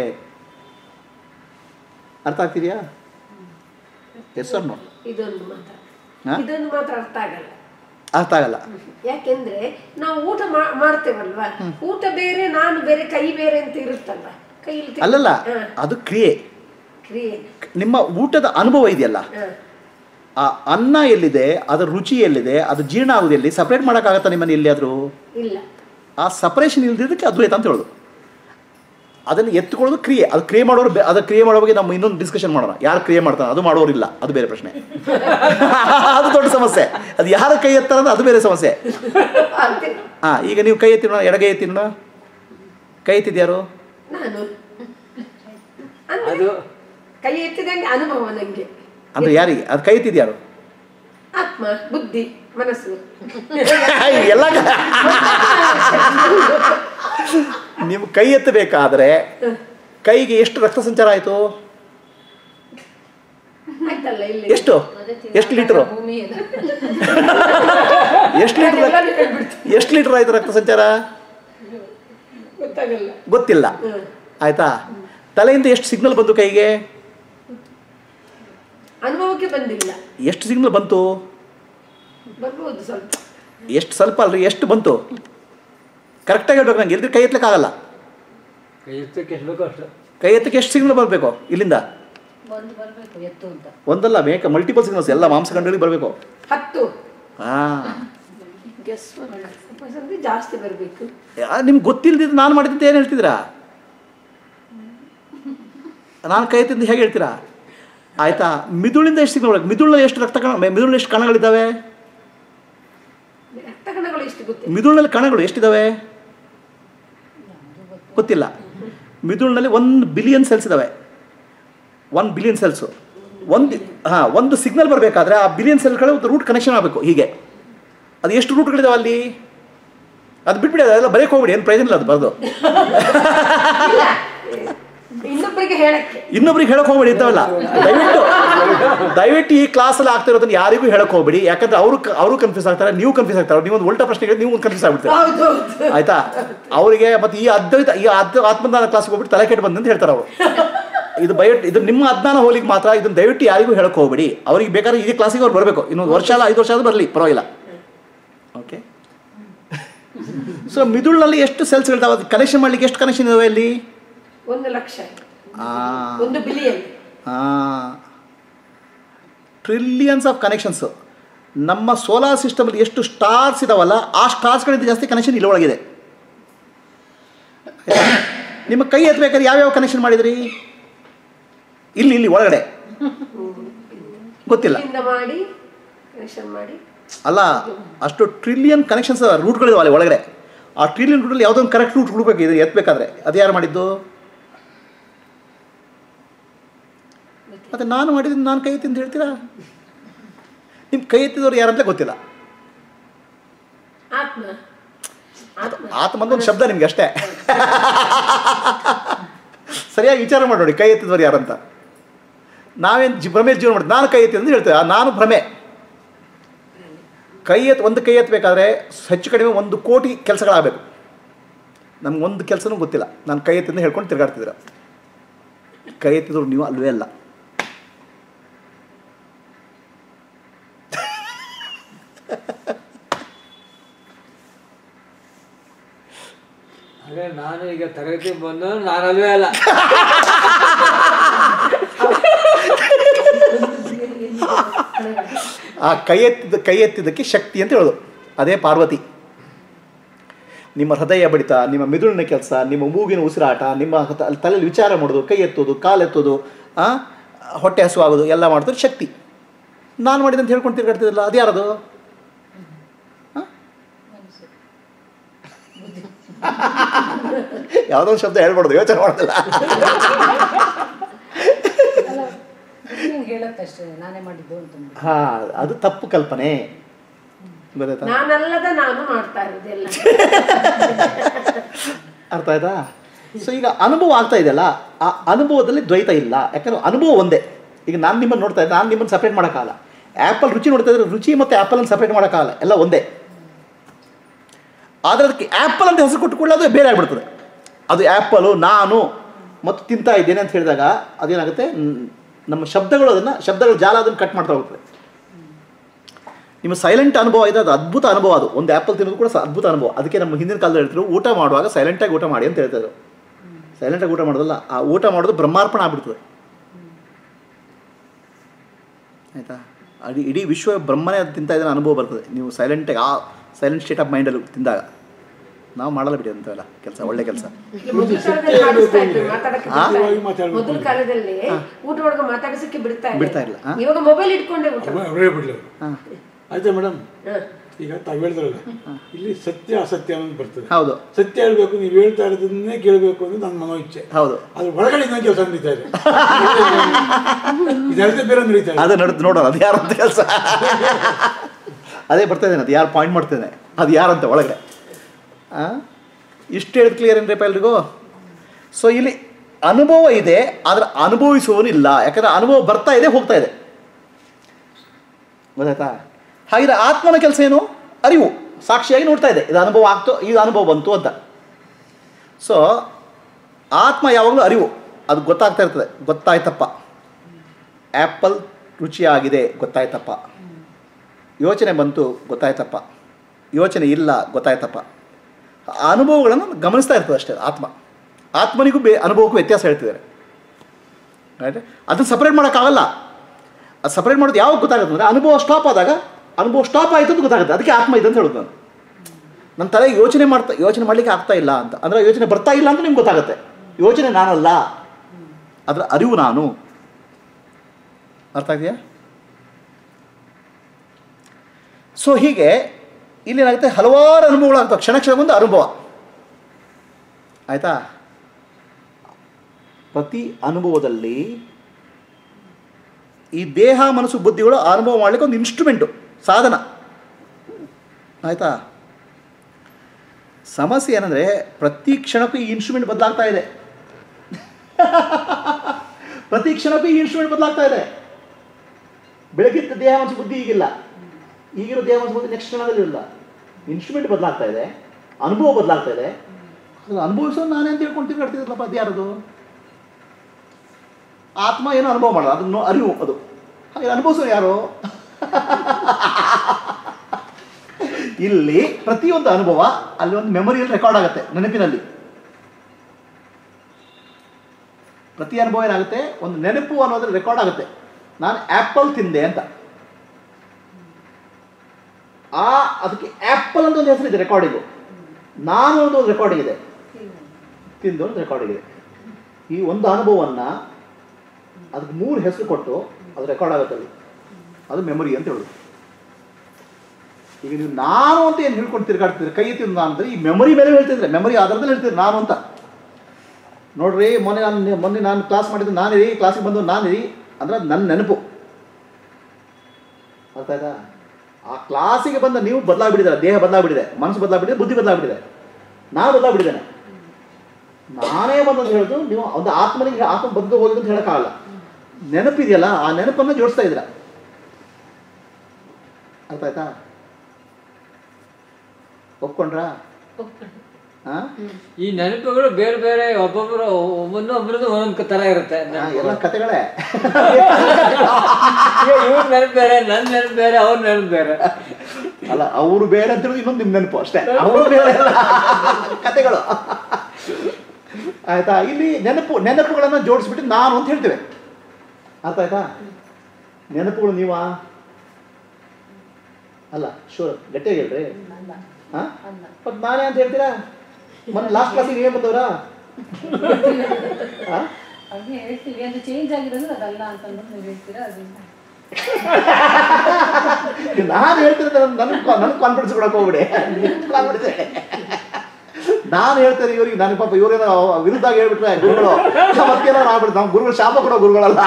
Speaker 1: ಅರ್ಥ ಆಗ್ತಿದೆಯಾ ಎಸ್ ಸರ್ ನೋ
Speaker 5: ಇದೊಂದು ಮಾತ್ರ
Speaker 1: ಹಾ?
Speaker 5: ಇದೊಂದು ಮಾತ್ರ ಅರ್ಥ ಆಗಲ್ಲ
Speaker 1: ಅರ್ಥ ಆಗಲ್ಲ
Speaker 5: ಯಾಕೆಂದ್ರೆ ನಾವು ಊಟ ಮಾ- ಮಾಡ್ತೇವಲ್ವಾ ಊಟ ಬೇರೆ ನಾನು ಬೇರೆ ಕೈ ಬೇರೆ ಅಂತ ಇರುತ್ತಲ್ಲ ಕೈಯಲ್ಲಿ ತಿನ್-
Speaker 1: ಅಲ್ಲಲ್ಲ
Speaker 5: ಹಾ.
Speaker 1: ಅದು ಕ್ರಿಯೆ
Speaker 5: ಕ್ರಿಯೆ
Speaker 1: ನಿಮ್ಮ ಊಟದ ಅನುಭವ ಇದೆಯಲ್ಲ
Speaker 5: ಹ.
Speaker 1: ಆ ಅನ್ನ ಎಲ್ಲಿದೆ ಅದರ ರುಚಿ ಎಲ್ಲಿದೆ ಅದು ಜೀರ್ಣ ಆಗೋದು ಎಲ್ಲಿ ಸಪ್ರೇಟ್ ಮಾಡೋಕ್ಕಾಗತ್ತಾ ನಿಮ್ಮನ್ನು ಎಲ್ಲಿಯಾದರೂ
Speaker 5: ಇಲ್ಲ
Speaker 1: ಆ ಸಪ್ರೇಷನ್ ಇಲ್ದಿದ್ದಕ್ಕೆ ಅದ್ವೈತ ಅಂತ ಹೇಳೋದು ಅದನ್ನು ಎತ್ಕೊಳ್ಳೋದು ಕ್ರಿಯೆ ಅದು ಕ್ರಿಯೆ ಮಾಡೋರು ಬೆ- ಅದು ಕ್ರಿಯೆ ಮಾಡೋ ಬಗ್ಗೆ ನಮ್ಮ ಇನ್ನೊಂದು ಡಿಸ್ಕಷನ್ ಮಾಡೋಣ ಯಾರು ಕ್ರಿಯೆ ಮಾಡ್ತಾನೆ ಅದು ಮಾಡೋರಿಲ್ಲ ಅದು ಬೇರೆ ಪ್ರಶ್ನೆ ಅದು ದೊಡ್ಡ ಸಮಸ್ಯೆ ಅದು ಯಾರು ಕೈ ಎತ್ತಾರೆ ಅಂದ್ರೆ ಅದು ಬೇರೆ ಸಮಸ್ಯೆ
Speaker 5: ಅದೇ
Speaker 1: ಹಾಂ ಈಗ ನೀವು ಕೈ ಎತ್ತಿ ನೋಡೋಣ ಎಡಗೈ ಎತ್ತಿ ನೋಡೋಣ ಕೈ ಎತ್ತಿದ್ಯಾರು
Speaker 5: ನಾನು ಅಂದ್ರೆ
Speaker 2: ಅದು
Speaker 5: ಕೈ ಎತ್ತಿದಂಗೆ ಅನುಭವ ನನಗೆ
Speaker 1: ಅಂದ್ರೆ ಯಾರಿಗೆ ಅದು ಕೈ ಎತ್ತಿದ್ಯಾರು
Speaker 5: ಆತ್ಮ ಬುದ್ಧಿ ಮನಸ್ಸು
Speaker 1: ಎಲ್ಲ ನೀವು ಕೈ ಎತ್ತಬೇಕಾದ್ರೆ ಕೈಗೆ ಎಷ್ಟು ರಕ್ತ ಸಂಚಾರ ಆಯಿತು
Speaker 5: ಆಯ್ತಲ್ಲ ಇಲ್ಲಿ
Speaker 1: ಎಷ್ಟು ಎಷ್ಟು ಲೀಟ್ರು
Speaker 3: ಭೂಮಿ ಇದೆ
Speaker 1: ಎಷ್ಟು ಲೀಟ್ರ್
Speaker 5: ಎಲ್ಲರೂ ಹೇಳ್ಬಿಡ್ತು
Speaker 1: ಎಷ್ಟು ಲೀಟ್ರ್ ಆಯ್ತು ರಕ್ತ ಸಂಚಾರ
Speaker 5: ಗೊತ್ತಾಗಲ್ಲ
Speaker 1: ಗೊತ್ತಿಲ್ಲ
Speaker 5: ಹ್ಮ್.
Speaker 1: ಆಯ್ತಾ ತಲೆಯಿಂದ ಎಷ್ಟು ಸಿಗ್ನಲ್ ಬಂತು ಕೈಗೆ
Speaker 5: ಅನುಭವಕ್ಕೆ ಬಂದಿಲ್ಲ
Speaker 1: ಎಷ್ಟು ಸಿಗ್ನಲ್ ಬಂತು
Speaker 5: ಬರ್ಬೋದು ಸ್ವಲ್ಪ
Speaker 1: ಎಷ್ಟು ಸ್ವಲ್ಪ ಅಲ್ರಿ ಎಷ್ಟು ಬಂತು ಕರೆಕ್ಟಾಗಿ ಹೇಳ್ಬೇಕು ನಂಗೆ ಎಲ್ರಿ ಕೈ ಎತ್ತಲಿಕ್ಕಾಗಲ್ಲ
Speaker 2: ಕೈ ಎತ್ತಕ್ಕೆ ಎಷ್ಟು ಬೇಕೋ ಅಷ್ಟು
Speaker 1: ಕೈ ಎತ್ತಕ್ಕೆ ಎಷ್ಟು ಸಿಗ್ನಲ್ ಬರಬೇಕು ಇಲ್ಲಿಂದ
Speaker 3: ಒಂದು ಬರಬೇಕು ಎತ್ತು ಅಂತ
Speaker 1: ಒಂದಲ್ಲ ಬೇಕ ಮಲ್ಟಿಪಲ್ ಸಿಗ್ನಲ್ಸ್ ಎಲ್ಲ ಮಾಂಸಖಂಡಗಳಿಗೆ ಬರಬೇಕು
Speaker 5: ಹತ್ತು
Speaker 1: ಹಾಂ
Speaker 6: ಗೆಸ್
Speaker 5: ವಾಪಸ್ ಅಂದ್ರೆ ಜಾಸ್ತಿ ಬರಬೇಕು
Speaker 1: ನಿಮ್ಗೆ ಗೊತ್ತಿಲ್ಲದಿದ್ದು ನಾನು ಮಾಡಿದ್ದು ಏನು ಹೇಳ್ತಿದ್ದೀರಾ ನಾನು ಕೈ ಎತ್ತಿದ್ದು ಹೇಗೆ ಹೇಳ್ತೀರಾ ಆಯ್ತಾ ಮಿದುಳಿಂದ ಎಷ್ಟು ಸಿಗ್ನಲ್ ಬರಬೇಕು ಮಿದುಳಿನಲ್ಲಿ ಎಷ್ಟು ರಕ್ತ ಕಣ ಮಿದುಳಿನಲ್ಲಿ ಎಷ್ಟು ಕಣಗಳಿದ್ದಾವೆ
Speaker 5: ರಕ್ತ ಕಣಗಳು ಇಷ್ಟು ಗೊತ್ತಿಲ್ಲ
Speaker 1: ಮಿದುಳಿನಲ್ಲಿ ಕಣಗಳು ಎಷ್ಟಿದ್ದಾವೆ ಗೊತ್ತಿಲ್ಲ ಮಿದುಳಿನಲ್ಲಿ ಒಂದು ಬಿಲಿಯನ್ ಸೆಲ್ಸ್ ಇದ್ದಾವೆ ಒನ್ ಬಿಲಿಯನ್ ಸೆಲ್ಸು ಒಂದು ಹಾಂ ಒಂದು ಸಿಗ್ನಲ್ ಬರಬೇಕಾದ್ರೆ ಆ ಬಿಲಿಯನ್ ಸೆಲ್ಗಳು ಒಂದು ರೂಟ್ ಕನೆಕ್ಷನ್ ಆಗಬೇಕು ಹೀಗೆ ಅದು ಎಷ್ಟು ರೂಟ್ಗಳಿದಾವೆ ಅಲ್ಲಿ ಅದು ಬಿಟ್ಬಿಡಿ ಅದೆಲ್ಲ ಬರೆಯಕ್ಕೆ ಹೋಗ್ಬಿಡಿ ಏನು ಪ್ರಯೋಜನ ಇಲ್ಲ ಅದು ಬರೆದು
Speaker 5: ಇಲ್ಲ ಇನ್ನೊಬ್ಬರಿಗೆ ಹೇಳಕ್ಕೆ
Speaker 1: ಇನ್ನೊಬ್ರಿಗೆ ಹೇಳಕ್ ಹೋಗ್ಬೇಡಿ ಇದ್ದಾವಲ್ಲ ದಯವಿಟ್ಟು ದಯವಿಟ್ಟು ಈ ಕ್ಲಾಸಲ್ಲಿ ಆಗ್ತಿರೋದನ್ನ ಯಾರಿಗೂ ಹೇಳಕ್ ಹೋಗ್ಬೇಡಿ ಯಾಕಂದ್ರೆ ಅವರು ಅವರು ಕನ್ಫ್ಯೂಸ್ ಆಗ್ತಾರೆ ನೀವು ಕನ್ಫ್ಯೂಸ್ ಆಗ್ತಾರೆ ನೀವು ಒಂದು ಉಲ್ಟಾ ಪ್ರಶ್ನೆ ನೀವು ಒಂದು ಕನ್ಫ್ಯೂಸ್ ಆಗ್ಬಿಡ್ತಾರೆ
Speaker 5: ಹೌದು ಹೌದು
Speaker 1: ಆಯ್ತಾ ಅವರಿಗೆ ಮತ್ತೆ ಈ ಅದ್ವೈತ ಈ ಅದ್ ಆತ್ಮದಾನ ಕ್ಲಾಸ್ಗೆ ಹೋಗ್ಬಿಟ್ಟು ತಲೆ ಕೆಟ್ಟು ಬಂದಂತ ಹೇಳ್ತಾರೆ ಅವರು ಇದು ಬಯ ಇದು ನಿಮ್ಮ ಅಜ್ಞಾನ ಹೋಲಿಗೆ ಮಾತ್ರ ಇದನ್ನ ದಯವಿಟ್ಟು ಯಾರಿಗೂ ಹೇಳಕ್ ಹೋಗ್ಬೇಡಿ ಅವ್ರಿಗೆ ಬೇಕಾದ್ರೆ ಇದೇ ಕ್ಲಾಸಿಗೆ ಅವ್ರು ಬರಬೇಕು ಇನ್ನೊಂದು ವರ್ಷ ಅಲ್ಲ ಐದು ವರ್ಷ ಆದ್ರೂ ಬರಲಿ ಪರವಾಗಿಲ್ಲ ಓಕೆ ಸೊ ಮಿದುಳಿನಲ್ಲಿ ಎಷ್ಟು ಸೆಲ್ಸ್ಗಳಿದಾವೆ ಕನೆಕ್ಷನ್ ಮಾಡ್ಲಿಕ್ಕೆ ಎಷ್ಟು ಕನೆಕ್ಷನ್ ಇದಾವೆ ಅಲ್ಲಿ
Speaker 5: ಒಂದು ಲಕ್ಷ
Speaker 1: ಆ
Speaker 5: ಒಂದು ಬಿಲಿಯನ್
Speaker 1: ಟ್ರಿಲಿಯನ್ಸ್ ಆಫ್ ಕನೆಕ್ಷನ್ಸು ನಮ್ಮ ಸೋಲಾರ್ ಸಿಸ್ಟಮಲ್ಲಿ ಎಷ್ಟು ಸ್ಟಾರ್ಸ್ ಇದಾವಲ್ಲ ಆ ಸ್ಟಾರ್ಸ್ಗಳಿಂದ ಜಾಸ್ತಿ ಕನೆಕ್ಷನ್ ಇಲ್ಲಿ ಒಳಗಿದೆ ಆಯ್ತಾ? ನಿಮ್ಮ ಕೈ ಎತ್ತಬೇಕಾದ್ರೆ ಯಾವ್ಯಾವ ಕನೆಕ್ಷನ್ ಮಾಡಿದ್ರಿ ಇಲ್ಲಿ ಇಲ್ಲಿ ಒಳಗಡೆ ಗೊತ್ತಿಲ್ಲ
Speaker 5: ಇಲ್ಲಿಂದ ಮಾಡಿ ಕನೆಕ್ಷನ್ ಮಾಡಿ
Speaker 1: ಅಲ್ಲ ಅಷ್ಟು ಟ್ರಿಲಿಯನ್ ಕನೆಕ್ಷನ್ಸ್ ರೂಟ್ಗಳಿದಾವೆ ಅಲ್ಲಿ ಒಳಗಡೆ ಆ ಟ್ರಿಲಿಯನ್ ರೂಟಲ್ಲಿ ಯಾವುದೋ ಒಂದು ಕರೆಕ್ಟ್ ರೂಟ್ ಹುಡುಕಬೇಕು ಇದು ಎತ್ತಬೇಕಾದ್ರೆ ಅದು ಯಾರು ಮಾಡಿದ್ದು ಮತ್ತೆ ನಾನು ಮಾಡಿದ್ದು ನಾನು ಕೈ ಎತ್ತಿ ಅಂತ ಹೇಳ್ತೀರಾ ನಿಮ್ಮ ಕೈ ಎತ್ತಿದವ್ರು ಯಾರಂತ ಗೊತ್ತಿಲ್ಲ
Speaker 5: ಆತ್ಮ ಆತ್ಮ
Speaker 1: ಆತ ಒಂದು ಶಬ್ದ ನಿಮ್ಗೆ ಅಷ್ಟೇ ಸರಿಯಾಗಿ ವಿಚಾರ ಮಾಡಿ ನೋಡಿ ಕೈ ಎತ್ತಿದವ್ರು ಯಾರಂತ ನಾವೇನು ಜಿ ಭ್ರಮೆ ಜೀವನ ಮಾಡ್ತೀವಿ ನಾನು ಕೈ ಎತ್ತಿ ಅಂತ ಹೇಳ್ತೇವೆ ಆ ನಾನು ಭ್ರಮೆ ಕೈ ಎತ್ ಒಂದು ಕೈ ಎತ್ತಬೇಕಾದ್ರೆ ಹೆಚ್ಚು ಕಡಿಮೆ ಒಂದು ಕೋಟಿ ಕೆಲಸಗಳಾಗಬೇಕು ನಮ್ಗೆ ಒಂದು ಕೆಲಸನೂ ಗೊತ್ತಿಲ್ಲ ನಾನು ಕೈ ಎತ್ತಿಂದ ಹೇಳ್ಕೊಂಡು ತಿರುಗಾಡ್ತಿದ್ದೀರ ಕೈ ಎತ್ತಿದ್ರು ನೀವು ಅಲ್ವೇ ಅಲ್ಲ
Speaker 2: ಹಾಗೆ ನಾನು ಈಗ ತರಗತಿ ಬಂದು ನಾನು ಅಲ್ವೇ ಅಲ್ಲ
Speaker 1: ಆ ಕೈ ಎತ್ತಿದ ಕೈ ಎತ್ತಿದ್ದಕ್ಕೆ ಶಕ್ತಿ ಅಂತ ಹೇಳೋದು ಅದೇ ಪಾರ್ವತಿ ನಿಮ್ಮ ಹೃದಯ ಬಡಿತ ನಿಮ್ಮ ಮಿದುಳಿನ ಕೆಲಸ ನಿಮ್ಮ ಮೂಗಿನ ಉಸಿರಾಟ ನಿಮ್ಮ ತ- ತಲೆಯಲ್ಲಿ ವಿಚಾರ ಮಾಡೋದು ಕೈ ಎತ್ತೋದು ಕಾಲು ಎತ್ತೋದು ಆ, ಹೊಟ್ಟೆ ಹಸುವಾಗೋದು ಎಲ್ಲ ಮಾಡೋದು ಶಕ್ತಿ ನಾನು ಮಾಡಿದಂತ ಹೇಳ್ಕೊಂಡು ತಿರ್ಗಾಡ್ತಿದ್ರಲ್ಲ ಅದು ಯಾರದು ಆ? ಯಾವುದೋ ಒಂದು ಶಬ್ದ ಹೇಳ್ಬಾರ್ದು ಯೋಚನೆ ಮಾಡೋದಿಲ್ಲ
Speaker 3: ಅಲ್ಲ ಹಿಂಗೆ ಹೇಳತ್ತಷ್ಟೇ ನಾನೇ ಮಾಡಿದ್ದು ಅಂತಂದು
Speaker 1: ಹಾಂ ಅದು ತಪ್ಪು ಕಲ್ಪನೆ ಗೊತ್ತಾಯ್ತಾ
Speaker 5: ನಾನಲ್ಲದ ನಾನು ಮಾಡ್ತಾ ಇರೋದೆಲ್ಲ
Speaker 1: ಅರ್ಥ ಆಯ್ತಾ ಸೊ ಈಗ ಅನುಭವ ಆಗ್ತಾ ಇದೆಯಲ್ಲ ಆ ಅನುಭವದಲ್ಲಿ ದ್ವೈತ ಇಲ್ಲ ಯಾಕಂದ್ರೆ ಅನುಭವ ಒಂದೇ ಈಗ ನಾನು ನಿಮ್ಮನ್ನು ನೋಡ್ತಾ ಇದ್ದೆ ನಾನು ನಿಮ್ಮನ್ನು ಸಪ್ರೇಟ್ ಮಾಡೋಕ್ಕಾಗಲ್ಲ ಆ್ಯಪಲ್ ರುಚಿ ನೋಡ್ತಾ ಇದ್ರೆ ರುಚಿ ಮತ್ತು ಆ್ಯಪಲನ್ನು ಸಪ್ರೇಟ್ ಮಾಡೋಕ್ಕಾಗಲ್ಲ ಎಲ್ಲ ಒಂದೇ ಆದರೆ ಅದಕ್ಕೆ ಆ್ಯಪಲ್ ಅಂತ ಹೆಸರು ಕೊಟ್ಟುಕೊಳ್ಳೆ ಅದು ಬೇರೆ ಆಗಿಬಿಡ್ತದೆ ಅದು ಆ್ಯಪಲು ನಾನು ಮತ್ತು ತಿಂತಾ ಇದ್ದೇನೆ ಅಂತ ಹೇಳಿದಾಗ ಅದೇನಾಗುತ್ತೆ ನ್- ನಮ್ಮ ಶಬ್ದಗಳು ಅದನ್ನು ಶಬ್ದಗಳ ಜಾಲ ಅದನ್ನು ಕಟ್ ಮಾಡ್ತಾ ಹೋಗ್ತದೆ ನಿಮ್ಮ ಸೈಲೆಂಟ್ ಅನುಭವ ಇದೆ ಅದು ಅದ್ಭುತ ಅನುಭವ ಅದು ಒಂದು ಆ್ಯಪಲ್ ತಿನ್ನೋದು ಕೂಡ ಸ- ಅದ್ಭುತ ಅನುಭವ ಅದಕ್ಕೆ ನಮ್ಮ ಹಿಂದಿನ ಕಾಲದಲ್ಲಿ ಹೇಳ್ತಿದ್ರು ಊಟ ಮಾಡುವಾಗ ಸೈಲೆಂಟಾಗಿ ಊಟ ಮಾಡಿ ಅಂತ ಹೇಳ್ತಿದ್ರು ಸೈಲೆಂಟಾಗಿ ಊಟ ಮಾಡೋದಲ್ಲ ಆ ಊಟ ಮಾಡೋದು ಬ್ರಹ್ಮಾರ್ಪಣ ಆಗ್ಬಿಡ್ತದೆ ಆಯಿತಾ ಇಡೀ ಇಡೀ ವಿಶ್ವ ಬ್ರಹ್ಮನೇ ಅದು ತಿಂತಾ ಇದ್ದಾನೆ ಅನುಭವ ಬರ್ತದೆ ನೀವು ಸೈಲೆಂಟಾಗಿ ಆ ಸೈಲೆಂಟ್ ಸ್ಟೇಟ್ ಆಫ್ ಮೈಂಡಲ್ಲಿ ತಿಂದಾಗ ನಾವು ಮಾಡಲ್ಲ ಬಿಡಿ ಅಂಥವೆಲ್ಲ ಕೆಲಸ ಒಳ್ಳೆ ಕೆಲಸ
Speaker 5: ಮೊದಲ ಕಾಲದಲ್ಲಿ ಮಾಡಿಸ್ತಾ ಇದ್ರು, ಮಾತಾಡಕ್ಕೆ
Speaker 1: ಆ?
Speaker 5: ಬಿಡ್ತಾ
Speaker 4: ಇವಾಗ
Speaker 5: ಇದ್ರು.
Speaker 4: ಮಾತಾಡ್ಬೇಕು
Speaker 5: ಮೊದಲ ಕಾಲದಲ್ಲಿ ಊಟ ಒಳಗೆ ಮಾತಾಡಿಸಕ್ಕೆ ಬಿಡ್ತಾ
Speaker 1: ಬಿಡ್ತಾ ಇಲ್ಲ, ಆ?
Speaker 5: ಇವಾಗ ಮೊಬೈಲ್ ಇಟ್ಕೊಂಡೆ ಊಟ
Speaker 4: ಅವರೇ ಬಿಡ್ಲಿ
Speaker 1: ಹಾಂ
Speaker 4: ಆಯ್ತಾ ಮೇಡಮ್
Speaker 5: ಹ.
Speaker 4: ಈಗ ತಾವು ಹೇಳಿದ್ರಲ್ಲ ಇಲ್ಲಿ ಸತ್ಯ ಅಸತ್ಯ ಅನ್ನೋದು ಬರ್ತದೆ
Speaker 1: ಹೌದು
Speaker 4: ಸತ್ಯ ಹೇಳ್ಬೇಕು ನೀವು ಹೇಳ್ತಾ ಇರೋದನ್ನೇ ಕೇಳಬೇಕು ಅನ್ನೋದು ನನ್ನ ಮನೋ ಇಚ್ಛೆ
Speaker 1: ಹೌದು
Speaker 4: ಅದ್ರ ಒಳಗಡೆ ಇನ್ನೊಂದು ಕೆಲಸ ನಡೀತಾ ಇದೆ ಇದಲ್ಲದೆ ಬೇರೆ ನಡೀತಾ ಇದೆ
Speaker 1: ಅದೇ ನಡ್ದು ನೋಡೋಣ ಅದು ಯಾರು ಅಂತ ಕೆಲಸ ಅದೇ ಬರ್ತಾ ಇದ್ದೇನೆ ಅದು ಯಾರು ಪಾಯಿಂಟ್ ಮಾಡ್ತೇನೆ ಅದು ಯಾರಂತ ಒಳಗಡೆ ಆ? ಇಷ್ಟು ಹೇಳಿದ್ ಕ್ಲಿಯರ್ ಏನ್ರಿಪ್ಪ ಎಲ್ರಿಗೂ ಸೊ ಇಲ್ಲಿ ಅನುಭವ ಇದೆ ಆದರೆ ಅನುಭವಿಸುವವನಿಲ್ಲ ಯಾಕಂದರೆ ಅನುಭವ ಬರ್ತಾ ಇದೆ ಹೋಗ್ತಾ ಇದೆ ಗೊತ್ತಾಯ್ತಾ ಹಾಗಿದ್ರೆ ಆತ್ಮನ ಕೆಲಸ ಏನು ಅರಿವು ಸಾಕ್ಷಿಯಾಗಿ ನೋಡ್ತಾ ಇದೆ ಇದು ಅನುಭವ ಆಗ್ತೋ ಇದು ಅನುಭವ ಬಂತು ಅಂತ ಸೊ ಆತ್ಮ ಯಾವಾಗಲೂ ಅರಿವು ಅದು ಗೊತ್ತಾಗ್ತಾ ಇರ್ತದೆ ಗೊತ್ತಾಯ್ತಪ್ಪ ಆ್ಯಪಲ್ ರುಚಿಯಾಗಿದೆ ಗೊತ್ತಾಯ್ತಪ್ಪ ಯೋಚನೆ ಬಂತು ಗೊತ್ತಾಯ್ತಪ್ಪ ಯೋಚನೆ ಇಲ್ಲ ಗೊತ್ತಾಯ್ತಪ್ಪ ಆ ಅನುಭವಗಳನ್ನು ಗಮನಿಸ್ತಾ ಇರ್ತದೆ ಅಷ್ಟೇ ಆತ್ಮ ಆತ್ಮನಿಗೂ ಬೇ ಅನುಭವಕ್ಕೂ ವ್ಯತ್ಯಾಸ ಹೇಳ್ತಿದ್ದಾರೆ ರೈಟ್ ಅದನ್ನು ಸಪ್ರೇಟ್ ಮಾಡೋಕ್ಕಾಗಲ್ಲ ಅದು ಸಪ್ರೇಟ್ ಮಾಡೋದು ಯಾವಾಗ ಗೊತ್ತಾಗುತ್ತೆ ಅಂದರೆ ಅನುಭವ ಸ್ಟಾಪ್ ಆದಾಗ ಅನುಭವ ಸ್ಟಾಪ್ ಆಯಿತು ಅಂತ ಗೊತ್ತಾಗುತ್ತೆ ಅದಕ್ಕೆ ಆತ್ಮ ಇದೆ ಅಂತ ಹೇಳೋದು ನಾನು ನನ್ನ ತಲೆಗೆ ಯೋಚನೆ ಮಾಡ್ತಾ ಯೋಚನೆ ಮಾಡಲಿಕ್ಕೆ ಆಗ್ತಾ ಇಲ್ಲ ಅಂತ ಅಂದರೆ ಯೋಚನೆ ಬರ್ತಾ ಇಲ್ಲ ಅಂತ ನಿಮ್ಗೆ ಗೊತ್ತಾಗುತ್ತೆ ಯೋಚನೆ ನಾನಲ್ಲ ಅದರ ಅರಿವು ನಾನು ಅರ್ಥ ಇದೆಯಾ ಸೊ ಹೀಗೆ ಇಲ್ಲಿ ಏನಾಗುತ್ತೆ ಹಲವಾರು ಅನುಭವಗಳಾಗ್ತವೆ ಕ್ಷಣ ಕ್ಷಣಕ್ಕೊಂದು ಅನುಭವ ಆಯಿತಾ ಪ್ರತಿ ಅನುಭವದಲ್ಲಿ ಈ ದೇಹ ಮನಸ್ಸು ಬುದ್ಧಿಗಳು ಅನುಭವ ಮಾಡಲಿಕ್ಕೆ ಒಂದು ಇನ್ಸ್ಟ್ರೂಮೆಂಟು ಸಾಧನ ಆಯಿತಾ ಸಮಸ್ಯೆ ಏನಂದರೆ ಪ್ರತಿ ಕ್ಷಣಕ್ಕೂ ಈ ಇನ್ಸ್ಟ್ರೂಮೆಂಟ್ ಬದಲಾಗ್ತಾ ಇದೆ ಪ್ರತಿ ಕ್ಷಣಕ್ಕೂ ಈ ಇನ್ಸ್ಟ್ರೂಮೆಂಟ್ ಬದಲಾಗ್ತಾ ಇದೆ ಬೆಳಗಿದ್ದ ದೇಹ ಮನಸ್ಸು ಬುದ್ಧಿ ಈಗಿಲ್ಲ ಈಗಿರೋ ದೇಹ ಮನಸ್ಸು ಬುದ್ಧಿ ನೆಕ್ಸ್ಟ್ ಕ್ಷಣದಲ್ಲಿ ಇಲ್ಲ ಇನ್ಸ್ಟ್ರೂಮೆಂಟ್ ಬದಲಾಗ್ತಾ ಇದೆ ಅನುಭವ ಬದಲಾಗ್ತಾ ಇದೆ ಅದು ಅನುಭವಿಸೋದು ನಾನೇ ಅಂತ ಹೇಳ್ಕೊಂಡು ತಿರ್ಗಾಡ್ತಿದ್ರಲ್ಲಪ್ಪ ಅದು ಯಾರದು ಆತ್ಮ ಏನೋ ಅನುಭವ ಮಾಡಲ್ಲ ಅದನ್ನು ಅರಿವು ಅದು ಹಾಗೆ ಅನುಭವಿಸೋರು ಯಾರು ಇಲ್ಲಿ ಪ್ರತಿಯೊಂದು ಅನುಭವ ಅಲ್ಲಿ ಒಂದು ಮೆಮೊರಿಯಲ್ಲಿ ರೆಕಾರ್ಡ್ ಆಗುತ್ತೆ ನೆನಪಿನಲ್ಲಿ ಪ್ರತಿ ಅನುಭವ ಏನಾಗುತ್ತೆ ಒಂದು ನೆನಪು ಅನ್ನೋದ್ರ ರೆಕಾರ್ಡ್ ಆಗುತ್ತೆ ನಾನು ಆ್ಯಪಲ್ ತಿಂದೆ ಅಂತ ಆ ಅದಕ್ಕೆ ಆ್ಯಪಲ್ ಅಂತ ಒಂದು ಹೆಸರಿದೆ ರೆಕಾರ್ಡಿಂಗು ನಾನು ಅಂತ ಒಂದು ರೆಕಾರ್ಡಿಂಗ್ ಇದೆ ತಿಂದು ಒಂದು ರೆಕಾರ್ಡಿಂಗ್ ಇದೆ ಈ ಒಂದು ಅನುಭವವನ್ನು ಅದಕ್ಕೆ ಮೂರು ಹೆಸರು ಕೊಟ್ಟು ಅದು ರೆಕಾರ್ಡ್ ಆಗುತ್ತೆ ಅಲ್ಲಿ ಅದು ಮೆಮೊರಿ ಅಂತ ಹೇಳೋದು ಈಗ ನೀವು ನಾನು ಅಂತ ಏನು ಹೇಳ್ಕೊಂಡು ತಿರ್ಗಾಡ್ತಿದ್ರೆ ಕೈ ಎತ್ತಿ ನಾನು ಅಂದರೆ ಈ ಮೆಮೊರಿ ಮೇಲೆ ಹೇಳ್ತಿದ್ರೆ ಮೆಮೊರಿ ಆಧಾರದಲ್ಲಿ ಹೇಳ್ತಿದ್ರೆ ನಾನು ಅಂತ ನೋಡ್ರಿ ಮೊನ್ನೆ ನಾನು ಮೊನ್ನೆ ನಾನು ಕ್ಲಾಸ್ ಮಾಡಿದ್ದು ನಾನಿರಿ ಕ್ಲಾಸಿಗೆ ಬಂದು ನಾನಿರಿ ಅಂದ್ರೆ ಅದು ನನ್ನ ನೆನಪು ಅರ್ಥ ಆಯ್ತಾ ಆ ಕ್ಲಾಸಿಗೆ ಬಂದ ನೀವು ಬದಲಾಗ್ಬಿಟ್ಟಿದ್ದಾರೆ ದೇಹ ಬದಲಾಗ್ಬಿಟ್ಟಿದೆ ಮನಸ್ಸು ಬದಲಾಗ್ಬಿಟ್ಟಿದೆ ಬುದ್ಧಿ ಬದಲಾಗ್ಬಿಟ್ಟಿದೆ ನಾನು ಬದಲಾಗ್ಬಿಟ್ಟಿದ್ದೇನೆ ನಾನೇ ಬಂದಂತ ಹೇಳೋದು ನೀವು ಒಂದು ಆತ್ಮನಿಗೆ ಆತ್ಮ ಬಂದು ಹೋಗಿದೆ ಅಂತ ಹೇಳೋಕ್ಕಾಗಲ್ಲ ನೆನಪಿದೆಯಲ್ಲ ಆ ನೆನಪನ್ನು ಜೋಡಿಸ್ತಾ ಇದ್ದೀರಾ ಅರ್ಥ ಆಯ್ತಾ ಒಪ್ಕೊಂಡ್ರಾ ಹಾಂ
Speaker 2: ಈ ನೆನಪುಗಳು ಬೇರೆ ಬೇರೆ ಒಬ್ಬೊಬ್ಬರು ಒಬ್ಬೊಂದು ಒಬ್ಬರದ್ದು ಒಂದೊಂದು ತರ ಇರುತ್ತೆ
Speaker 1: ಎಲ್ಲ ಕತೆಗಳೇ
Speaker 2: ಇವ್ರ ನೆನಪು ಬೇರೆ ನನ್ನ ನೆನಪು ಬೇರೆ ಅವ್ರ ನೆನಪು ಬೇರೆ
Speaker 1: ಅಲ್ಲ ಅವರು ಬೇರೆ ಅಂತ ಹೇಳೋದು ಇನ್ನೊಂದು ನಿಮ್ಮ ನೆನಪು ಅಷ್ಟೇ ಅವರು ಬೇರೆ ಅಲ್ಲ. ಕತೆಗಳು ಆಯ್ತಾ ಇಲ್ಲಿ ನೆನಪು ನೆನಪುಗಳನ್ನು ಜೋಡಿಸ್ಬಿಟ್ಟು ನಾನು ಅಂತ ಹೇಳ್ತೇವೆ ಅರ್ಥ ಆಯ್ತಾ ನೆನಪುಗಳು ನೀವಾ ಅಲ್ಲ ಶೂರ್ ಗಟ್ಟಿಯಾಗಿ ಹೇಳ್ರಿ
Speaker 3: ಅಲ್ಲ
Speaker 1: ಹಾಂ
Speaker 3: ಅಲ್ಲ
Speaker 1: ಮತ್ತೆ ನಾನೇ ಅಂತ ಹೇಳ್ತೀರಾ ಮೊನ್ನೆ ಲಾಸ್ಟ್ ಕ್ಲಾಸಿಗೆ ಏನು ಬಂದವರಾ ಹಾಂ
Speaker 3: ಹಾಗೆ ಹೇಳ್ತೀವಿ ಅದು ಚೇಂಜ್ ಆಗಿರೋದು ಅದಲ್ಲ ಅಂತ ಅಂದ್ಬಿಟ್ಟು ನೀವು ಹೇಳ್ತೀರಾ ಅದು
Speaker 1: ನಾನು ಹೇಳ್ತಿರೋದು ನನಗೆ ನನಗೆ ಕಾನ್ಫಿಡೆನ್ಸ್ ಕೊಡಕ್ಕೆ ಹೋಗ್ಬಿಡಿ ಕಾನ್ಫಿಡೆನ್ಸ್ ನಾನು ಹೇಳ್ತೇನೆ ಇವ್ರಿಗೆ ನನಗೆ ಪಾಪ ಇವ್ರೇನೋ ವಿರುದ್ಧ ಹೇಳ್ಬಿಟ್ರೆ ಗುರುಗಳು ಮತ್ತೇನೋ ಆಗ್ಬಿಡ್ತು ನಮ್ಮ ಗುರುಗಳು ಶಾಪ ಕೊಡೋ ಗುರುಗಳಲ್ಲ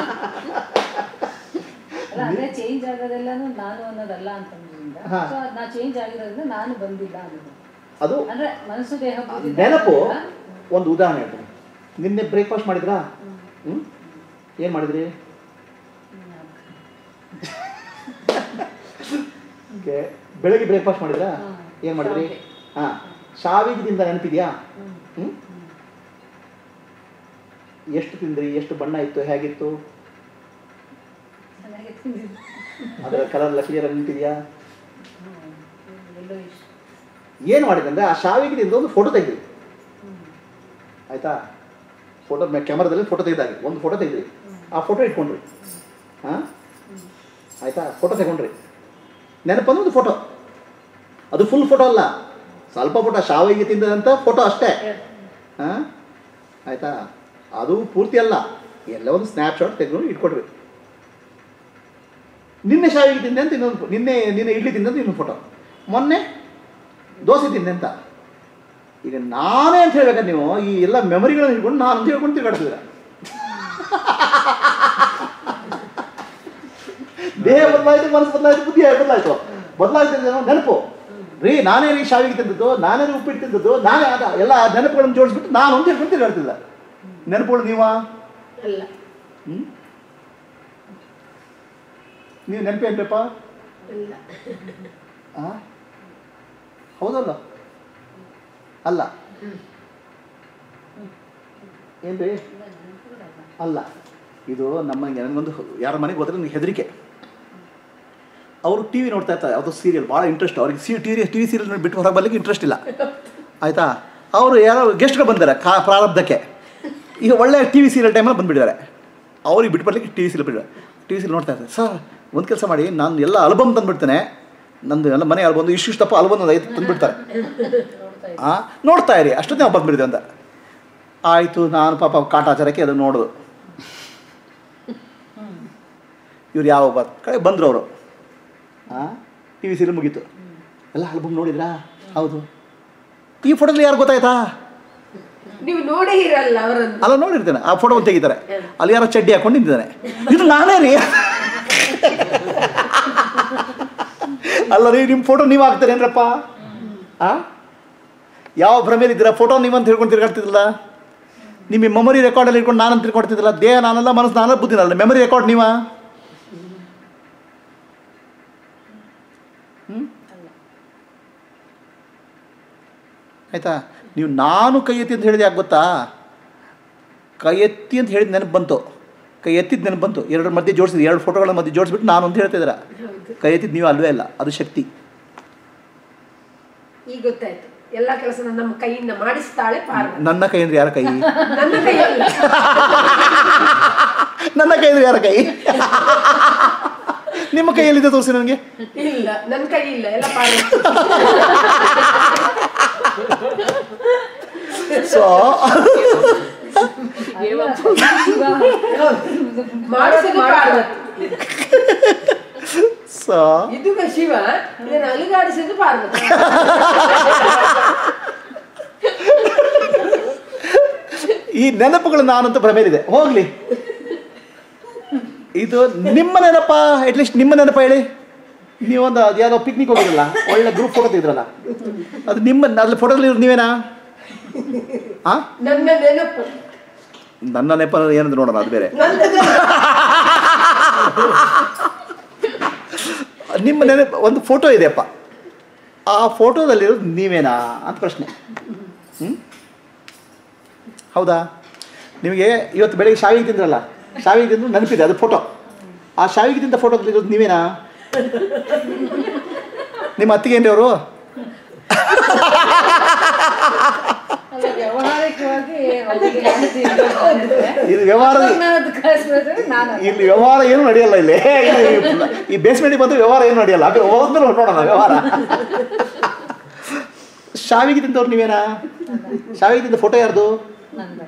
Speaker 3: ಅಲ್ಲ ಅದೇ ಚೇಂಜ್ ಆಗೋದೆಲ್ಲನೂ ನಾನು ಅನ್ನೋದಲ್ಲ ಅಂತಂದ್ರಿಂದ
Speaker 1: ಹಾ.
Speaker 3: ಸೊ ಅದ್ ನಾ ಚೇಂಜ್ ಆಗಿರೋದ್ರಿಂದ ನಾನು ಬಂದಿಲ್ಲ ಅನ್ನೋದು
Speaker 1: ಅದು
Speaker 3: ಅಂದ್ರೆ ಮನಸ್ಸು ದೇಹ ಬುದ್ಧಿ
Speaker 1: ನೆನಪು
Speaker 3: ದೇಹ
Speaker 1: ಒಂದು ಉದಾಹರಣೆ ಹೇಳ್ತೀನಿ ನಿನ್ನೆ ಬ್ರೇಕ್ಫಾಸ್ಟ್ ಮಾಡಿದ್ರಾ ಹ್ಞೂ ಏನು ಮಾಡಿದ್ರಿ ಓಕೆ ಬೆಳಗ್ಗೆ ಬ್ರೇಕ್ಫಾಸ್ಟ್ ಮಾಡಿದ್ರಾ
Speaker 3: ಹ್ಮ್.
Speaker 1: ಏನು ಮಾಡಿದ್ರಿ
Speaker 3: ಶಾವಿಗೆ.
Speaker 1: ಹಾಂ ಶಾವಿಗೆದಿಂದ ನೆನಪಿದೆಯಾ
Speaker 3: ಹ್ಮ್.
Speaker 1: ಹ್ಞೂ ಎಷ್ಟು ತಿಂದ್ರಿ ಎಷ್ಟು ಬಣ್ಣ ಇತ್ತು ಹೇಗಿತ್ತು
Speaker 3: ಚೆನ್ನಾಗಿ ತಿಂದಿದ್ದು
Speaker 1: ಅದರ ಕಲರ್ ಎಲ್ಲ ಕ್ಲಿಯರ್ ನೆನಪಿದೆಯಾ
Speaker 3: ಹ್ಮ್. ಎಲ್ಲೋ ಇಷ್ಟ
Speaker 1: ಏನು ಮಾಡಿದೆ ಅಂದರೆ ಆ ಶಾವಿಗೆದಿಂದ ಒಂದು ಫೋಟೋ ತೆಗೆದ್ರಿ
Speaker 3: ಹ್ಮ್.
Speaker 1: ಆಯಿತಾ ಫೋಟೋ ಕ್ಯಾಮರಾದಲ್ಲಿ ಫೋಟೋ ತೆಗೆದಾಗಿ ಒಂದು ಫೋಟೋ ತೆಗೆದ್ರಿ ಆ ಫೋಟೋ ಇಟ್ಕೊಂಡ್ರಿ ಹಾಂ ಆಯಿತಾ ಫೋಟೋ ತಗೊಂಡ್ರಿ ನೆನಪಂದ್ರೆ ಒಂದು ಫೋಟೋ ಅದು ಫುಲ್ ಫೋಟೋ ಅಲ್ಲ ಸ್ವಲ್ಪ ಫೋಟೋ ಶಾವಿಗೆ ತಿಂದಂಥ ಫೋಟೋ ಅಷ್ಟೇ ಹಾಂ ಆಯಿತಾ ಅದು ಪೂರ್ತಿ ಅಲ್ಲ ಎಲ್ಲ ಒಂದು ಸ್ನ್ಯಾಪ್ಶಾಟ್ ತೆಗೆದು ಇಟ್ಕೊಡ್ರಿ ನಿನ್ನೆ ಶಾವಿಗೆ ತಿಂದೆ ಅಂತ ಇನ್ನೊಂದು ನಿನ್ನೆ ನಿನ್ನೆ ಇಡ್ಲಿ ತಿಂದೆ ಅಂತ ಇನ್ನೊಂದು ಫೋಟೋ ಮೊನ್ನೆ ದೋಸೆ ತಿಂದೆ ಅಂತ ಈಗ ನಾನೇ ಅಂತ ಹೇಳ್ಬೇಕಾದ್ರೆ ನೀವು ಈ ಎಲ್ಲ ಮೆಮೊರಿಗಳನ್ನ ಹಿಡ್ಕೊಂಡು ನಾನು ಅಂತ ಹೇಳ್ಕೊಂಡು ತಿರ್ಗಾಡ್ತಿದ್ದೀರ ದೇಹ ಬದಲಾಯಿತು ಮನಸ್ಸು ಬದಲಾಯಿತು ಬುದ್ಧಿ ಬದಲಾಯಿತು ಬದಲಾಯಿತು ಅಂದ್ರೆ ಏನು? ನೆನಪು ರೀ ನಾನೇ ರೀ ಶಾವಿಗೆ ತಿಂದದ್ದು ನಾನೇ ರೀ ಉಪ್ಪಿಟ್ಟು ತಿಂದದ್ದು ನಾನೇ ಅದ ಎಲ್ಲ ನೆನಪುಗಳನ್ನು ಜೋಡಿಸ್ಬಿಟ್ಟು ನಾನು ಅಂತ ಹೇಳ್ಕೊಂಡು ತಿರ್ಗಾಡ್ತಿಲ್ಲ ನೆನಪುಗಳು ನೀವಾ
Speaker 5: ಅಲ್ಲ
Speaker 1: ಹ್ಮ್? ನೀವು ನೆನಪೇನ್ರಪ್ಪ
Speaker 5: ಇಲ್ಲ
Speaker 1: ಆ? ಹೌದಲ್ಲ ಅಲ್ಲ ಏನ್ರಿ ಅಲ್ಲ ಇದು ನಮ್ಮ ನನಗೊಂದು ಯಾರ ಮನೆಗೆ ಹೋದ್ರೆ ನನಗೆ ಹೆದರಿಕೆ ಅವರು ಟಿ ವಿ ನೋಡ್ತಾ ಇರ್ತಾರೆ ಯಾವುದೋ ಸೀರಿಯಲ್ ಭಾಳ ಇಂಟ್ರೆಸ್ಟ್ ಅವ್ರಿಗೆ C T V T V serial ಬಿಟ್ಟು ಹೊರಗೆ ಬರ್ಲಿಕ್ಕೆ ಇಂಟ್ರೆಸ್ಟ್ ಇಲ್ಲ ಆಯಿತಾ ಅವರು ಯಾರೋ ಗೆಸ್ಟ್ಗಳು ಬಂದಿದ್ದಾರೆ ಕಾ ಪ್ರಾರಬ್ಧಕ್ಕೆ ಈಗ ಒಳ್ಳೆ ಟಿ ವಿ ಸೀರಿಯಲ್ ಟೈಮಲ್ಲಿ ಬಂದುಬಿಟ್ಟಿದ್ದಾರೆ ಅವ್ರಿಗೆ ಬಿಟ್ಟು ಬರ್ಲಿಕ್ಕೆ ಟಿ ವಿ ಸೀರಿಯಲ್ ಬಿಟ್ಟಿದ್ದಾರೆ ಟಿ ವಿ ಸೀರಿಯಲ್ ನೋಡ್ತಾ ಇರ್ತಾರೆ ಸರ್ ಒಂದು ಕೆಲಸ ಮಾಡಿ ನಾನು ಎಲ್ಲ ಆಲ್ಬಮ್ ತಂದುಬಿಡ್ತೇನೆ ನಂದು ಎಲ್ಲ ಮನೆ ಆಲ್ಬಮ್ ಇಷ್ಟು ಇಷ್ಟಪ್ಪ ಆಲ್ಬಮ್ ಒಂದು ಐದು ತಂದುಬಿಡ್ತಾರೆ ಆ ನೋಡ್ತಾ ಇರಿ ಅಷ್ಟೊತ್ತಿಗೆ ನಾವು ಬಂದ್ಬಿಡ್ತೀವಿ ಅಂತ ಆಯಿತು ನಾನು ಪಾಪ ಕಾಟಾಚಾರಕ್ಕೆ ಅದು ನೋಡೋದು ಇವ್ರು ಯಾವ ಬ ಕಡೆ ಬಂದರು ಅವರು ಹಾಂ ಟಿ ವಿ ಸೀರಿಯಲ್ ಮುಗೀತು ಎಲ್ಲ ಆಲ್ಬಮ್ ನೋಡಿದ್ರಾ ಹೌದು ಈ ಫೋಟೋದಲ್ಲಿ ಯಾರು ಗೊತ್ತಾಯ್ತಾ
Speaker 5: ನೀವು ನೋಡೇ ಇರಲ್ಲ ಅವರನ್ನು
Speaker 1: ಅಲ್ಲ ನೋಡಿರ್ತೇನೆ ಆ ಫೋಟೋ ತೆಗಿತಾರೆ ಅಲ್ಲಿ ಯಾರೋ ಚಡ್ಡಿ ಹಾಕೊಂಡು ನಿಂತಿದ್ದಾನೆ ಇದು ನಾನೇ ರೀ ಅಲ್ಲ ರೀ ನಿಮ್ಮ ಫೋಟೋ ನೀವು ಹಾಕ್ತಾರೇನ್ರಪ್ಪ ಆ ಯಾವ ಭ್ರಮೆಯಲ್ಲಿದ್ದೀರಾ ಫೋಟೋ ನೀವಂತ ಹೇಳ್ಕೊಂಡು ತಿರ್ಗಾಡ್ತಿದ್ರಲ್ಲ ನಿಮ್ಮ ಮೆಮೊರಿ ರೆಕಾರ್ಡಲ್ಲಿ ಇಟ್ಕೊಂಡು ನಾನಂತ ತಿರ್ಗಾಡ್ತಿದ್ರಲ್ಲ ದೇಹ ನಾನಲ್ಲ ಮನಸ್ಸು ನಾನಲ್ಲ ಬುದ್ಧಿ ನಾನಲ್ಲ ಮೆಮೊರಿ ರೆಕಾರ್ಡ್ ನೀವಾ ಹ್ಮ್? ಆಯ್ತಾ ನೀವು ನಾನು ಕೈ ಎತ್ತಿ ಅಂತ ಹೇಳಿದೆ ಯಾಕೆ ಗೊತ್ತಾ ಕೈ ಎತ್ತಿ ಅಂತ ಹೇಳಿದ ನೆನಪು ಬಂತು ಕೈ ಎತ್ತಿದ ನೆನಪು ಬಂತು ಎರಡರ ಮಧ್ಯೆ ಜೋಡಿಸಿದ್ರಿ ಎರಡು ಫೋಟೋಗಳ ಮಧ್ಯೆ ಜೋಡಿಸ್ಬಿಟ್ಟು ನಾನು ಅಂತ ಹೇಳ್ತಿದ್ದೀರ ಕೈ ಎತ್ತಿದ್ದು ನೀವು ಅಲ್ವೇ ಅಲ್ಲ ಅದು ಶಕ್ತಿ
Speaker 5: ಈಗ ಗೊತ್ತಾಯ್ತು ಎಲ್ಲ ಕೆಲಸ ನಮ್ಮ ಕೈಯಿಂದ ಮಾಡಿಸ್ತಾಳೆ ಪಾರ್ವತಿ
Speaker 1: ನನ್ನ ಕೈ ಅಂದ್ರೆ ಯಾರ ಕೈ
Speaker 5: ನನ್ನ ಕೈಯಲ್ಲ
Speaker 1: ನನ್ನ ಕೈ ಅಂದ್ರೆ ಯಾರ ಕೈ ನಿಮ್ಮ ಕೈಯಲ್ಲಿದೆ ತೋರಿಸಿ ನನಗೆ
Speaker 5: ಇಲ್ಲ ನನ್ನ ಕೈ ಇಲ್ಲ ಎಲ್ಲ ಪಾರ್ವತಿ
Speaker 1: ಸೊ
Speaker 5: ಮಾಡಿಸಿದ ಪಾರ್ವತಿ
Speaker 1: ಸೊ
Speaker 5: ಇದು ಶಿವ ಇದನ್ನು ಅಲುಗಾಡಿಸಿದ್ದು ಪಾರ್ವತಿ
Speaker 1: ಈ ನೆನಪುಗಳು ನಾನಂತೂ ಭ್ರಮೆಯಲ್ಲಿದೆ ಹೋಗ್ಲಿ ಇದು ನಿಮ್ಮ ನೆನಪ ಅಟ್ಲೀಸ್ಟ್ ನಿಮ್ಮ ನೆನಪ ಹೇಳಿ ನೀವೊಂದು ಅದು ಯಾವುದೋ ಪಿಕ್ನಿಕ್ ಹೋಗಿರಲ್ಲ ಒಳ್ಳೆ ಗ್ರೂಪ್ ಫೋಟೋ ತೆಗೆದ್ರಲ್ಲ ಅದು ನಿಮ್ಮ ಅದ್ರ ಫೋಟೋದಲ್ಲಿ ಇರೋದು ನೀವೇನಾ ಆ
Speaker 5: ನನ್ನ ನೆನಪು
Speaker 1: ನನ್ನ ನೆಪ ಏನಂತ ನೋಡೋಣ ಅದು ಬೇರೆ
Speaker 5: ನನ್ನ ನೆನಪು
Speaker 1: ನಿಮ್ಮ ನೆನಪು ಒಂದು ಫೋಟೋ ಇದೆಯಪ್ಪ ಆ ಫೋಟೋದಲ್ಲಿರೋದು ನೀವೇನಾ ಅಂತ ಪ್ರಶ್ನೆ ಹ್ಞೂ ಹೌದಾ ನಿಮಗೆ ಇವತ್ತು ಬೆಳಿಗ್ಗೆ ಶಾವಿಗೆ ತಿಂದ್ರಲ್ಲ ಶಾವಿಗೆ ತಿಂದು ನೆನಪಿದೆ ಅದು ಫೋಟೋ ಆ ಶಾವಿಗೆ ತಿಂದ ಫೋಟೋದಲ್ಲಿರೋದು ನೀವೇನಾ ನಿಮ್ಮ ಅತ್ತಿಗೆ ಏನ್ರಿ ಅವರು
Speaker 3: ಅಲ್ಲ ವ್ಯವಹಾರಿಕವಾಗಿ ಅವ್ರಿಗೆ ಹೆಂಡತಿ ಇರ್ಬೇಕು ಅಂದ್ರೆ
Speaker 1: ಇದು ವ್ಯವಹಾರದ
Speaker 3: ಅವ್ರನ್ನ ಕಳಿಸ್ಬೇಕಾದ್ರೆ ನಾನು
Speaker 1: ಇಲ್ಲಿ ವ್ಯವಹಾರ ಏನು ನಡೆಯಲ್ಲ ಇಲ್ಲಿ ಇಲ್ಲಿ ಈ ಬೇಸ್ಮೆಂಟಿಗೆ ಬಂದ್ರೆ ವ್ಯವಹಾರ ಏನು ನಡೆಯಲ್ಲ ಅದು ಹೋದ್ಮೇಲೆ ನೋಡೋಣ ವ್ಯವಹಾರ ಶಾವಿಗೆ ತಿಂದವ್ರು ನೀವೇನಾ ಶಾವಿಗೆ ತಿಂದ ಫೋಟೋ ಯಾರ್ದು
Speaker 3: ನಂದು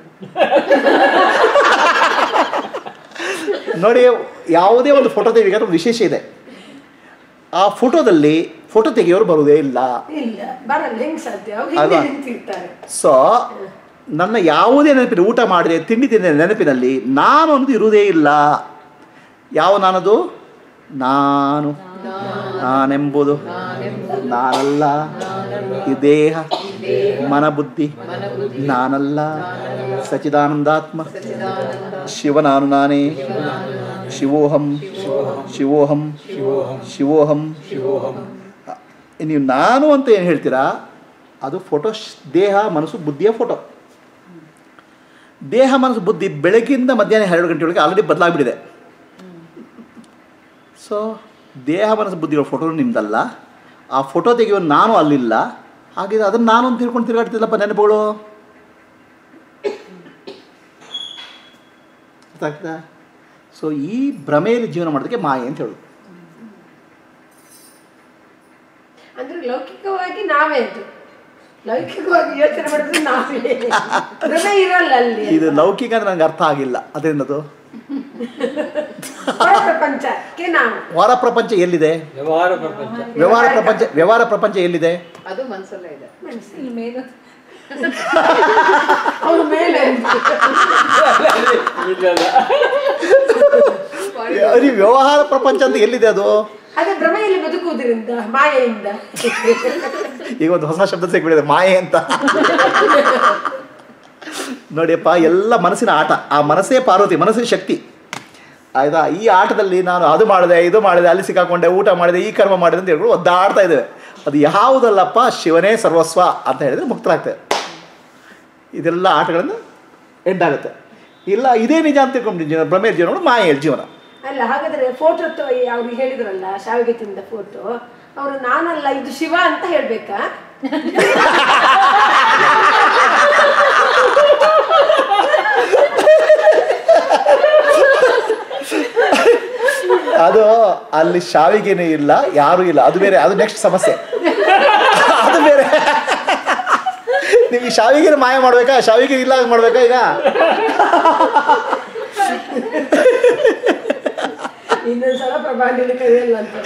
Speaker 1: ನೋಡಿ ಯಾವುದೇ ಒಂದು ಫೋಟೋ ತೆಗಿಬೇಕಾದ್ರೆ ಒಂದು ವಿಶೇಷ ಇದೆ ಆ ಫೋಟೋದಲ್ಲಿ ಫೋಟೋ ತೆಗೆಯೋರು ಬರುವುದೇ ಇಲ್ಲ
Speaker 5: ಇಲ್ಲ ಬರಲ್ಲ ಹೆಂಗ್ ಸಾಧ್ಯ ಅವ್ರು
Speaker 1: ಅಲ್ವಾ?
Speaker 5: ಹಿಂದೆ ನಿಂತಿರ್ತಾರೆ
Speaker 1: ಸೊ ನನ್ನ ಯಾವುದೇ ನೆನಪಿನ ಊಟ ಮಾಡಿದೆ ತಿಂಡಿ ತಿಂದ ನೆನಪಿನಲ್ಲಿ ನಾನು ಅನ್ನೋದು ಇರುವುದೇ ಇಲ್ಲ ಯಾವ ನಾನದು ನಾನು ನಾನೆಂಬುದು ನಾನಲ್ಲ ಈ ದೇಹ ಮನಬುದ್ಧಿ ನಾನಲ್ಲ ಸಚಿದಾನಂದಾತ್ಮ ಶಿವ ನಾನು ನಾನೇ ಶಿವೋಹಂ ಶಿವೋಹಂ ಶಿವೋಹಂ ನೀವು ನಾನು ಅಂತ ಏನು ಹೇಳ್ತೀರಾ ಅದು ಫೋಟೋ ದೇಹ ಮನಸ್ಸು ಬುದ್ಧಿಯ ಫೋಟೋ ದೇಹ ಮನಸ್ಸು ಬುದ್ಧಿ ಬೆಳಗ್ಗಿಂದ ಮಧ್ಯಾಹ್ನ ಎರಡು ಗಂಟೆಯೊಳಗೆ ಆಲ್ರೆಡಿ ಬದಲಾಗ್ಬಿಟ್ಟಿದೆ ಸೊ ದೇಹ ಮನಸ್ಸು ಬುದ್ಧಿಗಳ ಫೋಟೋ ನಿಮ್ದಲ್ಲ ಆ ಫೋಟೋ ತೆಗೆಯುವ ನಾನು ಅಲ್ಲಿಲ್ಲ ಹಾಗಿದ್ರೆ ಅದನ್ನು ನಾನು ಅಂತ ತಿಳ್ಕೊಂಡು ತಿರುಗಾಡ್ತಿಲ್ಲಪ್ಪ ನೆನಪುಗಳು ಗೊತ್ತಾಗ್ತದಾ ಸೊ ಈ ಭ್ರಮೆಯಲ್ಲಿ ಜೀವನ ಮಾಡೋದಕ್ಕೆ ಮಾಯೆ ಅಂತ ಹೇಳೋದು
Speaker 5: ಲೌಕಿಕವಾಗಿ ಯೋಚನೆ ಮಾಡಿದ್ರೆ ನಾವೇ ಭ್ರಮೆ ಇರಲ್ಲ ಅಲ್ಲಿ
Speaker 1: ಇದು ಲೌಕಿಕ ಅಂದ್ರೆ ನನಗೆ ಅರ್ಥ ಆಗಿಲ್ಲ ಅದೇನದು
Speaker 5: ಹೊರ ಪ್ರಪಂಚಕ್ಕೆ ನಾವು
Speaker 1: ಹೊರ ಪ್ರಪಂಚ ಎಲ್ಲಿದೆ
Speaker 2: ವ್ಯವಹಾರ ಪ್ರಪಂಚ
Speaker 1: ವ್ಯವಹಾರ ಪ್ರಪಂಚ ವ್ಯವಹಾರ ಪ್ರಪಂಚ ಎಲ್ಲಿದೆ
Speaker 3: ಅದು ಮನಸ್ಸಲ್ಲೇ ಇದೆ ಇಲ್ಲಿ ಮೇಲೆ
Speaker 5: ಅವ್ರ ಮೇಲೆ
Speaker 2: ಇಲ್ಲಲ್ಲ
Speaker 1: ಅರಿ ವ್ಯವಹಾರ ಪ್ರಪಂಚ ಅಂತ ಎಲ್ಲಿದೆ ಅದು
Speaker 5: ಅದೇ ಭ್ರಮೆಯಲ್ಲಿ ಬದುಕುವುದರಿಂದ ಮಾಯೆಯಿಂದ
Speaker 1: ಈಗ ಒಂದು ಹೊಸ ಶಬ್ದ ಸಿಕ್ಬಿಡಿದೆ ಮಾಯೆ ಅಂತ ನೋಡಿಯಪ್ಪ ಎಲ್ಲ ಮನಸ್ಸಿನ ಆಟ ಆ ಮನಸ್ಸೇ ಪಾರ್ವತಿ ಮನಸ್ಸಿನ ಶಕ್ತಿ ಆಯ್ತಾ ಈ ಆಟದಲ್ಲಿ ನಾನು ಅದು ಮಾಡಿದೆ ಇದು ಮಾಡಿದೆ ಅಲ್ಲಿ ಸಿಕ್ಕಾಕೊಂಡೆ ಊಟ ಮಾಡಿದೆ ಈ ಕರ್ಮ ಮಾಡಿದೆ ಅಂತ ಹೇಳ್ಕೊಂಡು ಒದ್ದಾಡ್ತಾ ಇದ್ದೇವೆ ಅದು ಯಾವುದಲ್ಲಪ್ಪ ಶಿವನೇ ಸರ್ವಸ್ವ ಅಂತ ಹೇಳಿದ್ರೆ ಮುಕ್ತರಾಗ್ತೇವೆ ಇದೆಲ್ಲ ಆಟಗಳನ್ನು ಎಂಡ್ ಆಗುತ್ತೆ ಇಲ್ಲ ಇದೇ ನಿಜ ಅಂತ ತಿಳ್ಕೊಂಡು ಜೀವನ ಭ್ರಮೆ ಜೀವನ ಮಾಯೆ ಜೀವನ
Speaker 5: ಅಲ್ಲ ಹಾಗಾದ್ರೆ ಫೋಟೋ ಅವ್ರಿಗೆ ಹೇಳಿದ್ರಲ್ಲ ಶಾವಿಗೆ ತಿಂದ ಫೋಟೋ ಅವರು ನಾನಲ್ಲ ಇದು ಶಿವ ಅಂತ ಹೇಳ್ಬೇಕಾ
Speaker 1: ಅದು ಅಲ್ಲಿ ಶಾವಿಗೆನೇ ಇಲ್ಲ ಯಾರೂ ಇಲ್ಲ ಅದು ಬೇರೆ ಅದು ನೆಕ್ಸ್ಟ್ ಸಮಸ್ಯೆ ಅದು ಬೇರೆ ನಿಮಗೆ ಶಾವಿಗೆ ಮಾಯ ಮಾಡ್ಬೇಕಾ ಶಾವಿಗೆ ಇಲ್ಲ ಹಾಗೆ ಮಾಡ್ಬೇಕಾ ಈಗ
Speaker 5: ಇನ್ನೊಂದ್ಸಲ ಪ್ರಭಾಂಡಿನ ಕೈಯಲ್ಲ ಅಂತ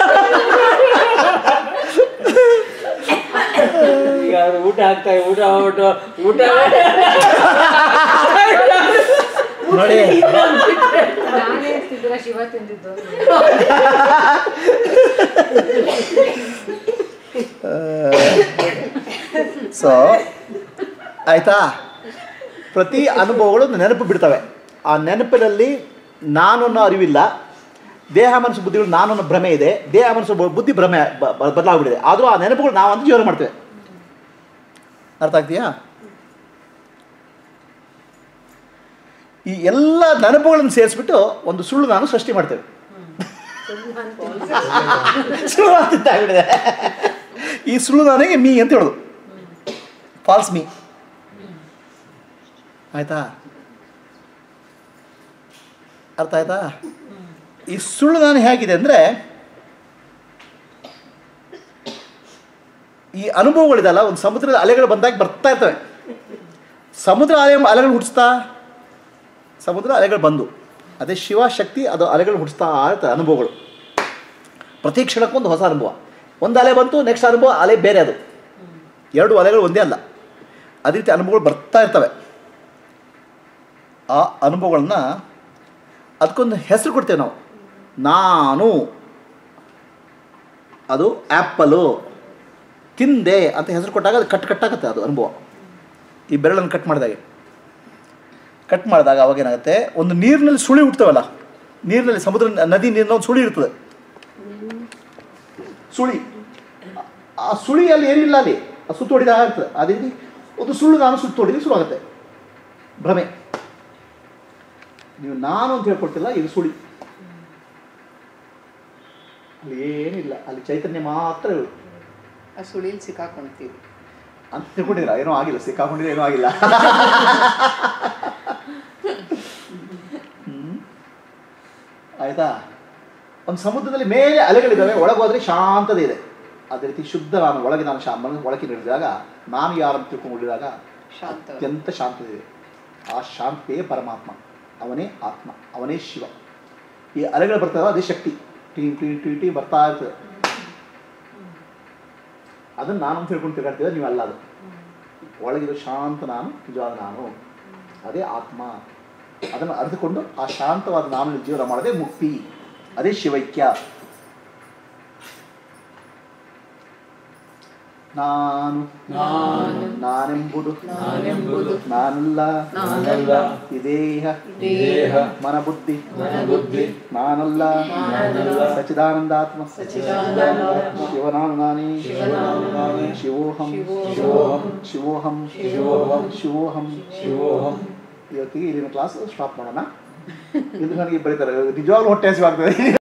Speaker 2: ಈಗ ಅವ್ರು ಊಟ ಹಾಕ್ತಾ ಊಟ ಮಾಡ್ಬಿಟ್ಟು ಊಟ
Speaker 1: ನೋಡಿ
Speaker 3: ನಾನೇ ತಿಂದಿರ ಶಿವ ತಿಂದಿದ್ದು
Speaker 1: ಸೊ ಆಯ್ತಾ ಪ್ರತಿ ಅನುಭವಗಳು ನೆನಪು ಬಿಡ್ತವೆ ಆ ನೆನಪಿನಲ್ಲಿ ನಾನು ಅನ್ನೋ ಅರಿವಿಲ್ಲ ದೇಹ ಮನಸ್ಸು ಬುದ್ಧಿಗಳು ನಾನು ಅನ್ನೋ ಭ್ರಮೆ ಇದೆ ದೇಹ ಮನಸ್ಸು ಬು- ಬುದ್ಧಿ ಭ್ರಮೆ ಬ- ಬ- ಬದಲಾಗ್ಬಿಟ್ಟಿದೆ ಆದರೂ ಆ ನೆನಪುಗಳು ನಾವು ಅಂತ ಜೀವನ ಮಾಡ್ತೇವೆ ಅರ್ಥ ಆಗ್ತೀಯಾ ಈ ಎಲ್ಲ ನೆನಪುಗಳನ್ನು ಸೇರಿಸ್ಬಿಟ್ಟು ಒಂದು ಸುಳ್ಳು ನಾನು ಸೃಷ್ಟಿ ಮಾಡ್ತೇವೆ ಸುಳ್ಳು ಅಂತ ಆಗ್ಬಿಟ್ಟಿದೆ ಈ ಸುಳ್ಳು ನನಗೆ ಮೀ ಅಂತ ಹೇಳೋದು ಫಾಲ್ಸ್ ಮೀ ಆಯ್ತಾ ಅರ್ಥ ಆಯ್ತಾ ಈ ಸುಳ್ಳು ನಾನು ಹೇಗಿದೆ ಅಂದರೆ ಈ ಅನುಭವಗಳಿದಲ್ಲ ಒಂದು ಸಮುದ್ರದ ಅಲೆಗಳು ಬಂದಾಗ ಬರ್ತಾ ಇರ್ತವೆ ಸಮುದ್ರ ಅಲೆ ಅಲೆಗಳು ಹುಟ್ಟಿಸ್ತಾ ಸಮುದ್ರ ಅಲೆಗಳು ಬಂದು ಅದೇ ಶಿವ ಶಕ್ತಿ ಅದು ಅಲೆಗಳು ಹುಟ್ಟಿಸ್ತಾ ಇರ್ತವೆ ಅನುಭವಗಳು ಪ್ರತಿ ಕ್ಷಣಕ್ಕೊಂದು ಹೊಸ ಅನುಭವ ಒಂದು ಅಲೆ ಬಂತು ನೆಕ್ಸ್ಟ್ ಅನುಭವ ಅಲೆ ಬೇರೆ ಅದು ಎರಡು ಅಲೆಗಳು ಒಂದೇ ಅಲ್ಲ ಅದೇ ರೀತಿ ಅನುಭವಗಳು ಬರ್ತಾ ಇರ್ತವೆ ಆ ಅನುಭವಗಳನ್ನ ಅದಕ್ಕೊಂದು ಹೆಸರು ಕೊಡ್ತೇವೆ ನಾವು ನಾನು ಅದು ಆ್ಯಪಲು ತಿಂದೆ ಅಂತ ಹೆಸರು ಕೊಟ್ಟಾಗ ಅದು ಕಟ್ ಕಟ್ಟಾಗತ್ತೆ ಅದು ಅನುಭವ ಈ ಬೆರಳನ್ನು ಕಟ್ ಮಾಡಿದಾಗೆ ಕಟ್ ಮಾಡಿದಾಗ ಅವಾಗ ಏನಾಗುತ್ತೆ ಒಂದು ನೀರಿನಲ್ಲಿ ಸುಳಿ ಹುಡ್ತವಲ್ಲ ನೀರಿನಲ್ಲಿ ಸಮುದ್ರ ನದಿ ನೀರಿನ ಒಂದು ಸುಳಿ ಇರ್ತದೆ ಸುಳಿ ಆ ಸುಳಿಯಲ್ಲಿ ಏನಿಲ್ಲ ಅಲ್ಲಿ ಆ ಸುತ್ತೋಡಿದ ಆಗ್ತದೆ ಅದೇ ರೀತಿ ಒಂದು ಸುಳ್ಳು ನಾನು ಸುತ್ತೋಡಿದ್ರೆ ಶುರು ಆಗುತ್ತೆ ಭ್ರಮೆ ನೀವು ನಾನು ಅಂತ ಹೇಳ್ಕೊಡ್ತಿಲ್ಲ ಇದು ಸುಳಿ ಅಲ್ಲಿ ಏನಿಲ್ಲ ಅಲ್ಲಿ ಚೈತನ್ಯ ಮಾತ್ರ ಇರೋದು
Speaker 3: ಆ ಸುಳಿಲ್ ಸಿಕ್ಕಾಕೊಂತೀವಿ
Speaker 1: ಅಂತ ತಿಳ್ಕೊಂಡಿದ್ರ ಏನೂ ಆಗಿಲ್ಲ ಸಿಕ್ಕಾಕೊಂಡಿದ್ರೆ ಏನೂ ಆಗಿಲ್ಲ ಹ್ಮ್. ಆಯ್ತಾ ಒಂದು ಸಮುದ್ರದಲ್ಲಿ ಮೇಲೆ ಅಲೆಗಳಿದ್ದಾವೆ ಒಳಗೆ ಹೋದ್ರೆ ಶಾಂತತೆ ಇದೆ ಅದೇ ರೀತಿ ಶುದ್ಧ ನಾನು ಒಳಗೆ ನಾನು ಶಾ ಮನಸ್ಸು ಒಳಗೆ ನಡೆದಾಗ ನಾನು ಯಾರಂತ ತಿಳ್ಕೊಂಡಿದಾಗ
Speaker 3: ಶಾಂತ
Speaker 1: ಅತ್ಯಂತ ಶಾಂತತೆ ಇದೆ ಆ ಶಾಂತಿಯೇ ಪರಮಾತ್ಮ ಅವನೇ ಆತ್ಮ ಅವನೇ ಶಿವ ಈ ಅಲೆಗಳು ಬರ್ತದೆ ಅದೇ ಶಕ್ತಿ ಟೀ ಟೀ ಟೀ ಟೀ ಬರ್ತಾ ಇರ್ತದೆ ಅದನ್ನು ನಾನು ಅಂತ ತಿಳ್ಕೊಂಡು ತಿರ್ಗಾಡ್ತೀವಿ ನೀವು ಅಲ್ಲ ಅದು ಒಳಗಿರೋ ಶಾಂತ ನಾನು ನಿಜವಾದ ನಾನು ಅದೇ ಆತ್ಮ ಅದನ್ನು ಅರಿತುಕೊಂಡು ಆ ಶಾಂತವಾದ ನಾನು ಜೀವನ ಮಾಡೋದೇ ಮುಕ್ತಿ ಅದೇ ಶಿವೈಕ್ಯ ನಾನು ನಾನೆಂಬುದು
Speaker 2: ನಾನೆಂಬುದು
Speaker 1: ನಾನಲ್ಲ
Speaker 2: ನಾನಲ್ಲ
Speaker 1: ಈ ದೇಹ
Speaker 2: ದೇಹ
Speaker 1: ಮನಬುದ್ಧಿ
Speaker 2: ಮನಬುದ್ಧಿ
Speaker 1: ನಾನಲ್ಲ
Speaker 2: ನಾನಲ್ಲ
Speaker 1: ಸಚಿದಾನಂದಾತ್ಮ
Speaker 2: ಸಚ್ಚಿದಾನಂದಾತ್ಮ
Speaker 1: ಶಿವನಾನು ನಾನೇ
Speaker 2: ಶಿವನಾನು ನಾನೇ
Speaker 1: ಶಿವೋಹಂ
Speaker 2: ಶಿವೋಹಂ
Speaker 1: ಶಿವೋಹಂ
Speaker 2: ಶಿವೋಹಂ
Speaker 1: ಶಿವೋಹಂ
Speaker 2: ಶಿವೋಹಂ
Speaker 1: ಇವತ್ತಿಗೆ ಇಲ್ಲಿನ ಕ್ಲಾಸ್ ಸ್ಟಾಪ್ ಮಾಡೋಣ ಇದು ನನಗೆ ಬರೀತಾರೆ ನಿಜವಾಗ್ಲೂ ಹೊಟ್ಟೆ ಹಸಿವಾಗ್ತದೆ